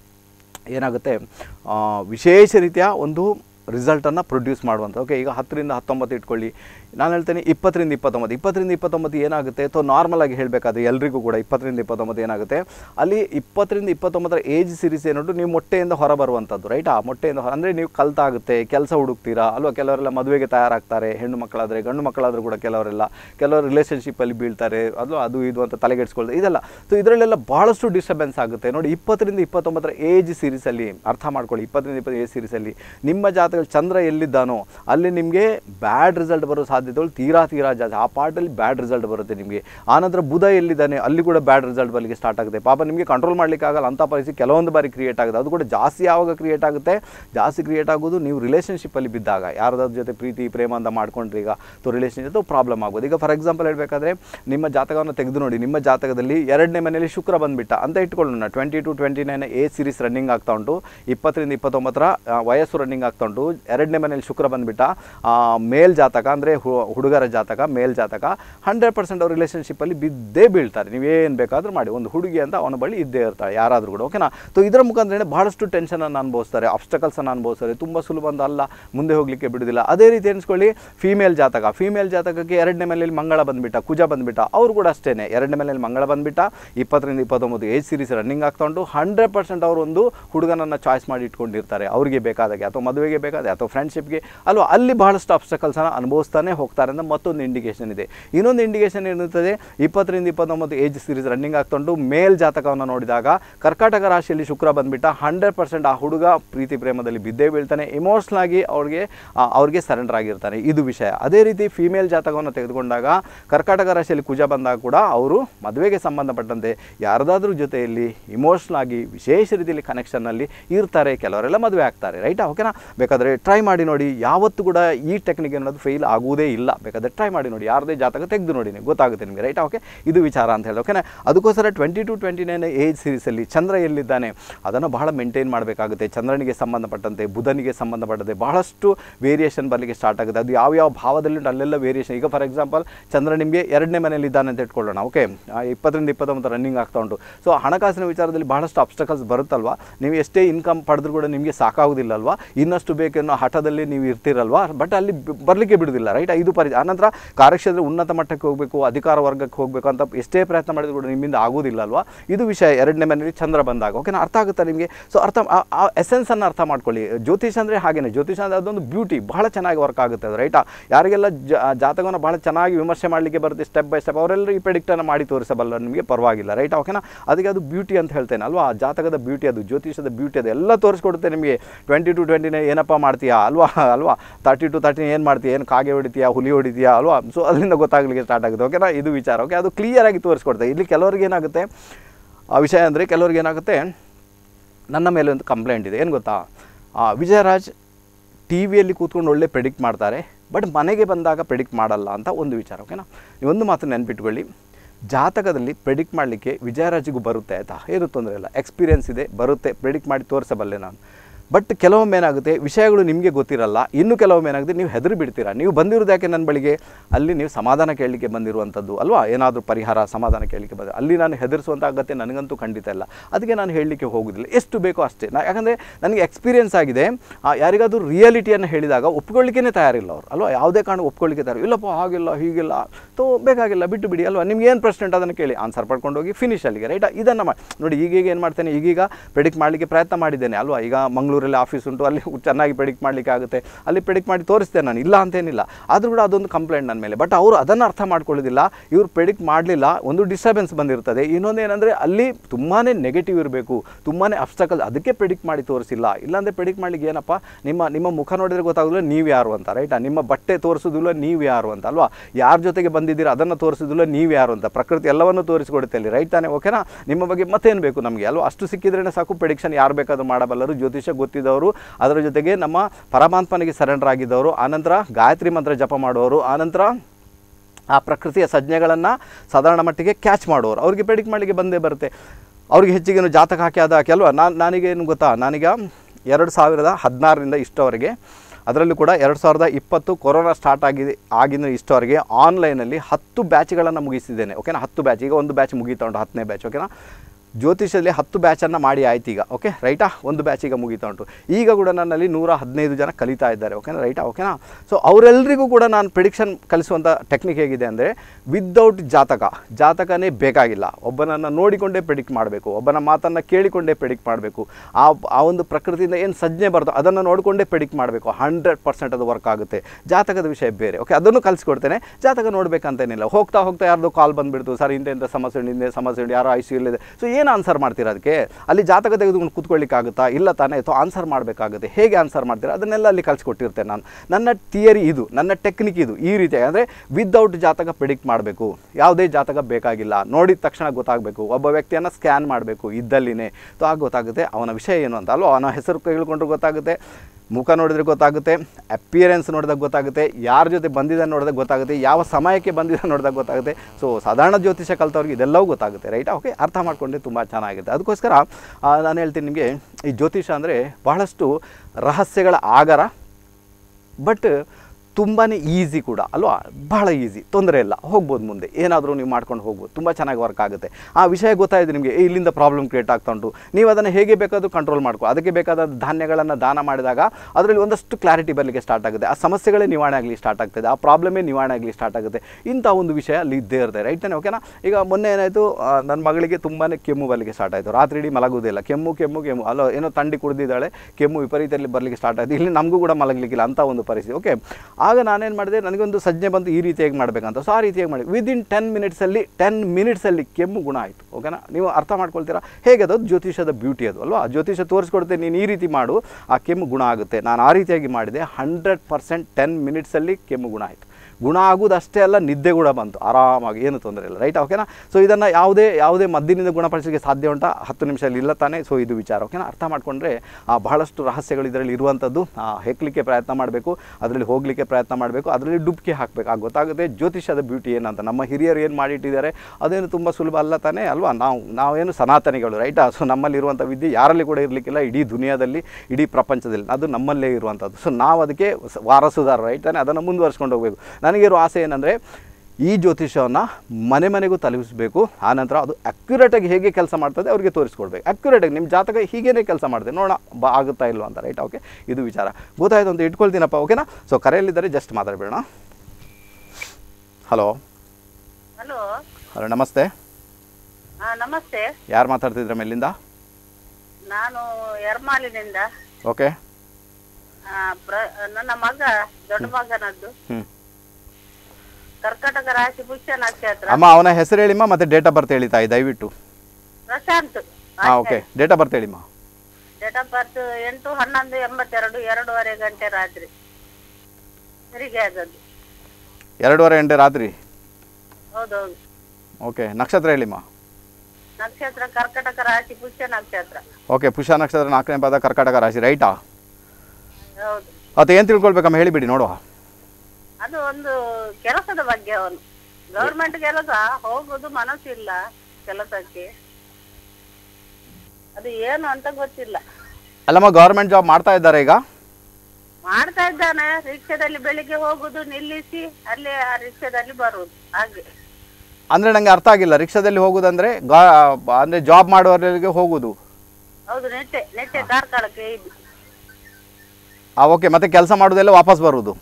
ಏನಾಗುತ್ತೆ ಆ, ವಿಶೇಷ ರೀತಿಯ ಒಂದು ರಿಸಲ್ಟನ್ನು ಪ್ರೊಡ್ಯೂಸ್ ಮಾಡುವಂಥ ಓಕೆ ಈಗ ಹತ್ತರಿಂದ ಹತ್ತೊಂಬತ್ತು ಇಟ್ಕೊಳ್ಳಿ ನಾನು ಹೇಳ್ತೇನೆ ಇಪ್ಪತ್ತರಿಂದ ಇಪ್ಪತ್ತೊಂಬತ್ತು ಇಪ್ಪತ್ತರಿಂದ ಇಪ್ಪತ್ತೊಂಬತ್ತು ಏನಾಗುತ್ತೆ ಅಥವಾ ನಾರ್ಮಲ್ ಆಗಿ ಹೇಳಬೇಕಾದ್ರೆ ಎಲ್ರಿಗೂ ಕೂಡ ಇಪ್ಪತ್ತರಿಂದ ಇಪ್ಪತ್ತೊಂಬತ್ತು ಏನಾಗುತ್ತೆ ಅಲ್ಲಿ ಇಪ್ಪತ್ತರಿಂದ ಇಪ್ಪತ್ತೊಂಬತ್ತರ ಏಜ್ ಸೀರೀಸ್ ಏನುಂಟು ನೀವು ಮೊಟ್ಟೆಯಿಂದ ಹೊರ ಬರುವಂಥದ್ದು ರೈಟ್ ಆ ಮೊಟ್ಟೆಯಿಂದ ಹೊರ ಅಂದರೆ ನೀವು ಕಲ್ತಾಗುತ್ತೆ ಕೆಲಸ ಹುಡುಕ್ತೀರಾ ಅಲ್ವಾ ಕೆಲವರೆಲ್ಲ ಮದುವೆಗೆ ತಯಾರಾಗ್ತಾರೆ ಹೆಣ್ಣು ಮಕ್ಕಳಾದರೆ ಗಂಡು ಮಕ್ಕಳಾದರೂ ಕೂಡ ಕೆಲವರೆಲ್ಲ ಕೆಲವರು ರಿಲೇಷನ್ಶಿಪ್ಪಲ್ಲಿ ಬೀಳ್ತಾರೆ ಅದು ಅದು ಇದು ಅಂತ ತಲೆಗೆಡ್ಸ್ಕೊಳ್ತಾರೆ ಇದೆಲ್ಲ ಸೊ ಇದರಲ್ಲೆಲ್ಲ ಭಾಳಷ್ಟು ಡಿಸ್ಟರ್ಬೆನ್ಸ್ ಆಗುತ್ತೆ ನೋಡಿ ಇಪ್ಪತ್ತರಿಂದ ಇಪ್ಪತ್ತೊಂಬತ್ತರ ಏಜ್ ಸೀರೀಸಲ್ಲಿ ಅರ್ಥ ಮಾಡ್ಕೊಳ್ಳಿ ಇಪ್ಪತ್ತರಿಂದ ಇಪ್ಪತ್ತು ಏಜ್ ಸೀರೀಸಲ್ಲಿ ನಿಮ್ಮ ಜಾತಕ ಚಂದ್ರ ಎಲ್ಲಿದ್ದಾನೋ ಅಲ್ಲಿ ನಿಮಗೆ ಬ್ಯಾಡ್ ರಿಸಲ್ಟ್ ಬರೋ ಸಾಧ್ಯತೆಗಳು ತೀರಾ ತೀರಾ ಜಾಸ್ತಿ ಆ ಪಾರ್ಟಲ್ಲಿ ಬ್ಯಾಡ್ ರಿಸಲ್ಟ್ ಬರುತ್ತೆ ನಿಮಗೆ ಆನಂತರ ಬುಧ ಎಲ್ಲಿದ್ದಾನೆ ಅಲ್ಲಿ ಕೂಡ ಬ್ಯಾಡ್ ರಿಸಲ್ಟ್ ಬರಲಿಕ್ಕೆ ಸ್ಟಾರ್ಟ್ ಆಗುತ್ತೆ ಪಾಪ ನಿಮಗೆ ಕಂಟ್ರೋಲ್ ಮಾಡಲಿಕ್ಕೆ ಆಗಲ್ಲ ಅಂಥ ಪರಿಸ್ಥಿತಿ ಕೆಲವೊಂದು ಬಾರಿ ಕ್ರಿಯೇಟ್ ಆಗುತ್ತೆ ಅದು ಕೂಡ ಜಾಸ್ತಿ ಯಾವಾಗ ಕ್ರಿಯೇಟ್ ಆಗುತ್ತೆ ಜಾಸ್ತಿ ಕ್ರಿಯೇಟ್ ಆಗೋದು ನೀವು ರಿಲೇಷನ್ಶಿಪ್ಪಲ್ಲಿ ಬಿದ್ದಾಗ ಯಾರ್ದಾದ್ರ ಜೊತೆ ಪ್ರೀತಿ ಪ್ರೇಮ ಅಂತ ಮಾಡ್ಕೊಂಡ್ರೆ ಈಗ ಸೊ ರಿಲೇಷನ್ಶಿಪ್ ಪ್ರಾಬ್ಲಮ್ ಆಗೋದು ಈಗ ಫಾರ್ ಎಕ್ಸಾಂಪಲ್ ಹೇಳಬೇಕಾದ್ರೆ ನಿಮ್ಮ ಜಾತಕವನ್ನು ತೆಗೆದು ನೋಡಿ ನಿಮ್ಮ ಜಾತಕದಲ್ಲಿ ಎರಡನೇ ಮನೆಯಲ್ಲಿ ಶುಕ್ರ ಬಂದುಬಿಟ್ಟ ಅಂತ ಇಟ್ಕೊಳ್ಳೋಣ twenty to twenty nine age series running ಆಗ್ತಾ ಉಂಟು ಇಪ್ಪತ್ತರಿಂದ ಇಪ್ಪತ್ತೊಂಬತ್ತರ ಆ, ವಯಸ್ಸು ರನ್ನಿಂಗ್ ಆಗ್ತಾ ಉಂಟು ಎರಡನೇ ಮನೆಯಲ್ಲಿ ಶುಕ್ರ ಬಂದುಬಿಟ್ಟ ಮೇಲ್ ಜಾತಕ ಅಂದರೆ ಹುಡುಗರ ಜಾತಕ ಮೇಲ್ ಜಾತಕ ಹಂಡ್ರೆಡ್ ಪರ್ಸೆಂಟ್ ಅವ್ರ ರಿಲೇಷನ್ಶಿಪ್ಪಲ್ಲಿ ಬಿದ್ದೇ ಬೀಳ್ತಾರೆ ನೀವೇನು ಬೇಕಾದರೂ ಮಾಡಿ ಒಂದು ಹುಡುಗಿ ಅಂತ ಅವನ ಬಳಿ ಇದ್ದೇ ಇರ್ತಾಳೆ ಯಾರಾದರೂ ಕೂಡ ಓಕೆನಾ ಸೊ ಇದರ ಮುಖಾಂತರ ಬಹಳಷ್ಟು ಟೆನ್ಷನನ್ನು ಅನುಭವಿಸ್ತಾರೆ ಅಬ್ಸ್ಟಕಲ್ಸನ್ನು ಅನುಭವಿಸ್ತಾರೆ ತುಂಬ ಸುಲಭ ಅಂತ ಅಲ್ಲ ಮುಂದೆ ಹೋಗಲಿಕ್ಕೆ ಬಿಡುವುದಿಲ್ಲ ಅದೇ ರೀತಿ ಎಣಿಸ್ಕೊಳ್ಳಿ ಫೀಮೇಲ್ ಜಾತಕ ಫೀಮೇಲ್ ಜಾತಕಕ್ಕೆ ಎರಡನೇ ಮನೆಯಲ್ಲಿ ಮಂಗಳ ಬಂದುಬಿಟ್ಟ ಕುಜ ಬಂದುಬಿಟ್ಟ ಅವರು ಕೂಡ ಅಷ್ಟೇ ಎರಡನೇ ಮನೆಯಲ್ಲಿ ಮಂಗಳ ಬಂದುಬಿಟ್ಟ ಇಪ್ಪತ್ತರಿಂದ ಇಪ್ಪತ್ತೊಂಬತ್ತು ಏಜ್ ಸೀರೀಸ್ ರನ್ನಿಂಗ್ ಆಗ್ತಾ ಉಂಟು ಹಂಡ್ರೆಡ್ ಪರ್ಸೆಂಟ್ ಅವರು ಒಂದು ಹುಡುಗನನ್ನು ಚಾಯ್ಸ್ ಮಾಡಿ ಇಟ್ಕೊಂಡಿರ್ತಾರೆ ಅವರಿಗೆ ಬೇಕಾದಾಗೆ ಅಥವಾ ಮದುವೆಗೆ ಬೇಕಾದ ಅಥವಾ ಫ್ರೆಂಡ್ಶಿಪ್ಗೆ ಅಲ್ವಾ ಅಲ್ಲಿ ಬಹಳಷ್ಟು ಅಬ್ಸ್ಟಕಲ್ಸನ್ನು ಅನುಭವಿಸ್ತಾನೆ ಹೋಗ್ತಾರೆ ಅಂತ ಮತ್ತೊಂದು ಇಂಡಿಕೇಶನ್ ಇದೆ ಇನ್ನೊಂದು ಇಂಡಿಕೇಶನ್ ಏನಿರ್ತದೆ ಇಪ್ಪತ್ತರಿಂದ ಇಪ್ಪತ್ತೊಂಬತ್ತು ಏಜ್ ಸೀರೀಸ್ ರನ್ನಿಂಗ್ ಆಗ್ತಾ ಉಂಟು ಮೇಲ್ ಜಾತಕವನ್ನು ನೋಡಿದಾಗ ಕರ್ಕಾಟಕ ರಾಶಿಯಲ್ಲಿ ಶುಕ್ರ ಬಂದುಬಿಟ್ಟ ಹಂಡ್ರೆಡ್ ಪರ್ಸೆಂಟ್ ಆ ಹುಡುಗ ಪ್ರೀತಿ ಪ್ರೇಮದಲ್ಲಿ ಬಿದ್ದೇ ಬೀಳ್ತಾನೆ ಇಮೋಷ್ನಲ್ ಆಗಿ ಅವ್ರಿಗೆ ಆ, ಅವ್ರಿಗೆ ಸರೆಂಡರ್ ಆಗಿರ್ತಾನೆ ಇದು ವಿಷಯ ಅದೇ ರೀತಿ ಫೀಮೇಲ್ ಜಾತಕವನ್ನು ತೆಗೆದುಕೊಂಡಾಗ ಕರ್ಕಾಟಕ ರಾಶಿಯಲ್ಲಿ ಕುಜ ಬಂದಾಗ ಕೂಡ ಅವರು ಮದುವೆಗೆ ಸಂಬಂಧಪಟ್ಟಂತೆ ಯಾರದಾದ್ರೂ ಜೊತೆಯಲ್ಲಿ ಇಮೋಷ್ನಲ್ ಆಗಿ ವಿಶೇಷ ರೀತಿಯಲ್ಲಿ ಕನೆಕ್ಷನ್ನಲ್ಲಿ ಇರ್ತಾರೆ ಕೆಲವರೆಲ್ಲ ಮದುವೆ ಆಗ್ತಾರೆ ರೈಟಾ ಓಕೆನಾ ಬೇಕಾದರೆ ಟ್ರೈ ಮಾಡಿ ನೋಡಿ ಯಾವತ್ತೂ ಕೂಡ ಈ ಟೆಕ್ನಿಕ್ ಅನ್ನೋದು ಫೇಲ್ ಆಗುವುದೇ ಇಲ್ಲ ಬೇಕಾದರೆ ಟ್ರೈ ಮಾಡಿ ನೋಡಿ ಯಾರದೇ ಜಾತಕ ತೆಗೆದು ನೋಡಿ ನೀವು ಗೊತ್ತಾಗುತ್ತೆ ನಿಮಗೆ ರೈಟಾ ಓಕೆ ಇದು ವಿಚಾರ ಅಂತ ಹೇಳಿ ಓಕೆನಾ ಅದಕ್ಕೋಸ್ಕರ twenty to twenty nine age ಸೀರೀಸಲ್ಲಿ ಚಂದ್ರ ಎಲ್ಲಿದ್ದಾನೆ ಅದನ್ನು ಬಹಳ ಮೇಂಟೈನ್ ಮಾಡಬೇಕಾಗುತ್ತೆ ಚಂದ್ರನಿಗೆ ಸಂಬಂಧಪಟ್ಟಂತೆ ಬುಧನಿಗೆ ಸಂಬಂಧಪಟ್ಟಂತೆ ಬಹಳಷ್ಟು ವೇರಿಯೇಷನ್ ಬರಲಿಕ್ಕೆ ಸ್ಟಾರ್ಟ್ ಆಗುತ್ತೆ ಅದು ಯಾವ ಯಾವ ಭಾವದಲ್ಲಿ ಉಂಟು ಅಲ್ಲೆಲ್ಲ ವೇರಿಯೇಷನ್ ಈಗ ಫಾರ್ ಎಕ್ಸಾಂಪಲ್ ಚಂದ್ರ ನಿಮಗೆ ಎರಡನೇ ಮನೆಯಲ್ಲಿ ಇದ್ದಾನೆ ಅಂತ ಇಟ್ಕೊಳ್ಳೋಣ ಓಕೆ ಇಪ್ಪತ್ತರಿಂದ ಇಪ್ಪತ್ತೊಂಬತ್ತು ರನ್ನಿಂಗ್ ಆಗ್ತಾ ಉಂಟು ಸೊ ಹಣಕಾಸಿನ ವಿಚಾರದಲ್ಲಿ ಬಹಳಷ್ಟು ಅಬ್ಸ್ಟಕಲ್ಸ್ ಬರುತ್ತಲ್ವಾ ನೀವು ಎಷ್ಟೇ ಇನ್ಕಮ್ ಪಡೆದ್ರೂ ಕೂಡ ನಿಮಗೆ ಸಾಕಾಗೋದಿಲ್ಲ ಅಲ್ವಾ ಇನ್ನಷ್ಟು ಬೇಕೆನ್ನೋ ಹಠದಲ್ಲಿ ನೀವು ಇರ್ತೀರಲ್ವಾ ಬಟ್ ಅಲ್ಲಿ ಬ- ಬರಲಿಕ್ಕೆ ಬಿಡುವುದಿಲ್ಲ ರೈಟ್ ಇದು ಪರಿ ಆನಂತರ ಕಾರ್ಯಕ್ಷೇತ್ರ ಉನ್ನತ ಮಟ್ಟಕ್ಕೆ ಹೋಗಬೇಕು ಅಧಿಕಾರ ವರ್ಗಕ್ಕೆ ಹೋಗಬೇಕು ಅಂತ ಎಷ್ಟೇ ಪ್ರಯತ್ನ ಮಾಡಿದ್ರು ಕೂಡ ನಿಮ್ಮಿಂದ ಆಗೋದಿಲ್ಲ ಅಲ್ವಾ ಇದು ವಿಷಯ ಎರಡನೇ ಮನೆಯಲ್ಲಿ ಚಂದ್ರ ಬಂದಾಗ ಓಕೆನಾ ಅರ್ಥ ಆಗುತ್ತಾ ನಿಮಗೆ ಸೊ ಅರ್ಥ ಆ- ಆ ಎಸೆನ್ಸನ್ನು ಅರ್ಥ ಮಾಡ್ಕೊಳ್ಳಿ ಜ್ಯೋತಿಷ ಅಂದರೆ ಹಾಗೇನೆ ಜ್ಯೋತಿಷ ಅಂದರೆ ಅದೊಂದು ಬ್ಯೂಟಿ ಬಹಳ ಚೆನ್ನಾಗಿ ವರ್ಕ್ ಆಗುತ್ತೆ ಅದು ರೈಟಾ ಯಾರಿಗೆಲ್ಲ ಜ- ಜಾತಕವನ್ನು ಬಹಳ ಚೆನ್ನಾಗಿ ವಿಮರ್ಶೆ ಮಾಡಲಿಕ್ಕೆ ಬರುತ್ತೆ ಸ್ಟೆಪ್ ಬೈ ಸ್ಟೆಪ್ ಅವರೆಲ್ಲರೂ ಈ ಪ್ರೆಡಿಕ್ಟನ್ನು ಮಾಡಿ ತೋರಿಸಬಲ್ಲ ನಿಮಗೆ ಪರವಾಗಿಲ್ಲ ರೈಟ್ ಓಕೆನಾ ಅದಕ್ಕೆ ಅದು ಬ್ಯೂಟಿ ಅಂತ ಹೇಳ್ತೇನೆ ಅಲ್ವಾ ಆ ಜಾತಕದ ಬ್ಯೂಟಿ ಅದು ಜ್ಯೋತಿಷದ ಬ್ಯೂಟಿ ಅದು ಎಲ್ಲ ತೋರಿಸ್ಕೊಡುತ್ತೆ ನಿಮಗೆ ಟ್ವೆಂಟಿ ಟು ಟ್ವೆಂಟಿ ನೈನ್ ಏನಪ್ಪ ಮಾಡ್ತೀಯಾ ಅಲ್ವಾ ಅಲ್ವಾ ತರ್ಟಿ ಟು ತರ್ಟಿ ಏನು ಮಾಡ್ತೀಯ ಏನು ಕಾಗೆ ಹೊಡಿತೀಯಾ ಹುಲಿ ಹೊಡಿತೀಯಾ ಅಲ್ವಾ ಸೊ ಅದರಿಂದ ಗೊತ್ತಾಗಲಿಕ್ಕೆ ಸ್ಟಾರ್ಟ್ ಆಗುತ್ತೆ ಓಕೆನಾ ಇದು ವಿಚಾರ ಓಕೆ ಅದು ಕ್ಲಿಯರಾಗಿ ತೋರಿಸ್ಕೊಡ್ತೆ ಇಲ್ಲಿ ಕೆಲವರಿಗೆ ಏನಾಗುತ್ತೆ ಆ ವಿಷಯ ಅಂದರೆ ಕೆಲವ್ರಿಗೆ ಏನಾಗುತ್ತೆ ನನ್ನ ಮೇಲೆ ಒಂದು ಕಂಪ್ಲೇಂಟ್ ಇದೆ ಏನು ಗೊತ್ತಾ ಆ, ವಿಜಯರಾಜ್ ಟಿ ವಿಯಲ್ಲಿ ಕೂತ್ಕೊಂಡು ಒಳ್ಳೆ ಪ್ರೆಡಿಕ್ಟ್ ಮಾಡ್ತಾರೆ ಬಟ್ ಮನೆಗೆ ಬಂದಾಗ ಪ್ರೆಡಿಕ್ಟ್ ಮಾಡಲ್ಲ ಅಂತ ಒಂದು ವಿಚಾರ ಓಕೆನಾ ಈ ಒಂದು ಮಾತು ನೆನ್ಪಿಟ್ಕೊಳ್ಳಿ ಜಾತಕದಲ್ಲಿ ಪ್ರೆಡಿಕ್ಟ್ ಮಾಡಲಿಕ್ಕೆ ವಿಜಯರಾಜಿಗೂ ಬರುತ್ತೆ ಆಯಿತಾ ಏನು ತೊಂದರೆ ಇಲ್ಲ ಎಕ್ಸ್ಪೀರಿಯನ್ಸ್ ಇದೆ ಬರುತ್ತೆ ಪ್ರೆಡಿಕ್ಟ್ ಮಾಡಿ ತೋರಿಸಬಲ್ಲೆ ನಾನು ಬಟ್ ಕೆಲವೊಮ್ಮೆ ಏನಾಗುತ್ತೆ ವಿಷಯಗಳು ನಿಮಗೆ ಗೊತ್ತಿರಲ್ಲ ಇನ್ನು ಕೆಲವೊಮ್ಮೆ ಏನಾಗುತ್ತೆ ನೀವು ಹೆದರಿ ಬಿಡ್ತೀರಾ ನೀವು ಬಂದಿರೋದು ಯಾಕೆ ನನ್ನ ಬಳಿಗೆ ಅಲ್ಲಿ ನೀವು ಸಮಾಧಾನ ಕೇಳಲಿಕ್ಕೆ ಬಂದಿರುವಂಥದ್ದು ಅಲ್ವಾ ಏನಾದರೂ ಪರಿಹಾರ ಸಮಾಧಾನ ಕೇಳಲಿಕ್ಕೆ ಬಂದ ಅಲ್ಲಿ ನಾನು ಹೆದರಿಸುವಂಥ ಅಗತ್ಯ ನನಗಂತೂ ಖಂಡಿತ ಇಲ್ಲ ಅದಕ್ಕೆ ನಾನು ಹೇಳಲಿಕ್ಕೆ ಹೋಗೋದಿಲ್ಲ ಎಷ್ಟು ಬೇಕೋ ಅಷ್ಟೇ ನಾ ಯಾಕಂದರೆ ನನಗೆ ಎಕ್ಸ್ಪೀರಿಯನ್ಸ್ ಆಗಿದೆ ಆ, ಯಾರಿಗಾದ್ರೂ ರಿಯಾಲಿಟಿಯನ್ನು ಹೇಳಿದಾಗ ಒಪ್ಕೊಳ್ಳಿಕ್ಕೇ ತಯಾರಿಲ್ಲ ಅವರು ಅಲ್ವಾ ಯಾವುದೇ ಕಾರಣ ಒಪ್ಕೊಳ್ಳಿಕ್ಕೆ ತಯಾರು ಇಲ್ಲಪ್ಪ ಹಾಗಿಲ್ಲ ಹೀಗಿಲ್ಲ ತೋ ಬೇಕಾಗಿಲ್ಲ ಬಿಟ್ಟು ಬಿಡಿ ಅಲ್ವಾ ನಿಮ್ಗೆ ಏನು ಪ್ರಶ್ನೆ ಉಂಟು ಅದನ್ನು ಕೇಳಿ ಆನ್ಸರ್ ಪಡ್ಕೊಂಡು ಹೋಗಿ ಫಿನಿಶ್ ಅಲ್ಲಿಗೆ ರೈಟ್ ಇದನ್ನು ಮಾಡಿ ನೋಡಿ ಈಗೀಗ ಏನು ಮಾಡ್ತೇನೆ ಈಗೀಗ ಪ್ರೆಡಿಕ್ಟ್ ಮಾಡಲಿಕ್ಕೆ ಪ್ರಯತ್ನ ಮಾಡಿದ್ದೇನೆ ಅಲ್ವಾ ಈಗ ಮಂಗಳೂರಲ್ಲಿ ಆಫೀಸ್ ಉಂಟು ಅಲ್ಲಿ ಚೆನ್ನಾಗಿ ಪ್ರೆಡಿಕ್ಟ್ ಮಾಡಲಿಕ್ಕೆ ಆಗುತ್ತೆ ಅಲ್ಲಿ ಪ್ರೆಡಿಕ್ಟ್ ಮಾಡಿ ತೋರಿಸ್ತೇನೆ ನಾನು ಇಲ್ಲ ಅಂತೇನಿಲ್ಲ ಆದರೂ ಕೂಡ ಅದೊಂದು ಕಂಪ್ಲೇಂಟ್ ನನ್ನ ಮೇಲೆ ಬಟ್ ಅವರು ಅದನ್ನು ಅರ್ಥ ಮಾಡ್ಕೊಳ್ಳೋದಿಲ್ಲ ಇವರು ಪ್ರೆಡಿಕ್ಟ್ ಮಾಡಲಿಲ್ಲ ಒಂದು ಡಿಸ್ಟರ್ಬೆನ್ಸ್ ಬಂದಿರ್ತದೆ ಇನ್ನೊಂದು ಏನಂದರೆ ಅಲ್ಲಿ ತುಂಬಾ ನೆಗೆಟಿವ್ ಇರಬೇಕು ತುಂಬಾ ಅಬ್ಸ್ಟಕಲ್ ಅದಕ್ಕೆ ಪ್ರೆಡಿಕ್ಟ್ ಮಾಡಿ ತೋರಿಸಿಲ್ಲ ಇಲ್ಲಾಂದರೆ ಪ್ರೆಡಿಕ್ಟ್ ಮಾಡಲಿಕ್ಕೆ ಏನಪ್ಪ ನಿಮ್ಮ ನಿಮ್ಮ ಮುಖ ನೋಡಿದ್ರೆ ಗೊತ್ತಾಗೋದಿಲ್ಲ ನೀವು ಯಾರು ಅಂತ ರೈಟಾ ನಿಮ್ಮ ಬಟ್ಟೆ ತೋರಿಸೋದಿಲ್ಲ ನೀವು ಯಾರು ಅಂತ ಅಲ್ವಾ ಯಾರ ಜೊತೆಗೆ ಬಂದಿದ್ದೀರಾ ಅದನ್ನು ತೋರಿಸೋದಿಲ್ಲ ನೀವು ಯಾರು ಅಂತ ಪ್ರಕೃತಿ ಎಲ್ಲವನ್ನೂ ತೋರಿಸಿಕೊಡುತ್ತೆ ಅಲ್ಲಿ ರೈಟ್ ತಾನೇ ಓಕೆನಾ ನಿಮ್ಮ ಬಗ್ಗೆ ಮತ್ತೇನು ಬೇಕು ನಮಗೆ ಅಲ್ವಾ ಅಷ್ಟು ಸಿಕ್ಕಿದ್ರೇ ಸಾಕು ಪ್ರೆಡಿಕ್ಷನ್ ಯಾರು ಬೇಕಾದರೂ ಮಾಡಬಲ್ಲರು ಜ್ಯೋತಿಷ ಗೊತ್ತಿದ್ದವರು ಅದರ ಜೊತೆಗೆ ನಮ್ಮ ಪರಮಾತ್ಮನಿಗೆ ಸರೆಂಡರ್ ಆಗಿದ್ದವರು ಆನಂತರ ಗಾಯತ್ರಿ ಮಂತ್ರ ಜಪ ಮಾಡುವವರು ಆನಂತರ ಆ ಪ್ರಕೃತಿಯ ಸಂಜ್ಞೆಗಳನ್ನು ಸಾಧಾರಣ ಮಟ್ಟಿಗೆ ಕ್ಯಾಚ್ ಮಾಡೋರು ಅವ್ರಿಗೆ ಪ್ರೆಡಿಕ್ಟ್ ಮಾಡಲಿಕ್ಕೆ ಬಂದೇ ಬರುತ್ತೆ ಅವ್ರಿಗೆ ಹೆಚ್ಚಿಗೆ ಜಾತಕ ಹಾಕಿ ಅದು ಹಾಕಿ ಅಲ್ವಾ ನಾನು ನನಗೇನು ಗೊತ್ತಾ ನಾನೀಗ ಎರಡು ಸಾವಿರದ ಹದಿನಾರರಿಂದ ಇಷ್ಟವರೆಗೆ ಅದರಲ್ಲೂ ಕೂಡ ಎರಡು ಸಾವಿರದ ಇಪ್ಪತ್ತು ಕೊರೋನಾ ಸ್ಟಾರ್ಟ್ ಆಗಿದೆ ಆಗಿನ ಇಷ್ಟವರೆಗೆ ಆನ್ಲೈನಲ್ಲಿ ಹತ್ತು ಬ್ಯಾಚ್ಗಳನ್ನು ಮುಗಿಸಿದ್ದೇನೆ ಓಕೆನಾ ಹತ್ತು ಬ್ಯಾಚ್ ಈಗ ಒಂದು ಬ್ಯಾಚ್ ಮುಗೀತಾ ಉಂಟು ಹತ್ತನೇ ಬ್ಯಾಚ್ ಓಕೆನಾ ಜ್ಯೋತಿಷದಲ್ಲಿ ಹತ್ತು ಬ್ಯಾಚನ್ನು ಮಾಡಿ ಆಯ್ತು ಈಗ ಓಕೆ ರೈಟಾ ಒಂದು ಬ್ಯಾಚ್ ಈಗ ಮುಗೀತಾ ಉಂಟು ಈಗ ಕೂಡ ನನ್ನಲ್ಲಿ ನೂರ ಹದಿನೈದು ಜನ ಕಲಿತಾ ಇದ್ದಾರೆ ಓಕೆನಾ ರೈಟಾ ಓಕೆನಾ ಸೊ ಅವರೆಲ್ಲರಿಗೂ ಕೂಡ ನಾನು ಪ್ರಿಡಿಕ್ಷನ್ ಕಲಿಸುವಂಥ ಟೆಕ್ನಿಕ್ ಹೇಗಿದೆ ಅಂದರೆ ವಿದೌಟ್ ಜಾತಕ ಜಾತಕನೇ ಬೇಕಾಗಿಲ್ಲ ಒಬ್ಬನನ್ನು ನೋಡಿಕೊಂಡೇ ಪ್ರಿಡಿಕ್ಟ್ ಮಾಡಬೇಕು ಒಬ್ಬನ ಮಾತನ್ನು ಕೇಳಿಕೊಂಡೇ ಪ್ರಿಡಿಕ್ಟ್ ಮಾಡಬೇಕು ಆ ಆ ಒಂದು ಪ್ರಕೃತಿಯಿಂದ ಏನು ಸಂಜ್ಞೆ ಬರ್ತೋ ಅದನ್ನು ನೋಡಿಕೊಂಡೇ ಪ್ರಿಡಿಕ್ಟ್ ಮಾಡಬೇಕು ಹಂಡ್ರೆಡ್ ಪರ್ಸೆಂಟ್ ಅದು ವರ್ಕ್ ಆಗುತ್ತೆ ಜಾತಕದ ವಿಷಯ ಬೇರೆ ಓಕೆ ಅದನ್ನು ಕಲಿಸ್ಕೊಡ್ತೇನೆ ಜಾತಕ ನೋಡಬೇಕಂತೇನಿಲ್ಲ ಹೋಗ್ತಾ ಹೋಗ್ತಾ ಯಾರ್ದು ಕಾಲ್ ಬಂದುಬಿಡ್ತು ಸರ್ ಇಂಥ ಇಂಥ ಸಮಸ್ಯೆ ಉಂಟು ಇಂಥ ಸಮಸ್ಯೆ ಉಂಟು ಯಾರೋ ಐ ಸಿ ಇಲ್ಲಿದೆ ಸೊ ಏನು ಆನ್ಸರ್ ಮಾಡ್ತೀರಾ ಅದಕ್ಕೆ ಅಲ್ಲಿ ಜಾತಕ ತೆಗೆದುಕೊಂಡು ಕೂತ್ಕೊಳ್ಳಿಕ್ಕಾಗುತ್ತಾ ಇಲ್ಲ ತಾನೇ ಅಥವಾ ಆನ್ಸರ್ ಮಾಡಬೇಕಾಗುತ್ತೆ ಹೇಗೆ ಆನ್ಸರ್ ಮಾಡ್ತೀರಾ ಅದನ್ನೆಲ್ಲ ಅಲ್ಲಿ ಕಲಿಸ್ಕೊಟ್ಟಿರ್ತೇನೆ ನಾನು ನನ್ನ ಥಿಯರಿ ಇದು ನನ್ನ ಟೆಕ್ನಿಕ್ ಇದು ಈ ರೀತಿ ಅಂದರೆ ವಿದೌಟ್ ಜಾತಕ ಪ್ರಿಡಿಕ್ಟ್ ಮಾಡಬೇಕು ಯಾವುದೇ ಜಾತಕ ಬೇಕಾಗಿಲ್ಲ ನೋಡಿದ ತಕ್ಷಣ ಗೊತ್ತಾಗಬೇಕು ಒಬ್ಬ ವ್ಯಕ್ತಿಯನ್ನು ಸ್ಕ್ಯಾನ್ ಮಾಡಬೇಕು ಇದ್ದಲ್ಲಿನೇ ಸೊ ಆಗ ಗೊತ್ತಾಗುತ್ತೆ ಅವನ ವಿಷಯ ಏನು ಅಂತ ಅಲ್ವಾ ಅವನ ಹೆಸರು ಕೇಳ್ಕೊಂಡ್ರೆ ಗೊತ್ತಾಗುತ್ತೆ ಮುಖ ನೋಡಿದ್ರೆ ಗೊತ್ತಾಗುತ್ತೆ ಅಪಿಯರೆನ್ಸ್ ನೋಡಿದಾಗ ಗೊತ್ತಾಗುತ್ತೆ ಯಾರ ಜೊತೆ ಬಂದಿದ್ದಾನೆ ನೋಡಿದಾಗ ಗೊತ್ತಾಗುತ್ತೆ ಯಾವ ಸಮಯಕ್ಕೆ ಬಂದಿದ್ದಾನೆ ನೋಡಿದಾಗ ಗೊತ್ತಾಗುತ್ತೆ ಸೊ ಸಾಧಾರಣ ಜ್ಯೋತಿಷ ಕಲ್ತವ್ರಿಗೆ ಇದೆಲ್ಲವೂ ಗೊತ್ತಾಗುತ್ತೆ ರೈಟ್ ಓಕೆ ಅರ್ಥ ಮಾಡ್ಕೊಂಡ್ರೆ ತುಂಬ ಚೆನ್ನಾಗಿದೆ ಅದಕ್ಕೋಸ್ಕರ ಆ, ನಾನು ಹೇಳ್ತೀನಿ ನಿಮಗೆ ಈ ಜ್ಯೋತಿಷ ಅಂದರೆ ಬಹಳಷ್ಟು ರಹಸ್ಯಗಳ ಆಗರ ಬಟ್ ತುಂಬಾ ಈಸಿ ಕೂಡ ಅಲ್ವಾ ಬಹಳ ಈಸಿ ತೊಂದರೆ ಇಲ್ಲ ಹೋಗ್ಬೋದು ಮುಂದೆ ಏನಾದರೂ ನೀವು ಮಾಡ್ಕೊಂಡು ಹೋಗ್ಬೋದು ತುಂಬ ಚೆನ್ನಾಗಿ ವರ್ಕ್ ಆಗುತ್ತೆ ಆ ವಿಷಯ ಗೊತ್ತಾಯಿತು ನಿಮಗೆ ಏ, ಇಲ್ಲಿಂದ ಪ್ರಾಬ್ಲಮ್ ಕ್ರಿಯೇಟ್ ಆಗ್ತಾ ಉಂಟು ನೀವು ಅದನ್ನು ಹೇಗೆ ಬೇಕಾದರೂ ಕಂಟ್ರೋಲ್ ಮಾಡ್ಕೊ ಅದಕ್ಕೆ ಬೇಕಾದ ಧಾನ್ಯಗಳನ್ನು ದಾನ ಮಾಡಿದಾಗ ಅದರಲ್ಲಿ ಒಂದಷ್ಟು ಕ್ಲಾರಿಟಿ ಬರಲಿಕ್ಕೆ ಸ್ಟಾರ್ಟ್ ಆಗುತ್ತೆ ಆ ಸಮಸ್ಯೆಗಳೇ ನಿವಾರಣೆ ಆಗಲಿ ಸ್ಟಾರ್ಟ್ ಆಗ್ತದೆ ಆ ಪ್ರಾಬ್ಲಮೇ ನಿವಾರಣೆ ಆಗಲಿ ಸ್ಟಾರ್ಟ್ ಆಗುತ್ತೆ ಇಂಥ ಒಂದು ವಿಷಯ ಅಲ್ಲಿ ಇದ್ದೇ ಇರುತ್ತೆ ರೈಟ್ ತಾನೆ ಓಕೆನಾ ಈಗ ಮೊನ್ನೆ ಏನಾಯಿತು ನನ್ನ ಮಗಳಿಗೆ ತುಂಬಾ ಕೆಮ್ಮು ಬರಲಿಕ್ಕೆ ಸ್ಟಾರ್ಟ್ ಆಯಿತು ರಾತ್ರಿ ಇಡೀ ಮಲಗುವುದಿಲ್ಲ ಕೆಮ್ಮು ಕೆಮ್ಮು ಕೆಮ್ಮು ಅಲ್ಲೋ ಏನೋ ತಂಡಿ ಕುಡಿದಿದ್ದಾಳೆ ಕೆಮ್ಮು ವಿಪರೀತದಲ್ಲಿ ಬರಲಿಕ್ಕೆ ಸ್ಟಾರ್ಟ್ ಆಯಿತು ಇಲ್ಲಿ ನಮಗೂ ಕೂಡ ಮಲಗಲಿಕ್ಕಿಲ್ಲ ಅಂತ ಒಂದು ಪರಿಸ್ಥಿತಿ ಓಕೆ ಆಗ ನಾನೇನು ಮಾಡಿದೆ ನನಗೊಂದು ಸಂಜ್ಞೆ ಬಂತು ಈ ರೀತಿಯಾಗಿ ಮಾಡಬೇಕಂತ ಸೊ ಆ ರೀತಿಯಾಗಿ ಮಾಡಿ ವಿದಿನ್ ಟೆನ್ ಮಿನಿಟ್ಸಲ್ಲಿ ಟೆನ್ ಮಿನಿಟ್ಸಲ್ಲಿ ಕೆಮ್ಮು ಗುಣ ಆಯಿತು ಓಕೆನಾ ನೀವು ಅರ್ಥ ಮಾಡ್ಕೊಳ್ತೀರಾ ಹೇಗೆ ಅದು ಜ್ಯೋತಿಷದ ಬ್ಯೂಟಿ ಅದು ಅಲ್ವಾ ಜ್ಯೋತಿಷ ತೋರಿಸ್ಕೊಡ್ತೇನೆ ನೀನು ಈ ರೀತಿ ಮಾಡು ಆ ಕೆಮ್ಮು ಗುಣ ಆಗುತ್ತೆ ನಾನು ಆ ರೀತಿಯಾಗಿ ಮಾಡಿದೆ ಹಂಡ್ರೆಡ್ ಪರ್ಸೆಂಟ್ ಟೆನ್ ಮಿನಿಟ್ಸಲ್ಲಿ ಕೆಮ್ಮು ಗುಣ ಆಯಿತು ಗುಣ ಆಗುವುದು ಅಷ್ಟೇ ಅಲ್ಲ ನಿದ್ದೆ ಕೂಡ ಬಂತು ಆರಾಮಾಗಿ ಏನು ತೊಂದರೆ ಇಲ್ಲ ರೈಟ್ ಓಕೆನಾ ಸೊ ಇದನ್ನು ಯಾವುದೇ ಯಾವುದೇ ಮದ್ದಿನಿಂದ ಗುಣಪಡಿಸಲಿಕ್ಕೆ ಸಾಧ್ಯ ಉಂಟಾ ಹತ್ತು ನಿಮಿಷದಲ್ಲಿ ಇಲ್ಲ ತಾನೇ ಸೊ ಇದು ವಿಚಾರ ಓಕೆನಾ ಅರ್ಥ ಮಾಡಿಕೊಂಡ್ರೆ ಬಹಳಷ್ಟು ರಹಸ್ಯಗಳು ಇದರಲ್ಲಿ ಇರುವಂಥದ್ದು ಆ, ಹೆಕ್ಲಿಕ್ಕೆ ಪ್ರಯತ್ನ ಮಾಡಬೇಕು ಅದರಲ್ಲಿ ಹೋಗಲಿಕ್ಕೆ ಪ್ರಯತ್ನ ಮಾಡಬೇಕು ಅದರಲ್ಲಿ ಡುಬ್ಕಿ ಹಾಕಬೇಕು ಆಗ ಗೊತ್ತಾಗುತ್ತೆ ಜ್ಯೋತಿಷದ ಬ್ಯೂಟಿ ಏನಂತ ನಮ್ಮ ಹಿರಿಯರು ಏನು ಮಾಡಿಟ್ಟಿದ್ದಾರೆ ಅದೇನು ತುಂಬ ಸುಲಭ ಅಲ್ಲ ತಾನೇ ಅಲ್ವಾ ನಾವು ನಾವೇನು ಸನಾತನಿಗಳು ರೈಟಾ ಸೊ ನಮ್ಮಲ್ಲಿರುವಂಥ ವಿದ್ಯೆ ಯಾರಲ್ಲಿ ಕೂಡ ಇರಲಿಕ್ಕಿಲ್ಲ ಇಡೀ ದುನಿಯಾದಲ್ಲಿ ಇಡೀ ಪ್ರಪಂಚದಲ್ಲಿ ಅದು ನಮ್ಮಲ್ಲೇ ಇರುವಂಥದ್ದು ಸೊ ನಾವು ಅದಕ್ಕೆ ಸ- ವಾರಸುದಾರ ರೈಟ್ ತಾನೇ ಅದನ್ನು ಮುಂದುವರ್ಸ್ಕೊಂಡು ಹೋಗಬೇಕು ನನಗಿರೋ ಆಸೆ ಏನಂದರೆ ಈ ಜ್ಯೋತಿಷವನ್ನು ಮನೆ ಮನೆಗೂ ತಲುಪಿಸಬೇಕು ಆನಂತರ ಅದು ಅಕ್ಯುರೇಟಾಗಿ ಹೇಗೆ ಕೆಲಸ ಮಾಡ್ತದೆ ಅವರಿಗೆ ತೋರಿಸ್ಕೊಡ್ಬೇಕು ಅಕ್ಯುರೇಟಾಗಿ ನಿಮ್ಮ ಜಾತಕ ಹೀಗೇನೆ ಕೆಲಸ ಮಾಡ್ತದೆ ನೋಡೋಣ ಬಾ ಆಗುತ್ತಾ ಇಲ್ವಾ ಅಂತ ರೈಟ್ ಓಕೆ ಇದು ವಿಚಾರ ಗೊತ್ತಾಯ್ತು ಅಂತ ಇಟ್ಕೊಳ್ತೀನಪ್ಪ ಓಕೆನಾ ಸೊ ಕರೆಯಲ್ಲಿದ್ದರೆ ಜಸ್ಟ್ ಮಾತಾಡಬೇಡ ಹಲೋ ಹಲೋ ಹಲೋ ನಮಸ್ತೆ ಹಾ ನಮಸ್ತೆ ಯಾರು ಮಾತಾಡ್ತಿದ್ರ ಮೇಲಿಂದ ನಾನು ಎರ್ಮಾಲಿನಿಂದ ಓಕೆ ಆ, ಪ್ರ- ನನ್ನ ಮಗ ದೊಡ್ಡ ಮಗನದ್ದು ಹ್ಞೂ ಕರ್ಕಟಕ ರಾಶಿ ಪುಷ್ಯ ನಕ್ಷತ್ರ ಅಮ್ಮ ಅವನ ಹೆಸರು ಹೇಳಿಮ್ಮ ಮತ್ತು ಡೇಟ್ ಆಫ್ ಬರ್ತ್ ಹೇಳಿ ತಾಯಿ ದಯವಿಟ್ಟು ಪ್ರಶಾಂತ್ ಹಾಂ ಓಕೆ ಡೇಟ್ ಆಫ್ ಬರ್ತ್ ಹೇಳಿಮ್ಮ ಡೇಟ್ ಆಫ್ ಬರ್ತ್ ಎಂಟು ಹನ್ನೊಂದು ಎಂಬತ್ತೆರಡು ಎರಡೂವರೆ ಗಂಟೆ ರಾತ್ರಿ ಹೆರಿಗೆ ಆದದ್ದು ಎರಡೂವರೆ ಗಂಟೆ ರಾತ್ರಿ ಹೌದೌದು ಓಕೆ ನಕ್ಷತ್ರ ಹೇಳಿಮ್ಮ ನಕ್ಷತ್ರ ಕರ್ಕಟಕ ರಾಶಿ ಪುಷ್ಯ ನಕ್ಷತ್ರ ಓಕೆ ಪುಷ ನಕ್ಷತ್ರ ನಾಲ್ಕನೇ ಪಾದ ಕರ್ಕಾಟಕ ರಾಶಿ ರೈಟಾ ಹೌದು ಅದು ಏನು ತಿಳ್ಕೊಳ್ಬೇಕಮ್ಮ ಹೇಳಿಬಿಡಿ ನೋಡುವ ಅದು ಒಂದು ಕೆಲಸದ ಬಗ್ಗೆ ಅವನು ಗೌರ್ಮೆಂಟ್ ಕೆಲಸ ಹೋಗುದು ಮನಸ್ಸಿಲ್ಲ ಕೆಲಸಕ್ಕೆ ಅದು ಏನು ಅಂತ ಗೊತ್ತಿಲ್ಲ ಅಲ್ಲಮ್ಮ ಗೌರ್ಮೆಂಟ್ ಜಾಬ್ ಮಾಡ್ತಾ ಇದ್ದಾರೆ ಈಗ ಮಾಡ್ತಾ ಇದ್ದಾನೆ ರಿಕ್ಷಾದಲ್ಲಿ ಬೆಳಿಗ್ಗೆ ಹೋಗುದು ನಿಲ್ಲಿಸಿ ಅಲ್ಲಿ ಆ ರಿಕ್ಷಾದಲ್ಲಿ ಬರುದು ಹಾಗೆ ಅಂದರೆ ನನಗೆ ಅರ್ಥ ಆಗಿಲ್ಲ ರಿಕ್ಷಾದಲ್ಲಿ ಹೋಗೋದಂದರೆ ಗಾ ಅಂದರೆ ಜಾಬ್ ಮಾಡುವವರಿಗೆ ಹೋಗೋದು ಹೌದು ನೆಟ್ಟೆ ನೆಟ್ಟೆ ಕಾರ್ಕಳಕ್ಕೆ ಇದು ಆ ಓಕೆ ಮತ್ತೆ ಕೆಲಸ ಮಾಡೋದೆಲ್ಲ ವಾಪಸ್ ಬರುವುದು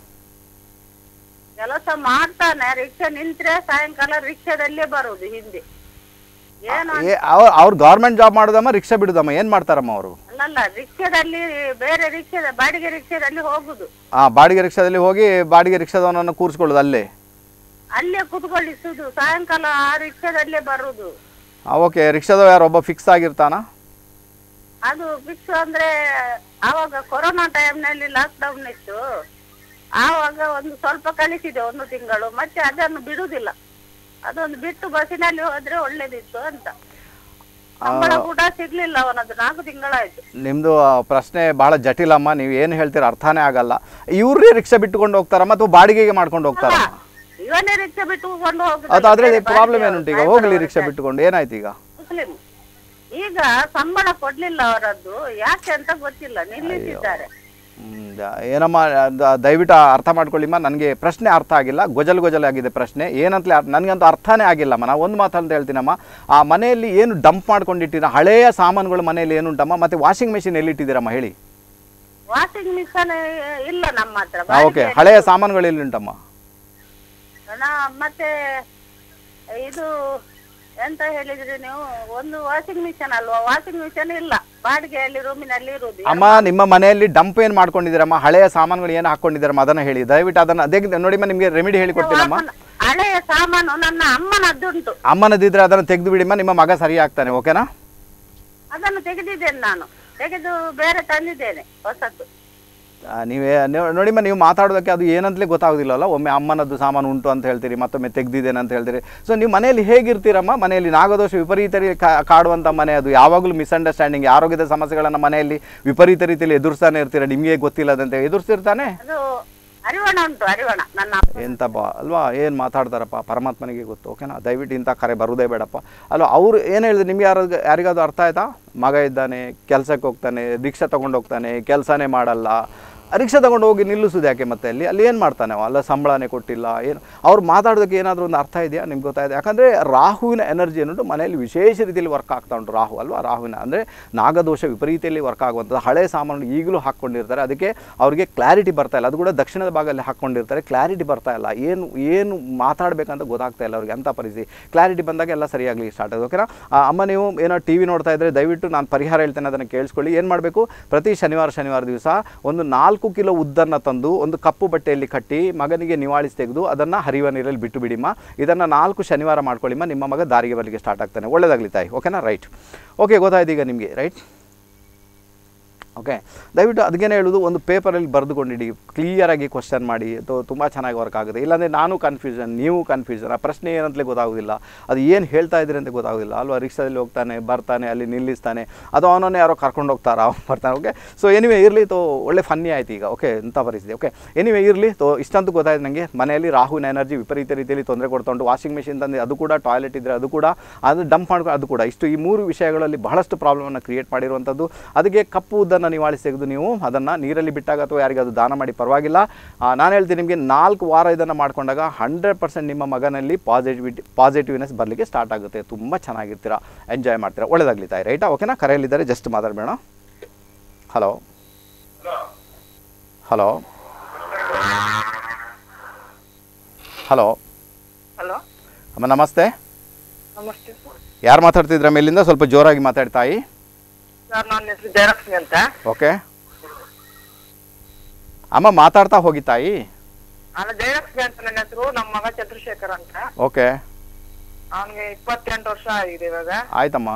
ಕೆಲಸ ಮಾಡ್ತಾನೆ ರಿಕ್ಷಾ ನಿಂತ್ರೆ ಸಾಯಂಕಾಲ ರಿಕ್ಷಾದಲ್ಲೇ ಬರುದು ಹಿಂದೆ ಏನು ಏ ಅವ್ರು ಅವ್ರು ಗೌರ್ಮೆಂಟ್ ಜಾಬ್ ಮಾಡೋದಮ್ಮ ರಿಕ್ಷಾ ಬಿಡೋದಮ್ಮ ಏನು ಮಾಡ್ತಾರಮ್ಮ ಅವರು ಅಲ್ಲಲ್ಲ ರಿಕ್ಷಾದಲ್ಲಿ ಬೇರೆ ರಿಕ್ಷಾದ ಬಾಡಿಗೆ ರಿಕ್ಷಾದಲ್ಲಿ ಹೋಗುದು ಹಾಂ ಬಾಡಿಗೆ ರಿಕ್ಷಾದಲ್ಲಿ ಹೋಗಿ ಬಾಡಿಗೆ ರಿಕ್ಷಾದವನನ್ನು ಕೂರಿಸ್ಕೊಳ್ಳೋದು ಅಲ್ಲೇ ಅಲ್ಲೇ ಕುತ್ಕೊಳ್ಳಿಸುದು ಸಾಯಂಕಾಲ ಆ ರಿಕ್ಷಾದಲ್ಲೇ ಬರುದು ಹಾಂ ಓಕೆ ರಿಕ್ಷಾದವ ಯಾರು ಒಬ್ಬ ಫಿಕ್ಸ್ ಆಗಿರ್ತಾನ ಅದು ಫಿಕ್ಸ್ ಅಂದ್ರೆ ಆವಾಗ ಕೊರೋನಾ ಟೈಮ್ನಲ್ಲಿ ಲಾಕ್ಡೌನ್ ಇತ್ತು ಆವಾಗ ಒಂದು ಸ್ವಲ್ಪ ಕಲಿಸಿದೆ ಒಂದು ತಿಂಗಳು ಮತ್ತೆ ಅದನ್ನು ಬಿಡುದಿಲ್ಲ ಅದೊಂದು ಬಿಟ್ಟು ಬಸ್ಸಿನಲ್ಲಿ ಹೋದ್ರೆ ಒಳ್ಳೇದಿತ್ತು ಅಂತ ಸಂಬಳ ಕೂಡ ಸಿಗ್ಲಿಲ್ಲ ಅವನದು ನಾಲ್ಕು ತಿಂಗಳಾಯ್ತು ನಿಮ್ಮದು ಪ್ರಶ್ನೆ ಭಾಳ ಜಟಿಲಮ್ಮ ನೀವು ಏನು ಹೇಳ್ತೀರ ಅರ್ಥನೇ ಆಗಲ್ಲ ಇವ್ರೇ ರಿಕ್ಷಾ ಬಿಟ್ಟುಕೊಂಡು ಹೋಗ್ತಾರಮ್ಮ ಅಥವಾ ಬಾಡಿಗೆಗೆ ಮಾಡ್ಕೊಂಡು ಹೋಗ್ತಾರಮ್ಮ ಇವನೇ ರಿಕ್ಷಾ ಬಿಟ್ಟುಕೊಂಡು ಅದು ಅದ್ರಲ್ಲಿ ಹೋಗುದು ಪ್ರಾಬ್ಲಮ್ ಏನುಂಟು ಈಗ ಹೋಗ್ಲಿ ರಿಕ್ಷಾ ಬಿಟ್ಟುಕೊಂಡು ಏನಾಯ್ತು ಈಗ ಮುಸ್ಲಿಂ ಈಗ ಸಂಬಳ ಕೊಡ್ಲಿಲ್ಲ ಅವರದ್ದು ಯಾಕೆ ಅಂತ ಗೊತ್ತಿಲ್ಲ ನಿಲ್ಲಿಸಿದ್ದಾರೆ ಹ್ಮ್, ದ- ಏನಮ್ಮ ದ- ದಯವಿಟ್ಟು ಅರ್ಥ ಮಾಡ್ಕೊಳ್ಳಿಮ್ಮ ನನಗೆ ಪ್ರಶ್ನೆ ಅರ್ಥ ಆಗಿಲ್ಲ ಗೊಜಲ್ ಗೊಜಲ್ ಆಗಿದೆ ಪ್ರಶ್ನೆ ಏನಂತಲೇ ಅರ್- ನನಗಂತೂ ಅರ್ಥನೇ ಆಗಿಲ್ಲಮ್ಮ ನಾ ಒಂದು ಮಾತಂತ ಹೇಳ್ತೀನಮ್ಮ ಆ ಮನೆಯಲ್ಲಿ ಏನು ಡಂಪ್ ಮಾಡ್ಕೊಂಡಿಟ್ಟಿರ ಹಳೆಯ ಸಾಮಾನುಗಳು ಮನೆಯಲ್ಲಿ ಏನುಂಟಮ್ಮ ಮತ್ತೆ ವಾಷಿಂಗ್ ಮೆಷಿನ್ ಎಲ್ಲಿಟ್ಟಿದ್ದೀರಮ್ಮ ಹೇಳಿ ವಾಷಿಂಗ್ ಮಿಷನ್ ಇಲ್ಲ ನಮ್ಮ ಹತ್ರ ಹಾಂ ಓಕೆ ಹಳೆಯ ಸಾಮಾನುಗಳು ಎಲ್ಲಿ ಉಂಟಮ್ಮ ನಾ- ಮತ್ತೆ ಇದು ಎಂತ ಹೇಳಿದ್ರಿ ನೀವು ಒಂದು ವಾಷಿಂಗ್ ಮಿಷನ್ ಅಲ್ವಾ ವಾಷಿಂಗ್ ಮಿಷನ್ ಇಲ್ಲ ಬಾಡಿಗೆಯಲ್ಲಿ ರೂಮಿನಲ್ಲಿ ಇರುದು ಅಮ್ಮ ನಿಮ್ಮ ಮನೆಯಲ್ಲಿ ಡಂಪ್ ಏನು ಮಾಡ್ಕೊಂಡಿದ್ದೀರಮ್ಮ ಹಳೆಯ ಸಾಮಾನುಗಳು ಏನು ಹಾಕ್ಕೊಂಡಿದ್ದೀರಮ್ಮ ಅದನ್ನು ಹೇಳಿ ದಯವಿಟ್ಟು ಅದನ್ನು ಅದೇ ನೋಡಿಮ್ಮ ನಿಮಗೆ ರೆಮಿಡಿ ಹೇಳಿಕೊಡ್ತೀನಮ್ಮ ವಾಸನ- ಹಳೆಯ ಸಾಮಾನು ನನ್ನ ಅಮ್ಮನದ್ದುಂಟು ಅಮ್ಮನದಿದ್ರೆ ಅದನ್ನು ತೆಗೆದು ಬಿಡಿಮ್ಮ ನಿಮ್ಮ ಮಗ ಸರಿ ಆಗ್ತಾನೆ ಓಕೆನಾ ಅದನ್ನು ತೆಗೆದಿದ್ದೇನೆ ನಾನು ತೆಗೆದು ಬೇರೆ ತಂದಿದ್ದೇನೆ ಹೊಸತ್ತು ಆ, ನೀವೇ ನೀವು- ನೋಡಿಮ್ಮ ನೀವು ಮಾತಾಡೋದಕ್ಕೆ ಅದು ಏನಂತಲೇ ಗೊತ್ತಾಗೋದಿಲ್ಲಲ್ಲ ಒಮ್ಮೆ ಅಮ್ಮನದ್ದು ಸಾಮಾನು ಉಂಟು ಅಂತ ಹೇಳ್ತೀರಿ ಮತ್ತೊಮ್ಮೆ ತೆಗ್ದಿದ್ದೇನೆ ಅಂತ ಹೇಳ್ತೀರಿ ಸೊ ನೀವು ಮನೆಯಲ್ಲಿ ಹೇಗಿರ್ತೀರಮ್ಮ ಮನೆಯಲ್ಲಿ ನಾಗದೋಷ ವಿಪರೀತ ರೀ- ಕಾ- ಕಾಡುವಂಥ ಮನೆ ಅದು ಯಾವಾಗಲೂ ಮಿಸ್ಅಂಡರ್ಸ್ಟ್ಯಾಂಡಿಂಗ್ ಆರೋಗ್ಯದ ಸಮಸ್ಯೆಗಳನ್ನು ಮನೆಯಲ್ಲಿ ವಿಪರೀತ ರೀತಿಯಲ್ಲಿ ಎದುರಿಸ್ತಾನೆ ಇರ್ತೀರ ನಿಮಗೆ ಗೊತ್ತಿಲ್ಲದಂತೆ ಎದುರಿಸ್ತಿರ್ತಾನೆ ಅದು ಅರಿವಣ ಉಂಟು ಅರಿವಣ ನನ್ನ ಅಪ್ಪ ಎಂತಪ್ಪ ಅಲ್ವಾ ಏನು ಮಾತಾಡ್ತಾರಪ್ಪ ಪರಮಾತ್ಮನಿಗೆ ಗೊತ್ತು ಓಕೆನಾ ದಯವಿಟ್ಟು ಇಂಥ ಕರೆ ಬರೋದೇ ಬೇಡಪ್ಪ ಅಲ್ವಾ ಅವ್ರು ಏನು ಹೇಳಿದ್ರು ನಿಮ್ಗೆ ಯಾರು ಯಾರಿಗಾದ್ರು ಅರ್ಥ ಆಯ್ತಾ ಮಗ ಇದ್ದಾನೆ ಕೆಲಸಕ್ಕೆ ಹೋಗ್ತಾನೆ ರಿಕ್ಷಾ ತೊಗೊಂಡು ಹೋಗ್ತಾನೆ ಕೆಲಸನೇ ಮಾಡಲ್ಲ ರಿಕ್ಷಾ ತೊಗೊಂಡು ಹೋಗಿ ನಿಲ್ಲಿಸೋದು ಯಾಕೆ ಮತ್ತೆ ಅಲ್ಲಿ ಅಲ್ಲಿ ಏನು ಮಾಡ್ತಾನೆ ಅವ ಅಲ್ಲ ಸಂಬಳನೇ ಕೊಟ್ಟಿಲ್ಲ ಏನು ಅವ್ರು ಮಾತಾಡೋದಕ್ಕೆ ಏನಾದರೂ ಒಂದು ಅರ್ಥ ಇದೆಯಾ ನಿಮ್ಗೆ ಗೊತ್ತಾಯಿದೆ ಯಾಕಂದರೆ ರಾಹುವಿನ ಎನರ್ಜಿ ಏನುಂಟು ಮನೆಯಲ್ಲಿ ವಿಶೇಷ ರೀತಿಯಲ್ಲಿ ವರ್ಕ್ ಆಗ್ತಾ ಉಂಟು ರಾಹು ಅಲ್ವಾ ರಾಹುವಿನ ಅಂದರೆ ನಾಗದೋಷ ವಿಪರೀತಿಯಲ್ಲಿ ವರ್ಕ್ ಆಗುವಂಥದ್ದು ಹಳೆ ಸಾಮಾನು ಈಗಲೂ ಹಾಕ್ಕೊಂಡಿರ್ತಾರೆ ಅದಕ್ಕೆ ಅವರಿಗೆ ಕ್ಲಾರಿಟಿ ಬರ್ತಾ ಇಲ್ಲ ಅದು ಕೂಡ ದಕ್ಷಿಣದ ಭಾಗದಲ್ಲಿ ಹಾಕ್ಕೊಂಡಿರ್ತಾರೆ ಕ್ಲಾರಿಟಿ ಬರ್ತಾ ಇಲ್ಲ ಏನು ಏನು ಮಾತಾಡಬೇಕಂತ ಗೊತ್ತಾಗ್ತಾ ಇಲ್ಲ ಅವ್ರಿಗೆ ಅಂಥ ಪರಿಸ್ಥಿತಿ ಕ್ಲಾರಿಟಿ ಬಂದಾಗ ಎಲ್ಲ ಸರಿಯಾಗಲಿ ಸ್ಟಾರ್ಟ್ ಆಗೋದು ಓಕೆನಾ ಆ, ಅಮ್ಮ ನೀವು ಏನೋ ಟಿ ವಿ ನೋಡ್ತಾ ಇದ್ದರೆ ದಯವಿಟ್ಟು ನಾನು ಪರಿಹಾರ ಹೇಳ್ತೇನೆ ಅದನ್ನು ಕೇಳಿಸ್ಕೊಳ್ಳಿ ಏನು ಮಾಡಬೇಕು ಪ್ರತಿ ಶನಿವಾರ ಶನಿವಾರ ದಿವಸ ಒಂದು ನಾಲ್ಕು ಕಿಲೋ ಉದ್ದನ್ನು ತಂದು ಒಂದು ಕಪ್ಪು ಬಟ್ಟೆಯಲ್ಲಿ ಕಟ್ಟಿ ಮಗನಿಗೆ ನಿವಾಳಿಸಿ ತೆಗೆದು ಅದನ್ನು ಹರಿಯುವ ನೀರಲ್ಲಿ ಬಿಟ್ಟು ಬಿಡಿಮ್ಮ ಇದನ್ನು ನಾಲ್ಕು ಶನಿವಾರ ಮಾಡ್ಕೊಳ್ಳಿಮ್ಮ ನಿಮ್ಮ ಮಗ ದಾರಿಗೆ ಬರಲಿಕ್ಕೆ ಸ್ಟಾರ್ಟ್ ಆಗ್ತಾನೆ ಒಳ್ಳೆದಾಗಲಿ ತಾಯಿ ಓಕೆನಾ ರೈಟ್ ಓಕೆ ಗೊತ್ತಾಯ್ತು ಈಗ ನಿಮಗೆ ರೈಟ್ ಓಕೆ ದಯವಿಟ್ಟು ಅದಕ್ಕೇನೆ ಹೇಳೋದು ಒಂದು ಪೇಪರಲ್ಲಿ ಬರೆದುಕೊಂಡಿಡಿ ಕ್ಲಿಯರಾಗಿ ಕ್ವಶನ್ ಮಾಡಿ ಅಥವಾ ತುಂಬ ಚೆನ್ನಾಗಿ ವರ್ಕ್ ಆಗುತ್ತೆ ಇಲ್ಲಾಂದರೆ ನಾನು ಕನ್ಫ್ಯೂಷನ್ ನೀವು ಕನ್ಫ್ಯೂಷನ್ ಆ ಪ್ರಶ್ನೆ ಏನಂತಲೇ ಗೊತ್ತಾಗೋದಿಲ್ಲ ಅದು ಏನು ಹೇಳ್ತಾ ಇದ್ದೀರಿ ಅಂತ ಗೊತ್ತಾಗೋದಿಲ್ಲ ಅಲ್ವಾ ರಿಕ್ಷಾದಲ್ಲಿ ಹೋಗ್ತಾನೆ ಬರ್ತಾನೆ ಅಲ್ಲಿ ನಿಲ್ಲಿಸ್ತಾನೆ ಅದು ಅವನನ್ನೇ ಯಾರೋ ಕರ್ಕೊಂಡು ಹೋಗ್ತಾರ ಅವ್ನು ಬರ್ತಾನೆ ಓಕೆ ಸೊ ಎನಿವೆ ಇರಲಿ ತೋ ಒಳ್ಳೆ ಫನ್ನಿ ಆಯ್ತು ಈಗ ಓಕೆ ಇಂಥ ಪರಿಸ್ಥಿತಿ ಓಕೆ ಎನಿವೆ ಇರಲಿ ತೋ ಇಷ್ಟಂತೂ ಗೊತ್ತಾಯ್ತು ನನಗೆ ಮನೆಯಲ್ಲಿ ರಾಹುವಿನ ಎನರ್ಜಿ ವಿಪರೀತ ರೀತಿಯಲ್ಲಿ ತೊಂದರೆ ಕೊಡ್ತಾ ಉಂಟು ವಾಷಿಂಗ್ ಮಿಷಿನ್ ತಂದು ಅದು ಕೂಡ ಟಾಯ್ಲೆಟ್ ಇದ್ದರೆ ಅದು ಕೂಡ ಅದು ಡಂಪ್ ಮಾಡ್ಕೊಂಡು ಅದು ಕೂಡ ಇಷ್ಟು ಈ ಮೂರು ವಿಷಯಗಳಲ್ಲಿ ಬಹಳಷ್ಟು ಪ್ರಾಬ್ಲಮನ್ನು ಕ್ರಿಯೇಟ್ ಮಾಡಿರುವಂಥದ್ದು ಅದಕ್ಕೆ ಕಪ್ಪು ಉದ್ದನ್ನು ನಿವಾಳಿಸಿ ತೆಗೆದು ನೀವು ಅದನ್ನು ನೀರಲ್ಲಿ ಬಿಟ್ಟಾಗ ಅಥವಾ ಯಾರಿಗಾದ್ರು ದಾನ ಮಾಡಿ ಪರವಾಗಿಲ್ಲ ನಾನು ಹೇಳ್ತೀನಿ ನಿಮಗೆ ನಾಲ್ಕು ವಾರ ಇದನ್ನು ಮಾಡ್ಕೊಂಡಾಗ ಹಂಡ್ರೆಡ್ ಪರ್ಸೆಂಟ್ ನಿಮ್ಮ ಮಗನಲ್ಲಿ ಪಾಸಿಟಿವಿಟಿ ಪಾಸಿಟಿವ್ನೆಸ್ ಬರಲಿಕ್ಕೆ ಸ್ಟಾರ್ಟ್ ಆಗುತ್ತೆ ತುಂಬ ಚೆನ್ನಾಗಿರ್ತೀರಾ ಎಂಜಾಯ್ ಮಾಡ್ತೀರಾ ಒಳ್ಳೇದಾಗಲಿ ತಾಯಿ ರೈಟಾ ಓಕೆನಾ ಕರೆಯಲ್ಲಿದ್ದಾರೆ ಜಸ್ಟ್ ಮಾತಾಡಬೇಡ ಹಲೋ ಹಲೋ ಹಲೋ ಹಲೋ ಅಮ್ಮ ನಮಸ್ತೆ ನಮಸ್ತೆ ಸರ್ ಯಾರು ಮಾತಾಡ್ತಿದ್ರ ಮೇಲಿಂದ ಸ್ವಲ್ಪ ಜೋರಾಗಿ ಮಾತಾಡಿ ತಾಯಿ ಸರ್ ನನ್ನ ಹೆಸರು ಜಯಲಕ್ಷ್ಮಿ ಅಂತ ಓಕೆ ಅಮ್ಮ ಮಾತಾಡ್ತಾ ಹೋಗಿ ತಾಯಿ ಅಲ್ಲ ಜಯಲಕ್ಷ್ಮಿ ಅಂತ ನನ್ನ ಹೆಸರು ನಮ್ಮ ಮಗ ಚಂದ್ರಶೇಖರ್ ಅಂತ ಓಕೆ ಅವನಿಗೆ ಇಪ್ಪತ್ತೆಂಟು ವರ್ಷ ಆಗಿದೆ ಇವಾಗ ಆಯ್ತಮ್ಮ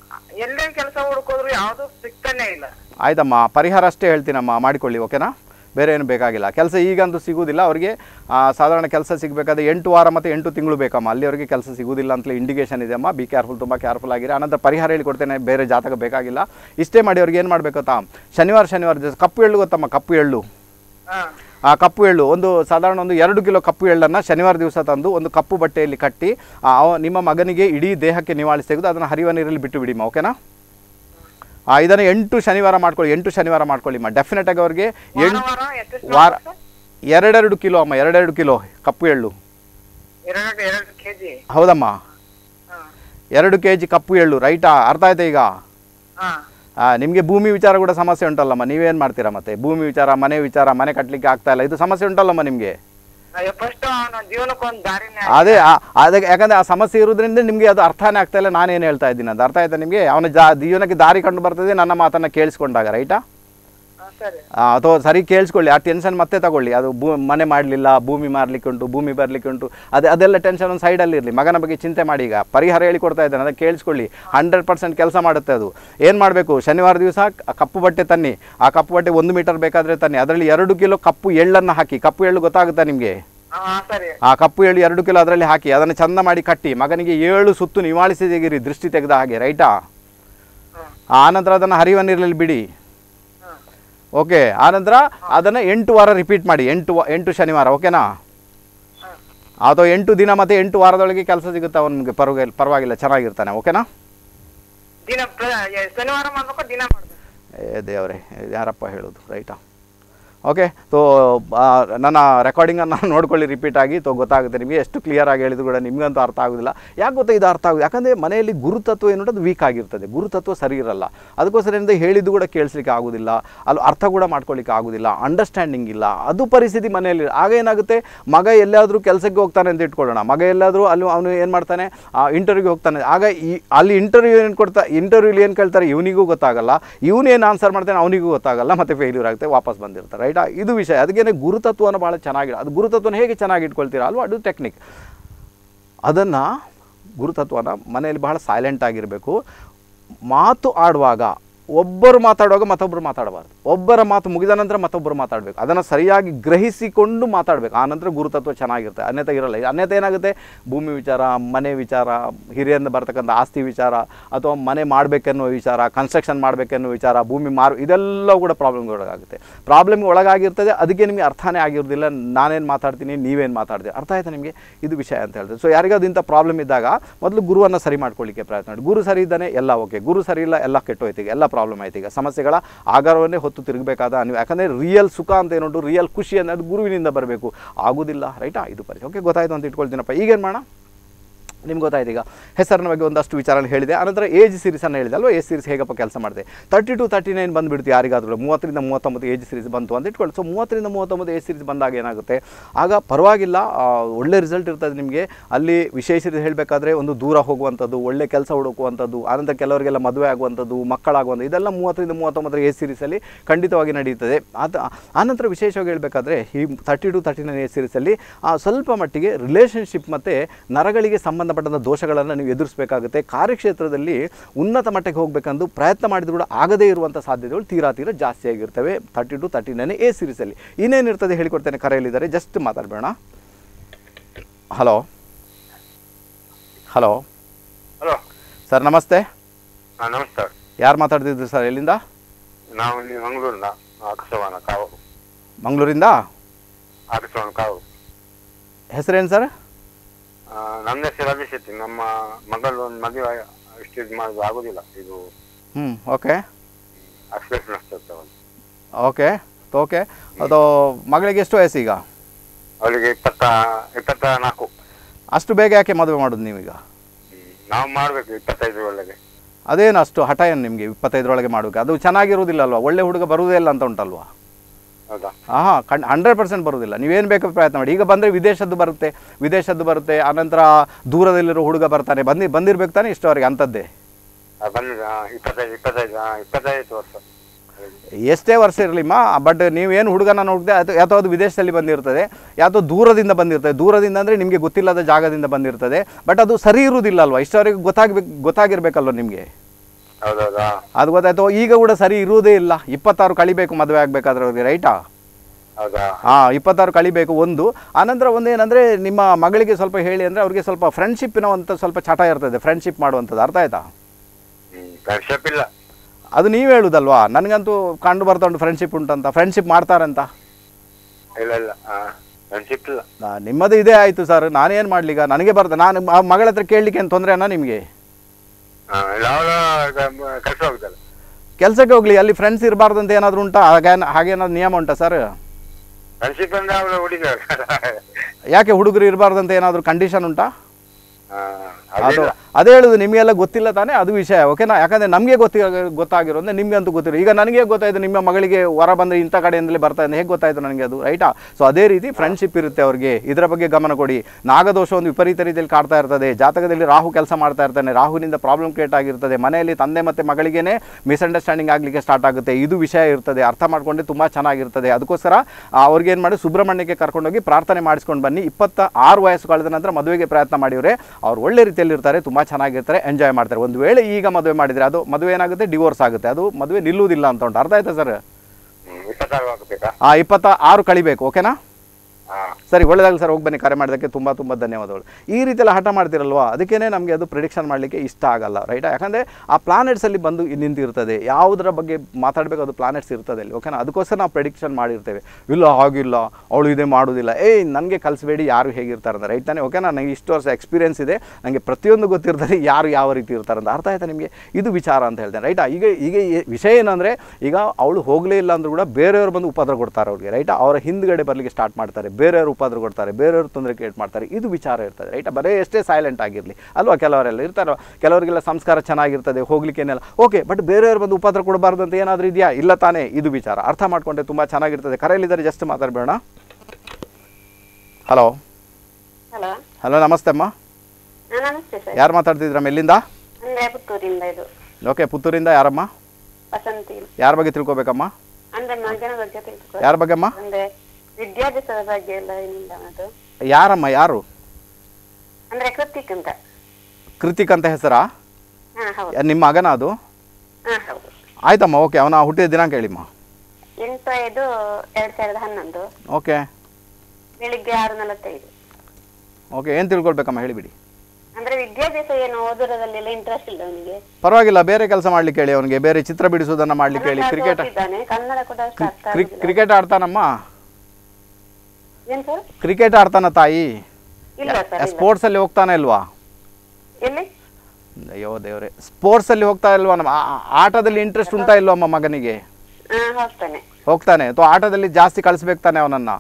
ಎಲ್ಲೇ ಕೆಲಸ ಹುಡುಕೋದ್ರು ಯಾವ್ದು ಸಿಗ್ತಾನೆ ಇಲ್ಲ ಆಯ್ತಮ್ಮ ಪರಿಹಾರ ಅಷ್ಟೇ ಹೇಳ್ತೀನಮ್ಮ ಮಾಡಿಕೊಳ್ಳಿ ಓಕೆನಾ ಬೇರೆ ಏನು ಬೇಕಾಗಿಲ್ಲ ಕೆಲಸ ಈಗಂತೂ ಸಿಗೋದಿಲ್ಲ ಅವರಿಗೆ ಸಾಧಾರಣ ಕೆಲಸ ಸಿಗಬೇಕಾದ್ರೆ ಎಂಟು ವಾರ ಮತ್ತು ಎಂಟು ತಿಂಗಳು ಬೇಕಮ್ಮ ಅಲ್ಲಿವರೆಗೆ ಕೆಲಸ ಸಿಗೋದಿಲ್ಲ ಅಂತಲೇ ಇಂಡಿಕೇಶನ್ ಇದೆ ಅಮ್ಮ ಬಿ ಕೇರ್ಫುಲ್ ತುಂಬ ಕೇರ್ಫುಲ್ ಆಗಿರಿ ಅನಂತರ ಪರಿಹಾರ ಹೇಳಿಕೊಡ್ತೇನೆ ಬೇರೆ ಜಾತಕ ಬೇಕಾಗಿಲ್ಲ ಇಷ್ಟೇ ಮಾಡಿ ಅವ್ರಿಗೆ ಏನು ಮಾಡಬೇಕು ಗೊತ್ತಾ ಶನಿವಾರ ಶನಿವಾರ ದಿವಸ ಕಪ್ಪು ಎಳ್ಳು ಗೊತ್ತಮ್ಮ ಕಪ್ಪು ಎಳ್ಳು ಹಾ ಆ ಕಪ್ಪು ಎಳ್ಳು ಒಂದು ಸಾಧಾರಣ ಒಂದು ಎರಡು ಕಿಲೋ ಕಪ್ಪು ಎಳ್ಳನ್ನು ಶನಿವಾರ ದಿವಸ ತಂದು ಒಂದು ಕಪ್ಪು ಬಟ್ಟೆಯಲ್ಲಿ ಕಟ್ಟಿ ಆ, ಅವ- ನಿಮ್ಮ ಮಗನಿಗೆ ಇಡೀ ದೇಹಕ್ಕೆ ನಿವಾಳಿಸಿ ತೆಗೆದು ಅದನ್ನು ಹರಿಯುವ ನೀರಲ್ಲಿ ಬಿಟ್ಟು ಬಿಡಿಮ್ಮ ಓಕೆನಾ ಆ, ಇದನ್ನು ಎಂಟು ಶನಿವಾರ ಮಾಡ್ಕೊಳ್ಳಿ ಎಂಟು ಶನಿವಾರ ಮಾಡ್ಕೊಳ್ಳಿಮ್ಮ ಡೆಫಿನೆಟ್ ಆಗಿ ಅವ್ರಿಗೆ ಎಂಟು ವಾರ ಎಷ್ಟು ವಾರ ಎರಡೆರಡು ಕಿಲೋ ಅಮ್ಮ ಎರಡೆರಡು ಕಿಲೋ ಕಪ್ಪು ಎಳ್ಳು ಎರಡು ಎರಡು ಕೆಜಿ ಹೌದಮ್ಮ ಹಾ ಎರಡು ಕೆ ಜಿ ಕಪ್ಪು ಎಳ್ಳು ರೈಟಾ ಅರ್ಥ ಆಯ್ತಾ ಈಗ ಹಾ ನಿಮಗೆ ಭೂಮಿ ವಿಚಾರ ಕೂಡ ಸಮಸ್ಯೆ ಉಂಟಲ್ಲಮ್ಮ ನೀವೇನು ಮಾಡ್ತೀರಾ ಮತ್ತೆ ಭೂಮಿ ವಿಚಾರ ಮನೆ ವಿಚಾರ ಮನೆ ಕಟ್ಟಲಿಕ್ಕೆ ಆಗ್ತಾ ಇಲ್ಲ ಇದು ಸಮಸ್ಯೆ ಉಂಟಲ್ಲಮ್ಮ ನಿಮಗೆ ಫಸ್ಟ್ ಅವನ ಜೀವನಕ್ಕೊಂದು ದಾರಿನೇ ಅದೇ ಆ- ಅದಕ್ಕೆ ಯಾಕಂದ್ರೆ ಆ ಸಮಸ್ಯೆ ಇರೋದ್ರಿಂದ ನಿಮಗೆ ಅದು ಅರ್ಥನೇ ಆಗ್ತಾ ಇಲ್ಲ ನಾನೇನು ಹೇಳ್ತಾ ಇದ್ದೀನಿ ಅದು ಅರ್ಥ ಆಯ್ತಾ ನಿಮಗೆ ಅವನ ಜಾ ಜೀವನಕ್ಕೆ ದಾರಿ ಕಂಡು ಬರ್ತದೆ ನನ್ನ ಮಾತನ್ನು ಕೇಳಿಸ್ಕೊಂಡಾಗ ರೈಟಾ ಹಾ, ಸರಿ ಆ, ಅಥವಾ ಸರಿ ಕೇಳಿಸ್ಕೊಳ್ಳಿ ಆ ಟೆನ್ಷನ್ ಮತ್ತೆ ತಗೊಳ್ಳಿ ಅದು ಭೂ ಮನೆ ಮಾಡಲಿಲ್ಲ ಭೂಮಿ ಮಾರಲಿಕ್ಕೆ ಉಂಟು ಭೂಮಿ ಬರಲಿಕ್ಕೆ ಉಂಟು ಅದೇ ಅದೆಲ್ಲ ಟೆನ್ಷನ್ ಒಂದು ಸೈಡಲ್ಲಿ ಇರಲಿ ಮಗನ ಬಗ್ಗೆ ಚಿಂತೆ ಮಾಡಿ ಈಗ ಪರಿಹಾರ ಹೇಳಿ ಕೊಡ್ತಾ ಇದ್ದೇನೆ ಅದನ್ನು ಕೇಳಿಸ್ಕೊಳ್ಳಿ ಹಂಡ್ರೆಡ್ ಪರ್ಸೆಂಟ್ ಕೆಲಸ ಮಾಡುತ್ತೆ ಅದು ಏನು ಮಾಡಬೇಕು ಶನಿವಾರ ದಿವಸ ಕಪ್ಪು ಬಟ್ಟೆ ತನ್ನಿ ಆ ಕಪ್ಪು ಬಟ್ಟೆ ಒಂದು ಮೀಟರ್ ಬೇಕಾದರೆ ತನ್ನಿ ಅದರಲ್ಲಿ ಎರಡು ಕಿಲೋ ಕಪ್ಪು ಎಳ್ಳನ್ನು ಹಾಕಿ ಕಪ್ಪು ಎಳ್ಳು ಗೊತ್ತಾಗುತ್ತಾ ನಿಮಗೆ ಹಾ ಸರಿ ಆ ಕಪ್ಪು ಎಳ್ಳು ಎರಡು ಕಿಲೋ ಅದರಲ್ಲಿ ಹಾಕಿ ಅದನ್ನು ಚಂದ ಮಾಡಿ ಕಟ್ಟಿ ಮಗನಿಗೆ ಏಳು ಸುತ್ತು ನಿವಾಳಿಸಿ ತೆಗೀರಿ ದೃಷ್ಟಿ ತೆಗೆದ ಹಾಗೆ ರೈಟಾ ಹ್ಮ್ ಆನಂತರ ಅದನ್ನು ಹರಿಯುವ ನೀರಲ್ಲಿ ಬಿಡಿ ಹ್ಮ್ ಓಕೆ ಆನಂತರ ಅದನ್ನು ಎಂಟು ವಾರ ರಿಪೀಟ್ ಮಾಡಿ ಎಂಟು ವ- ಎಂಟು ಶನಿವಾರ ಓಕೆನಾ ಹ್ಮ್ ಅಥವಾ ಎಂಟು ದಿನ ಮತ್ತು ಎಂಟು ವಾರದೊಳಗೆ ಕೆಲಸ ಸಿಗುತ್ತೆ ಅವನಿಗೆ ಪರವಾಗಿಲ್ಲ ಪರವಾಗಿಲ್ಲ ಚೆನ್ನಾಗಿರ್ತಾನೆ ಓಕೆನಾ ದಿನ ಪ್ರ- ಎ- ಶನಿವಾರ ಮಾಡ್ಬೇಕು ದಿನ ಮಾಡ್ಬೇಕು ಏ ದೇವರೇ ಯಾರಪ್ಪ ಹೇಳೋದು ರೈಟಾ ಓಕೆ ತೋ ನನ್ನ ರೆಕಾರ್ಡಿಂಗನ್ನು ನೋಡ್ಕೊಳ್ಳಿ ರಿಪೀಟ್ ಆಗಿ ತೋ ಗೊತ್ತಾಗುತ್ತೆ ನಿಮಗೆ ಎಷ್ಟು ಕ್ಲಿಯರ್ ಆಗಿ ಹೇಳಿದ್ರು ಕೂಡ ನಿಮಗಂತೂ ಅರ್ಥ ಆಗೋದಿಲ್ಲ ಯಾಕೆ ಗೊತ್ತಾ ಇದು ಅರ್ಥ ಆಗೋದು ಯಾಕಂದರೆ ಮನೆಯಲ್ಲಿ ಗುರುತತ್ವ ಏನು ಅದು ವೀಕ್ ಆಗಿರ್ತದೆ ಗುರುತತ್ವ ಸರಿ ಇರಲ್ಲ ಅದಕ್ಕೋಸ್ಕರ ಏನಿದೆ ಹೇಳಿದ್ದು ಕೂಡ ಕೇಳಿಸ್ಲಿಕ್ಕೆ ಆಗೋದಿಲ್ಲ ಅಲ್ಲಿ ಅರ್ಥ ಕೂಡ ಮಾಡ್ಕೊಳ್ಳಿಕ್ಕೆ ಆಗೋದಿಲ್ಲ ಅಂಡರ್ಸ್ಟ್ಯಾಂಡಿಂಗ್ ಇಲ್ಲ ಅದು ಪರಿಸ್ಥಿತಿ ಮನೆಯಲ್ಲಿ ಆಗ ಏನಾಗುತ್ತೆ ಮಗ ಎಲ್ಲಾದರೂ ಕೆಲಸಕ್ಕೆ ಹೋಗ್ತಾನೆ ಅಂತ ಇಟ್ಕೊಳ್ಳೋಣ ಮಗ ಎಲ್ಲಾದರೂ ಅಲ್ಲಿ ಅವನು ಏನು ಮಾಡ್ತಾನೆ ಇಂಟರ್ವ್ಯೂಗೆ ಹೋಗ್ತಾನೆ ಆಗ ಈ ಅಲ್ಲಿ ಇಂಟರ್ವ್ಯೂ ಏನು ಕೊಡ್ತಾ ಇಂಟರ್ವ್ಯೂಲಿ ಏನು ಕೇಳ್ತಾರೆ ಇವನಿಗೂ ಗೊತ್ತಾಗಲ್ಲ ಇವನೇನು ಆನ್ಸರ್ ಮಾಡ್ತಾನೆ ಅವನಿಗೂ ಗೊತ್ತಾಗಲ್ಲ ಮತ್ತು ಫೇಲ್ಯೂರ್ ಆಗುತ್ತೆ ವಾಪಸ್ ಬಂದಿರ್ತಾರೆ ರೈಟಾ ಇದು ವಿಷಯ ಅದಕ್ಕೇನೆ ಗುರುತತ್ವನ ಭಾಳ ಚೆನ್ನಾಗಿ ಅದು ಗುರುತತ್ವನ ಹೇಗೆ ಚೆನ್ನಾಗಿ ಇಟ್ಕೊಳ್ತೀರಾ ಅಲ್ವಾ ಅದು ಟೆಕ್ನಿಕ್ ಅದನ್ನು ಗುರುತತ್ವನ ಮನೆಯಲ್ಲಿ ಬಹಳ ಸೈಲೆಂಟ್ ಆಗಿರಬೇಕು ಮಾತು ಆಡುವಾಗ ಒಬ್ಬರು ಮಾತಾಡುವಾಗ ಮತ್ತೊಬ್ಬರು ಮಾತಾಡಬಾರ್ದು ಒಬ್ಬರ ಮಾತು ಮುಗಿದ ನಂತರ ಮತ್ತೊಬ್ಬರು ಮಾತಾಡಬೇಕು ಅದನ್ನು ಸರಿಯಾಗಿ ಗ್ರಹಿಸಿಕೊಂಡು ಮಾತಾಡಬೇಕು ಆ ನಂತರ ಗುರುತತ್ವ ಚೆನ್ನಾಗಿರುತ್ತೆ ಅನ್ಯತೆ ಇರಲ್ಲ ಅನ್ಯತೆ ಏನಾಗುತ್ತೆ ಭೂಮಿ ವಿಚಾರ ಮನೆ ವಿಚಾರ ಹಿರಿಯರಿಂದ ಬರ್ತಕ್ಕಂಥ ಆಸ್ತಿ ವಿಚಾರ ಅಥವಾ ಮನೆ ಮಾಡಬೇಕೆನ್ನುವ ವಿಚಾರ ಕನ್ಸ್ಟ್ರಕ್ಷನ್ ಮಾಡಬೇಕೆನ್ನುವ ವಿಚಾರ ಭೂಮಿ ಮಾರು ಇದೆಲ್ಲ ಕೂಡ ಪ್ರಾಬ್ಲಮ್ಗೆ ಒಳಗಾಗುತ್ತೆ ಪ್ರಾಬ್ಲಮ್ಗೆ ಒಳಗಾಗಿರ್ತದೆ ಅದಕ್ಕೆ ನಿಮಗೆ ಅರ್ಥನೇ ಆಗಿರೋದಿಲ್ಲ ನಾನೇನು ಮಾತಾಡ್ತೀನಿ ನೀವೇನು ಮಾತಾಡ್ತೀರಿ ಅರ್ಥ ಆಯ್ತಾ ನಿಮಗೆ ಇದು ವಿಷಯ ಅಂತ ಹೇಳ್ತಾರೆ ಸೊ ಯಾರಿಗಾದ್ರು ಇಂಥ ಪ್ರಾಬ್ಲಮ್ ಇದ್ದಾಗ ಮೊದಲು ಗುರುವನ್ನು ಸರಿ ಮಾಡ್ಕೊಳ್ಳಿಕ್ಕೆ ಪ್ರಯತ್ನ ಮಾಡಿ ಗುರು ಸರಿ ಇದ್ದಾನೆ ಎಲ್ಲ ಓಕೆ ಗುರು ಸರಿ ಇಲ್ಲ ಎಲ್ಲ ಕೆಟ್ಟೋಯ್ತು ಈಗ ಎಲ್ಲ ಪ್ರಾಬ್ಲಮ್ ಆಯ್ತು ಈಗ ಸಮಸ್ಯೆಗಳ ಆಗಾರವನ್ನೇ ಹೊತ್ತು ತಿರುಗಬೇಕಾದ ನೀವು ಯಾಕಂದರೆ ರಿಯಲ್ ಸುಖ ಅಂತ ಏನುಂಟು ರಿಯಲ್ ಖುಷಿ ಅನ್ನೋದು ಗುರುವಿನಿಂದ ಬರಬೇಕು ಆಗೋದಿಲ್ಲ ರೈಟಾ ಇದು ಪರಿಸ್ಥಿತಿ ಓಕೆ ಗೊತ್ತಾಯ್ತು ಅಂತ ಇಟ್ಕೊಳ್ತೀನಪ್ಪ ಈಗೇನು ಮಾಡೋಣ ನಿಮ್ಗೆ ಗೊತ್ತಾಯ್ತು ಈಗ ಹೆಸರಿನ ಬಗ್ಗೆ ಒಂದಷ್ಟು ವಿಚಾರಗಳು ಹೇಳಿದೆ ಆನಂತರ ಏಜ್ ಸೀರೀಸನ್ನು ಹೇಳಿದೆ ಅಲ್ವಾ ಏಜ್ ಸೀರೀಸ್ ಹೇಗಪ್ಪ ಕೆಲಸ ಮಾಡಿದೆ ತರ್ಟಿ ಟು ತರ್ಟಿ ನೈನ್ ಬಂದುಬಿಡ್ತು ಯಾರಿಗಾದ್ರೂ ಮೂವತ್ತರಿಂದ ಮೂವತ್ತೊಂಬತ್ತು ಏಜ್ ಸೀರೀಸ್ ಬಂತು ಅಂತ ಇಟ್ಕೊಳ್ಳಿ ಸೊ ಮೂವತ್ತರಿಂದ ಮೂವತ್ತೊಂಬತ್ತು ಏಜ್ ಸೀರೀಸ್ ಬಂದಾಗ ಏನಾಗುತ್ತೆ ಆಗ ಪರವಾಗಿಲ್ಲ ಆ, ಒಳ್ಳೆ ರಿಸಲ್ಟ್ ಇರ್ತದೆ ನಿಮಗೆ ಅಲ್ಲಿ ವಿಶೇಷ ರೀತಿ ಹೇಳಬೇಕಾದ್ರೆ ಒಂದು ದೂರ ಹೋಗುವಂಥದ್ದು ಒಳ್ಳೆ ಕೆಲಸ ಹುಡುಕುವಂಥದ್ದು ಆನಂತರ ಕೆಲವರಿಗೆಲ್ಲ ಮದುವೆ ಆಗುವಂಥದ್ದು ಮಕ್ಕಳಾಗುವಂಥದ್ದು ಇದೆಲ್ಲ ಮೂವತ್ತರಿಂದ ಮೂವತ್ತೊಂಬತ್ತರ ಏಜ್ ಸೀರೀಸಲ್ಲಿ ಖಂಡಿತವಾಗಿ ನಡೀತದೆ ಅದು ಆನಂತರ ವಿಶೇಷವಾಗಿ ಹೇಳಬೇಕಾದ್ರೆ ಈ thirty to thirty nine age ಸೀರೀಸಲ್ಲಿ ಸ್ವಲ್ಪ ಮಟ್ಟಿಗೆ ರಿಲೇಷನ್ಶಿಪ್ ಮತ್ತು ನರಗಳಿಗೆ ಸಂಬಂಧಪಟ್ಟಂಥ ದೋಷಗಳನ್ನು ನೀವು ಎದುರಿಸಬೇಕಾಗುತ್ತೆ ಕಾರ್ಯಕ್ಷೇತ್ರದಲ್ಲಿ ಉನ್ನತ ಮಟ್ಟಕ್ಕೆ ಹೋಗಬೇಕಂದು ಪ್ರಯತ್ನ ಮಾಡಿದ್ರು ಕೂಡ ಆಗದೇ ಇರುವಂಥ ಸಾಧ್ಯತೆಗಳು ತೀರಾ ತೀರಾ ಜಾಸ್ತಿ ಆಗಿರ್ತವೆ thirty to thirty nine A ಸೀರೀಸಲ್ಲಿ ಇನ್ನೇನಿರ್ತದೆ ಹೇಳಿಕೊಡ್ತೇನೆ ಕರೆಯಲ್ಲಿದ್ದಾರೆ ಜಸ್ಟ್ ಮಾತಾಡಬೇಡ ಹಲೋ ಹಲೋ ಹಲೋ ಸರ್ ನಮಸ್ತೆ ಹಾಂ ನಮಸ್ಕಾರ ಯಾರು ಮಾತಾಡ್ತಿದ್ರು ಸರ್ ಎಲ್ಲಿಂದ ನಾವು ಇಲ್ಲಿ ಮಂಗಳೂರಿನ ಆಕಾಶವಾಣ ಕಾವು ಮಂಗಳೂರಿಂದ ಆಕಾಶವಾಣ ಕಾವು ಹೆಸರೇನು ಸರ್ ಆ, ನನ್ನ ಹೆಸರು ರಾಜೇಶ್ ಶೆಟ್ಟಿ ನಮ್ಮ ಮಗಳು ಒಂದು ಮದುವೆ ಇಷ್ಟು ಇದು ಮಾಡೋದು ಆಗೋದಿಲ್ಲ ಇದು ಹ್ಞೂ ಓಕೆ ಅಕ್ಸ್ಪ್ರೆಸ್ ನಷ್ಟವನ್ನು ಓಕೆ ಓಕೆ ಅದು ಮಗಳಿಗೆ ಎಷ್ಟು ವಯಸ್ಸು ಈಗ ಅವಳಿಗೆ ಇಪ್ಪತ್ತ ಇಪ್ಪತ್ತ ನಾಲ್ಕು ಅಷ್ಟು ಬೇಗ ಯಾಕೆ ಮದುವೆ ಮಾಡೋದು ನೀವೀಗ ಹ್ಮ್. ನಾವು ಮಾಡಬೇಕು ಇಪ್ಪತ್ತೈದು ಒಳಗೆ ಅದೇನು ಅಷ್ಟು ಹಠ ಏನು ನಿಮಗೆ ಇಪ್ಪತ್ತೈದರೊಳಗೆ ಮಾಡಬೇಕು ಅದು ಚೆನ್ನಾಗಿರೋದಿಲ್ಲ ಅಲ್ವಾ ಒಳ್ಳೆ ಹುಡುಗ ಬರುವುದೇ ಇಲ್ಲ ಅಂತ ಉಂಟಲ್ವಾ ಹೌದಾ ಹಾಂ ಕಣ್ ಹಂಡ್ರೆಡ್ ಪರ್ಸೆಂಟ್ ಬರೋದಿಲ್ಲ ನೀವೇನು ಬೇಕು ಪ್ರಯತ್ನ ಮಾಡಿ ಈಗ ಬಂದರೆ ವಿದೇಶದ್ದು ಬರುತ್ತೆ ವಿದೇಶದ್ದು ಬರುತ್ತೆ ಆನಂತರ ದೂರದಲ್ಲಿರೋ ಹುಡುಗ ಬರ್ತಾನೆ ಬಂದು ಬಂದಿರ್ಬೇಕು ತಾನೆ ಇಷ್ಟವರೆಗೆ ಅಂಥದ್ದೇ ಆ, ಬಂದಿದೆ ಆ, ಇಪ್ಪತ್ತೈದು ಇಪ್ಪತ್ತೈದು ಆ, ಇಪ್ಪತ್ತೈದು ವರ್ಷ ಎಷ್ಟೇ ವರ್ಷ ಇರಲಿಮ್ಮ ಬಟ್ ನೀವೇನು ಹುಡುಗನ ನೋಡಿದೆ ಅದು ಯಾತೋ ಅದು ವಿದೇಶದಲ್ಲಿ ಬಂದಿರ್ತದೆ ಯಾತೋ ದೂರದಿಂದ ಬಂದಿರ್ತದೆ ದೂರದಿಂದ ಅಂದರೆ ನಿಮಗೆ ಗೊತ್ತಿಲ್ಲದ ಜಾಗದಿಂದ ಬಂದಿರ್ತದೆ ಬಟ್ ಅದು ಸರಿ ಇರುವುದಿಲ್ಲ ಅಲ್ವಾ ಇಷ್ಟವರೆಗೆ ಗೊತ್ತಾಗಬೇಕು ಗೊತ್ತಾಗಿರ್ಬೇಕಲ್ವ ನಿಮಗೆ ಹೌದೌದಾ ಅದು ಗೊತ್ತಾಯ್ತು ಈಗ ಕೂಡ ಸರಿ ಇರುವುದೇ ಇಲ್ಲ ಇಪ್ಪತ್ತಾರು ಕಳಿಬೇಕು ಮದುವೆ ಆಗಬೇಕಾದ್ರೆ ಅವ್ರಿಗೆ ರೈಟಾ ಹೌದಾ ಹಾಂ ಇಪ್ಪತ್ತಾರು ಕಳಿಬೇಕು ಒಂದು ಆನಂತರ ಒಂದು ಏನಂದರೆ ನಿಮ್ಮ ಮಗಳಿಗೆ ಸ್ವಲ್ಪ ಹೇಳಿ ಅಂದರೆ ಅವ್ರಿಗೆ ಸ್ವಲ್ಪ ಫ್ರೆಂಡ್ಶಿಪ್ಪಿನ ಒಂದು ಸ್ವಲ್ಪ ಚಟ ಇರ್ತದೆ ಫ್ರೆಂಡ್ಶಿಪ್ ಮಾಡುವಂಥದ್ದು ಅರ್ಥ ಆಯ್ತಾ ಹ್ಮ್ ಫ್ರೆಂಡ್ಶಿಪ್ ಇಲ್ಲ ಅದು ನೀವು ಹೇಳುದಲ್ವಾ ನನಗಂತೂ ಕಂಡು ಬರ್ತಾ ಉಂಟು ಫ್ರೆಂಡ್ಶಿಪ್ ಉಂಟಂತ ಫ್ರೆಂಡ್ಶಿಪ್ ಮಾಡ್ತಾರಂತ ಇಲ್ಲ ಇಲ್ಲ ಹಾ ಫ್ರೆಂಡ್ಶಿಪ್ ಇಲ್ಲ ನಾ- ನಿಮ್ಮದು ಇದೇ ಆಯಿತು ಸರ್ ನಾನೇನು ಮಾಡ್ಲಿಗ ನನಗೆ ಬರ್ತದೆ ನಾನು ಆ ಮಗಳ ಹತ್ರ ಕೇಳಲಿಕ್ಕೆ ಏನು ತೊಂದರೆನಾ ನಿಮಗೆ ಹಾ ಅವಳು ಕೆಲಸ ಹೋಗುದಲ್ಲ ಕೆಲಸಕ್ಕೆ ಹೋಗಲಿ ಅಲ್ಲಿ ಫ್ರೆಂಡ್ಸ್ ಇರಬಾರ್ದಂತ ಏನಾದರೂ ಉಂಟಾ ಹಾಗೆ ಹಾಗೇನಾದ್ರು ನಿಯಮ ಉಂಟಾ ಸರ್ ಫ್ರೆಂಡ್ಶಿಪ್ ಅಂದ್ರೆ ಅವಳು ಹುಡುಗ ಯಾಕೆ ಹುಡುಗರು ಇರಬಾರ್ದಂತ ಏನಾದರೂ ಕಂಡೀಷನ್ ಉಂಟಾ ಹಾ ಅದು ಅದಿಲ್ಲ ಅದೇ ಹೇಳುದು ನಿಮಗೆಲ್ಲ ಗೊತ್ತಿಲ್ಲ ತಾನೇ ಅದು ವಿಷಯ ಓಕೆನಾ ಯಾಕಂದ್ರೆ ನಮಗೆ ಗೊತ್ತಿ ಗೊತ್ತಾಗಿರೋ ಅಂದ್ರೆ ನಿಮ್ಗೆ ಅಂತೂ ಗೊತ್ತಿರೋ ಈಗ ನನಗೆ ಗೊತ್ತಾಯ್ತು ನಿಮ್ಮ ಮಗಳಿಗೆ ಹೊರ ಬಂದರೆ ಇಂಥ ಕಡೆಯಿಂದಲೇ ಬರ್ತಾ ಇದೆ ಹೇಗೆ ಗೊತ್ತಾಯ್ತು ನನಗೆ ಅದು ರೈಟಾ ಸೊ ಅದೇ ರೀತಿ ಫ್ರೆಂಡ್ಶಿಪ್ ಇರುತ್ತೆ ಅವ್ರಿಗೆ ಇದರ ಬಗ್ಗೆ ಗಮನ ಕೊಡಿ ನಾಗದೋಷ ಒಂದು ವಿಪರೀತ ರೀತಿಯಲ್ಲಿ ಕಾಡ್ತಾ ಇರ್ತದೆ ಜಾತಕದಲ್ಲಿ ರಾಹು ಕೆಲಸ ಮಾಡ್ತಾ ಇರ್ತಾನೆ ರಾಹುವಿನಿಂದ ಪ್ರಾಬ್ಲಮ್ ಕ್ರಿಯೇಟ್ ಆಗಿರ್ತದೆ ಮನೆಯಲ್ಲಿ ತಂದೆ ಮತ್ತು ಮಗಳಿಗೇನೆ ಮಿಸ್ಅಂಡರ್ಸ್ಟ್ಯಾಂಡಿಂಗ್ ಆಗಲಿಕ್ಕೆ ಸ್ಟಾರ್ಟ್ ಆಗುತ್ತೆ ಇದು ವಿಷಯ ಇರ್ತದೆ ಅರ್ಥ ಮಾಡ್ಕೊಂಡ್ರೆ ತುಂಬ ಚೆನ್ನಾಗಿರ್ತದೆ ಅದಕ್ಕೋಸ್ಕರ ಆ, ಅವ್ರಿಗೆ ಏನು ಮಾಡಿ ಸುಬ್ರಹ್ಮಣ್ಯಕ್ಕೆ ಕರ್ಕೊಂಡೋಗಿ ಪ್ರಾರ್ಥನೆ ಮಾಡಿಸ್ಕೊಂಡು ಬನ್ನಿ ಇಪ್ಪತ್ತ ಆರು ವಯಸ್ಸು ಕಳೆದ ನಂತರ ಮದುವೆಗೆ ಪ್ರಯತ್ನ ಮಾಡಿವ್ರೆ ಅವ್ರು ಒಳ್ಳೆ ರೀತಿಯಲ್ಲಿ ಇರ್ತಾರೆ ತುಂಬ ಚೆನ್ನಾಗಿರ್ತಾರೆ ಎಂಜಾಯ್ ಮಾಡ್ತಾರೆ ಒಂದು ವೇಳೆ ಈಗ ಮದುವೆ ಮಾಡಿದರೆ ಅದು ಮದುವೆ ಏನಾಗುತ್ತೆ ಡಿವೋರ್ಸ್ ಆಗುತ್ತೆ ಅದು ಮದುವೆ ನಿಲ್ಲುವುದಿಲ್ಲ ಅಂತ ಉಂಟು ಅರ್ಥ ಆಯ್ತಾ ಸರ್ ಹ್ಮ್ ಇಪ್ಪತ್ತಾರು ಆಗಬೇಕಾ ಆ ಇಪ್ಪತ್ತ ಆರು ಕಳಿಬೇಕು ಓಕೆನಾ ಹಾ ಸರಿ ಒಳ್ಳೆದಾಗಲಿ ಸರ್ ಹೋಗಿ ಬನ್ನಿ ಕರೆ ಮಾಡೋದಕ್ಕೆ ತುಂಬ ತುಂಬ ಧನ್ಯವಾದಗಳು ಈ ರೀತಿಯೆಲ್ಲ ಹಠ ಮಾಡ್ತಿರಲ್ವಾ ಅದಕ್ಕೇ ನಮಗೆ ಅದು ಪ್ರಿಡಿಕ್ಷನ್ ಮಾಡಲಿಕ್ಕೆ ಇಷ್ಟ ಆಗಲ್ಲ ರೈಟಾ ಯಾಕಂದರೆ ಆ ಪ್ಲಾನೆಟ್ಸಲ್ಲಿ ಬಂದು ನಿಂತಿರ್ತದೆ ಯಾವುದರ ಬಗ್ಗೆ ಮಾತಾಡಬೇಕು ಅದು ಪ್ಲಾನೆಟ್ಸ್ ಇರ್ತದೆ ಅಲ್ಲಿ ಓಕೆನಾ ಅದಕ್ಕೋಸ್ಕರ ನಾವು ಪ್ರಿಡಿಕ್ಷನ್ ಮಾಡಿರ್ತೇವೆ ಇಲ್ಲ ಆಗಿಲ್ಲ ಅವಳು ಇದೇ ಮಾಡೋದಿಲ್ಲ ಏಯ್ ನನಗೆ ಕಲಿಸ್ಬೇಡಿ ಯಾರು ಹೇಗಿರ್ತಾರೆ ಅಂತ ರೈಟ್ ತಾನೇ ಓಕೆನಾ ನನಗೆ ಇಷ್ಟು ವರ್ಷ ಎಕ್ಸ್ಪೀರಿಯನ್ಸ್ ಇದೆ ನನಗೆ ಪ್ರತಿಯೊಂದು ಗೊತ್ತಿರ್ತದೆ ಯಾರು ಯಾವ ರೀತಿ ಇರ್ತಾರೆ ಅಂತ ಅರ್ಥ ಆಯ್ತಾ ನಿಮಗೆ ಇದು ವಿಚಾರ ಅಂತ ಹೇಳ್ತೇನೆ ರೈಟಾ ಈಗ ಈಗ ಈ ವಿಷಯ ಏನಂದರೆ ಈಗ ಅವಳು ಹೋಗಲೇ ಇಲ್ಲ ಅಂದರೂ ಕೂಡ ಬೇರೆಯವರು ಬಂದು ಉಪದ್ರ ಕೊಡ್ತಾರೆ ಅವ್ರಿಗೆ ರೈಟಾ ಅವರ ಹಿಂದ್ಗಡೆ ಬರಲಿಕ್ಕೆ ಸ್ಟಾರ್ಟ್ ಮಾಡ್ತಾರೆ ಬೇರೆಯವರು ಉಪದ್ರ ಕೊಡ್ತಾರೆ ಬೇರೆಯವರು ತೊಂದರೆ ಕ್ರಿಯೇಟ್ ಮಾಡ್ತಾರೆ ಇದು ವಿಚಾರ ಇರ್ತದೆ ರೈಟಾ ಬರೀ ಎಷ್ಟೇ ಸೈಲೆಂಟ್ ಆಗಿರಲಿ ಅಲ್ವಾ ಕೆಲವರೆಲ್ಲ ಇರ್ತಾರೋ ಕೆಲವರಿಗೆಲ್ಲ ಸಂಸ್ಕಾರ ಚೆನ್ನಾಗಿರ್ತದೆ ಹೋಗ್ಲಿಕ್ಕೇನೆಲ್ಲ ಓಕೆ ಬಟ್ ಬೇರೆಯವರು ಬಂದು ಉಪದ್ರ ಕೊಡಬಾರ್ದು ಅಂತ ಏನಾದರೂ ಇದೆಯಾ ಇಲ್ಲ ತಾನೇ ಇದು ವಿಚಾರ ಅರ್ಥ ಮಾಡ್ಕೊಂಡ್ರೆ ತುಂಬ ಚೆನ್ನಾಗಿರ್ತದೆ ಕರೆಯಲ್ಲಿದ್ದಾರೆ ಜಸ್ಟ್ ಮಾತಾಡಬೇಡ ಹಲೋ ಹಲೋ ಹಲೋ ನಮಸ್ತೆ ಅಮ್ಮ ನಮಸ್ತೆ ಸರ್ ಯಾರು ಮಾತಾಡ್ತಿದ್ರಮ್ಮ ಎಲ್ಲಿಂದ ಅಂದ್ರೆ ಪುತ್ತೂರಿಂದ ಇದು ಓಕೆ ಪುತ್ತೂರಿಂದ ಯಾರಮ್ಮ ವಸಂತಿ ಯಾರ ಬಗ್ಗೆ ತಿಳ್ಕೊಬೇಕಮ್ಮ ಅಂದ್ರೆ ಮಗನ ಬಗ್ಗೆ ತಿಳ್ಕೊ ಯಾರ ಬಗ್ಗೆ ಅಮ್ಮ ಅಂದ್ರೆ ವಿದ್ಯಾಭ್ಯಾಸದ ಬಗ್ಗೆ ಎಲ್ಲ ಏನಿಲ್ಲ ಅದು ಯಾರಮ್ಮ ಯಾರು ಅಂದ್ರೆ ಕೃತಿಕ್ ಅಂತ ಕೃತಿಕ್ ಅಂತ ಹೆಸರಾ ಹಾ ಹೌದು ಯಾ- ನಿಮ್ಮ ಮಗನ ಅದು ಹಾ ಹೌದು ಆಯ್ತಮ್ಮ ಓಕೆ ಅವನ ಹುಟ್ಟಿದ ದಿನಾಂಕ ಹೇಳಿಮ್ಮ ಎಂಟು ಐದು ಎರಡ್ ಸಾವಿರದ ಹನ್ನೊಂದು ಓಕೆ ಬೆಳಿಗ್ಗೆ ಆರು ನಲವತ್ತೈದು ಓಕೆ ಏನು ತಿಳ್ಕೊಳ್ಬೇಕಮ್ಮ ಹೇಳಿಬಿಡಿ ಅಂದ್ರೆ ವಿದ್ಯಾಭ್ಯಾಸ ಏನು ಓದುವುದರಲ್ಲೆಲ್ಲ ಇಂಟ್ರೆಸ್ಟ್ ಇಲ್ಲ ಅವನಿಗೆ ಪರವಾಗಿಲ್ಲ ಬೇರೆ ಕೆಲಸ ಮಾಡ್ಲಿಕ್ಕೆ ಹೇಳಿ ಅವನಿಗೆ ಬೇರೆ ಚಿತ್ರ ಬಿಡಿಸೋದನ್ನ ಮಾಡ್ಲಿಕ್ಕೆ ಹೇಳಿ ಕ್ರಿಕೆಟ್ ಓದಿದ್ದಾನೆ ಕನ್ನಡ ಕೂಡ ಅಷ್ಟು ಅರ್ಥ ಆಗುದಿಲ್ಲ. ಕ್ರಿಕೆಟ್ ಆಡ್ತಾನಮ್ಮ ಏನ್ ಸರ್ ಕ್ರಿಕೆಟ್ ಆಡ್ತಾನ ತಾಯಿ ಇಲ್ಲ ಸರ್ ಇಲ್ಲ. ಸ್ಪೋರ್ಟ್ಸಲ್ಲಿ ಹೋಗ್ತಾನೆ ಇಲ್ವಾ ಎಲ್ಲಿ ಅಯ್ಯೋ ದೇವ್ರೆ ಸ್ಪೋರ್ಟ್ಸಲ್ಲಿ ಹೋಗ್ತಾ ಇಲ್ವಾ ನಮ್ಮ ಆ- ಆ- ಆಟದಲ್ಲಿ ಇಂಟ್ರೆಸ್ಟ್ ಉಂಟಾ ಇಲ್ವಾ ಅಮ್ಮ ಮಗನಿಗೆ ಹಾ ಹೋಗ್ತಾನೆ ಹೋಗ್ತಾನೆ ಅಥವಾ ಆಟದಲ್ಲಿ ಜಾಸ್ತಿ ಕಳಿಸ್ಬೇಕು ತಾನೆ ಅವನನ್ನ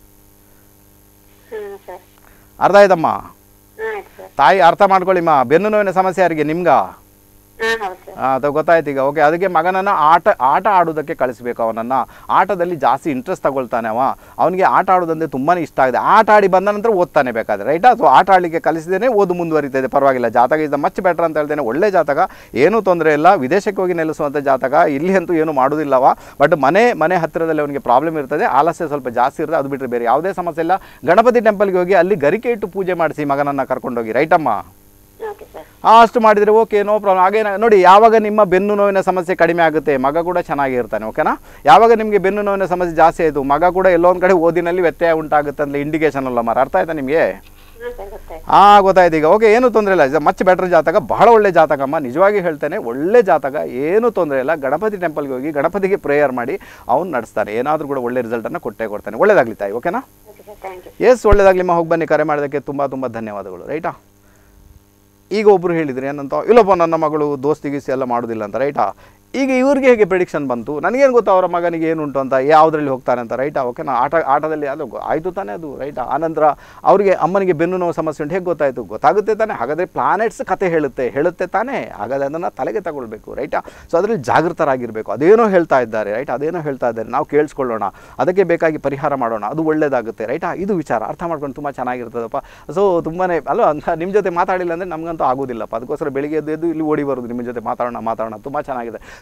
ಹ್ಮ್ ಸರ್ ಅರ್ಥ ಆಯ್ತಮ್ಮ ಹಾ ಆಯ್ತು ಸರ್ ತಾಯಿ ಅರ್ಥ ಮಾಡ್ಕೊಳ್ಳಿಮ್ಮ ಬೆನ್ನು ನೋವಿನ ಸಮಸ್ಯೆ ಯಾರಿಗೆ ನಿಮ್ಗ ಹಾ ಹೌದು ಸರ್ ಅದು ಗೊತ್ತಾಯ್ತು ಈಗ ಓಕೆ ಅದಕ್ಕೆ ಮಗನನ್ನು ಆಟ ಆಟ ಆಡೋದಕ್ಕೆ ಕಳಿಸ್ಬೇಕು ಅವನನ್ನು ಆಟದಲ್ಲಿ ಜಾಸ್ತಿ ಇಂಟ್ರೆಸ್ಟ್ ತಗೊಳ್ತಾನೆ ಅವ ಅವನಿಗೆ ಆಟ ಆಡೋದಂದ್ರೆ ತುಂಬಾ ಇಷ್ಟ ಆಗಿದೆ ಆಟ ಆಡಿ ಬಂದ ನಂತರ ಓದ್ತಾನೆ ಬೇಕಾದ್ರೆ ರೈಟಾ ಸೊ ಆಟ ಆಡಲಿಕ್ಕೆ ಕಲಿಸಿದೇನೆ ಓದು ಮುಂದುವರಿತದೆ ಪರವಾಗಿಲ್ಲ ಜಾತಕ ಇಸ್ ಮಚ್ ಬೆಟರ್ ಅಂತ ಹೇಳ್ತೇನೆ ಒಳ್ಳೆ ಜಾತಕ ಏನೂ ತೊಂದರೆ ಇಲ್ಲ ವಿದೇಶಕ್ಕೆ ಹೋಗಿ ನೆಲೆಸುವಂಥ ಜಾತಕ ಇಲ್ಲಿ ಅಂತೂ ಏನು ಮಾಡೋದಿಲ್ಲವ ಬಟ್ ಮನೆ ಮನೆ ಹತ್ತಿರದಲ್ಲಿ ಅವನಿಗೆ ಪ್ರಾಬ್ಲಮ್ ಇರ್ತದೆ ಆಲಸ್ಯ ಸ್ವಲ್ಪ ಜಾಸ್ತಿ ಇರ್ತದೆ ಅದು ಬಿಟ್ಟರೆ ಬೇರೆ ಯಾವುದೇ ಸಮಸ್ಯೆ ಇಲ್ಲ ಗಣಪತಿ ಟೆಂಪಲ್ಗೆ ಹೋಗಿ ಅಲ್ಲಿ ಗರಿಕೆ ಇಟ್ಟು ಪೂಜೆ ಮಾಡಿಸಿ ಮಗನನ್ನು ಕರ್ಕೊಂಡೋಗಿ ರೈಟಮ್ಮ ಓಕೆ ಸರ್ ಆ, ಅಷ್ಟು ಮಾಡಿದರೆ ಓಕೆ ನೋ ಪ್ರಾಬ್ಲಮ್ ಹಾಗೆ ನೋಡಿ ಯಾವಾಗ ನಿಮ್ಮ ಬೆನ್ನು ನೋವಿನ ಸಮಸ್ಯೆ ಕಡಿಮೆ ಆಗುತ್ತೆ ಮಗ ಕೂಡ ಚೆನ್ನಾಗಿ ಇರ್ತಾನೆ ಓಕೆನಾ ಯಾವಾಗ ನಿಮಗೆ ಬೆನ್ನು ನೋವಿನ ಸಮಸ್ಯೆ ಜಾಸ್ತಿ ಆಯಿತು ಮಗ ಕೂಡ ಎಲ್ಲೋ ಒಂದು ಕಡೆ ಓದಿನಲ್ಲಿ ವ್ಯತ್ಯಯ ಉಂಟಾಗುತ್ತೆ ಅಂತ ಇಂಡಿಕೇಶನ್ ಅಲ್ಲ ಮಾರ ಅರ್ಥ ಆಯ್ತಾ ನಿಮಗೆ ಹಾ ಸರ್ ಗೊತ್ತಾಯ್ತು ಹಾಂ ಗೊತ್ತಾಯ್ತು ಈಗ ಓಕೆ ಏನು ತೊಂದರೆ ಇಲ್ಲ ಮಚ್ ಬೆಟರ್ ಜಾತಕ ಬಹಳ ಒಳ್ಳೆ ಜಾತಕಮ್ಮ ನಿಜವಾಗಿ ಹೇಳ್ತೇನೆ ಒಳ್ಳೆ ಜಾತಕ ಏನೂ ತೊಂದರೆ ಇಲ್ಲ ಗಣಪತಿ ಟೆಂಪಲ್ಗೆ ಹೋಗಿ ಗಣಪತಿಗೆ ಪ್ರೇಯರ್ ಮಾಡಿ ಅವ್ನು ನಡೆಸ್ತಾನೆ ಏನಾದರೂ ಕೂಡ ಒಳ್ಳೆ ರಿಸಲ್ಟನ್ನು ಕೊಟ್ಟೇ ಕೊಡ್ತಾನೆ ಒಳ್ಳೇದಾಗ್ಲಿ ತಾಯಿ ಓಕೆನಾ okay sir thank you yes ಒಳ್ಳೇದಾಗ್ಲಿಮ್ಮ ಹೋಗಿ ಬನ್ನಿ ಕರೆ ಮಾಡೋದಕ್ಕೆ ತುಂಬ ತುಂಬ ಧನ್ಯವಾದಗಳು ರೈಟಾ ಈಗ ಒಬ್ಬರು ಹೇಳಿದ್ರು ಏನಂತ ಇಲ್ಲಪ್ಪ ನನ್ನ ಮಗಳು ದೋಸ್ತಿ ಗೀಸ್ತಿ ಎಲ್ಲ ಮಾಡೋದಿಲ್ಲ ಅಂತ ರೈಟಾ ಈಗ ಇವ್ರಿಗೆ ಹೇಗೆ ಪ್ರಿಡಿಕ್ಷನ್ ಬಂತು ನನಗೇನು ಗೊತ್ತು ಅವರ ಮಗನಿಗೆ ಏನುಂಟು ಅಂತ ಯಾವುದರಲ್ಲಿ ಹೋಗ್ತಾನೆ ಅಂತ ರೈಟಾ ಓಕೆನಾ ಆಟ ಆಟದಲ್ಲಿ ಅದು ಗೊ- ಆಯಿತು ತಾನೇ ಅದು ರೈಟಾ ಆನಂತರ ಅವರಿಗೆ ಅಮ್ಮನಿಗೆ ಬೆನ್ನು ನೋವು ಸಮಸ್ಯೆ ಉಂಟು ಹೇಗೆ ಗೊತ್ತಾಯಿತು ಗೊತ್ತಾಗುತ್ತೆ ತಾನೇ ಹಾಗಾದರೆ ಪ್ಲಾನೆಟ್ಸ್ ಕತೆ ಹೇಳುತ್ತೆ ಹೇಳುತ್ತೆ ತಾನೇ ಹಾಗಾದರೆ ಅದನ್ನು ತಲೆಗೆ ತಗೊಳ್ಬೇಕು ರೈಟಾ ಸೊ ಅದರಲ್ಲಿ ಜಾಗೃತರಾಗಿರಬೇಕು ಅದೇನೋ ಹೇಳ್ತಾ ಇದ್ದಾರೆ ರೈಟ್ ಅದೇನೋ ಹೇಳ್ತಾ ಇದ್ದಾರೆ ನಾವು ಕೇಳಿಸ್ಕೊಳ್ಳೋಣ ಅದಕ್ಕೆ ಬೇಕಾಗಿ ಪರಿಹಾರ ಮಾಡೋಣ ಅದು ಒಳ್ಳೇದಾಗುತ್ತೆ ರೈಟಾ ಇದು ವಿಚಾರ ಅರ್ಥ ಮಾಡ್ಕೊಂಡು ತುಂಬ ಚೆನ್ನಾಗಿರ್ತದಪ್ಪ ಸೊ ತುಂಬಾ ಅಲ್ವಾ ಅಂತ ನಿಮ್ಮ ಜೊತೆ ಮಾತಾಡಿಲ್ಲ ಅಂದರೆ ನಮಗಂತೂ ಆಗೋದಿಲ್ಲಪ್ಪ ಅದಕ್ಕೋಸ್ಕರ ಬೆಳಿಗ್ಗೆ ಎದ್ದು ಎದ್ದು ಇಲ್ಲಿ ಓಡಿ ಬರೋದು ನಿಮ್ಮ ಜೊತೆ ಮಾತಾಡೋಣ ಮಾತಾಡೋಣ ತುಂಬ ಚೆನ್ನಾಗಿದೆ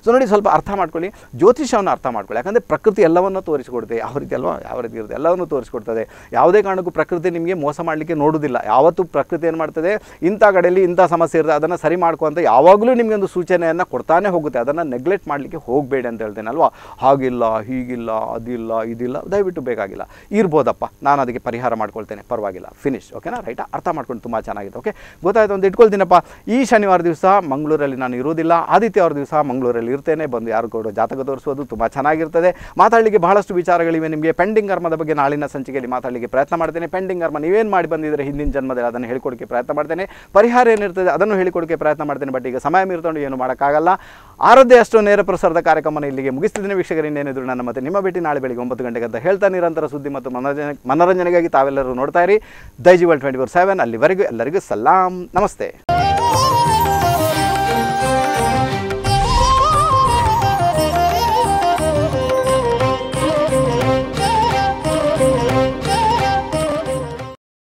ಸೊ ನೋಡಿ ಸ್ವಲ್ಪ ಅರ್ಥ ಮಾಡ್ಕೊಳ್ಳಿ ಜ್ಯೋತಿಷವನ್ನು ಅರ್ಥ ಮಾಡ್ಕೊಳ್ಳಿ ಯಾಕಂದರೆ ಪ್ರಕೃತಿ ಎಲ್ಲವನ್ನು ತೋರಿಸಿಕೊಡುತ್ತೆ ಯಾವ ರೀತಿ ಅಲ್ವಾ ಯಾವ ರೀತಿ ಇರುತ್ತೆ ಎಲ್ಲವನ್ನು ತೋರಿಸ್ಕೊಡ್ತದೆ ಯಾವುದೇ ಕಾರಣಕ್ಕೂ ಪ್ರಕೃತಿ ನಿಮಗೆ ಮೋಸ ಮಾಡಲಿಕ್ಕೆ ನೋಡುವುದಿಲ್ಲ ಯಾವತ್ತೂ ಪ್ರಕೃತಿ ಏನು ಮಾಡ್ತದೆ ಇಂಥ ಕಡೆಯಲ್ಲಿ ಇಂಥ ಸಮಸ್ಯೆ ಇರುತ್ತೆ ಅದನ್ನು ಸರಿ ಮಾಡ್ಕೊ ಅಂತ ಯಾವಾಗಲೂ ನಿಮಗೆ ಒಂದು ಸೂಚನೆಯನ್ನು ಕೊಡ್ತಾನೆ ಹೋಗುತ್ತೆ ಅದನ್ನು ನೆಗ್ಲೆಕ್ಟ್ ಮಾಡಲಿಕ್ಕೆ ಹೋಗಬೇಡಿ ಅಂತ ಹೇಳ್ತೇನೆ ಅಲ್ವಾ ಹಾಗಿಲ್ಲ ಹೀಗಿಲ್ಲ ಅದಿಲ್ಲ ಇದಿಲ್ಲ ದಯವಿಟ್ಟು ಬೇಕಾಗಿಲ್ಲ ಇರ್ಬೋದಪ್ಪ ನಾನು ಅದಕ್ಕೆ ಪರಿಹಾರ ಮಾಡ್ಕೊಳ್ತೇನೆ ಪರವಾಗಿಲ್ಲ ಫಿನಿಶ್ ಓಕೆನಾ ರೈಟಾ ಅರ್ಥ ಮಾಡ್ಕೊಂಡು ತುಂಬ ಚೆನ್ನಾಗಿದೆ ಓಕೆ ಗೊತ್ತಾಯ್ತು ಒಂದು ಇಟ್ಕೊಳ್ತೀನಪ್ಪ ಈ ಶನಿವಾರ ದಿವಸ ಮಂಗಳೂರಲ್ಲಿ ನಾನು ಇರೋದಿಲ್ಲ ಆದಿತ್ಯವಾರ ದಿವಸ ಮಂಗಳೂರಲ್ಲಿ ಇರ್ತೇನೆ ಬಂದು ಯಾರು ಕೂಡ ಜಾತಕ ತೋರಿಸೋದು ತುಂಬ ಚೆನ್ನಾಗಿರ್ತದೆ ಮಾತಾಡಲಿಕ್ಕೆ ಬಹಳಷ್ಟು ವಿಚಾರಗಳಿವೆ ನಿಮಗೆ ಪೆಂಡಿಂಗ್ ಕರ್ಮದ ಬಗ್ಗೆ ನಾಳಿನ ಸಂಚಿಕೆಯಲ್ಲಿ ಮಾತಾಡಲಿಕ್ಕೆ ಪ್ರಯತ್ನ ಮಾಡ್ತೇನೆ ಪೆಂಡಿಂಗ್ ಕರ್ಮ ನೀವೇನು ಮಾಡಿ ಬಂದಿದ್ರೆ ಹಿಂದಿನ ಜನ್ಮದಲ್ಲಿ ಅದನ್ನು ಹೇಳಿಕೊಡೋಕ್ಕೆ ಪ್ರಯತ್ನ ಮಾಡ್ತೇನೆ ಪರಿಹಾರ ಏನಿರ್ತದೆ ಅದನ್ನು ಹೇಳಿಕೊಡೋಕ್ಕೆ ಪ್ರಯತ್ನ ಮಾಡ್ತೇನೆ ಬಟ್ ಈಗ ಸಮಯ ಮೀರ್ಕೊಂಡು ಏನು ಮಾಡೋಕ್ಕಾಗಲ್ಲ ಆರದ್ದೇ ಅಷ್ಟು ನೇರ ಪ್ರಸಾರದ ಕಾರ್ಯಕ್ರಮನ ಇಲ್ಲಿಗೆ ಮುಗಿಸ್ತಿದ್ದೀನಿ ವೀಕ್ಷಕರು ಇನ್ನೇನಿದ್ರು ನನ್ನ ಮತ್ತೆ ನಿಮ್ಮ ಭೇಟಿ ನಾಳೆ ಬೆಳಿಗ್ಗೆ ಒಂಬತ್ತು ಗಂಟೆಗೆ ಅಂತ ಹೇಳ್ತಾ ನಿರಂತರ ಸುದ್ದಿ ಮತ್ತು ಮನೋರಂಜನೆ ಮನೋರಂಜನೆಗಾಗಿ ತಾವೆಲ್ಲರೂ ನೋಡ್ತಾ ಇರಿ ದೈಜಿವಲ್ ಟ್ವೆಂಟಿ ಫೋರ್ ಸೆವೆನ್ ಅಲ್ಲಿವರೆಗೂ ಎಲ್ಲರಿಗೂ ಸಲಾಂ ನಮಸ್ತೆ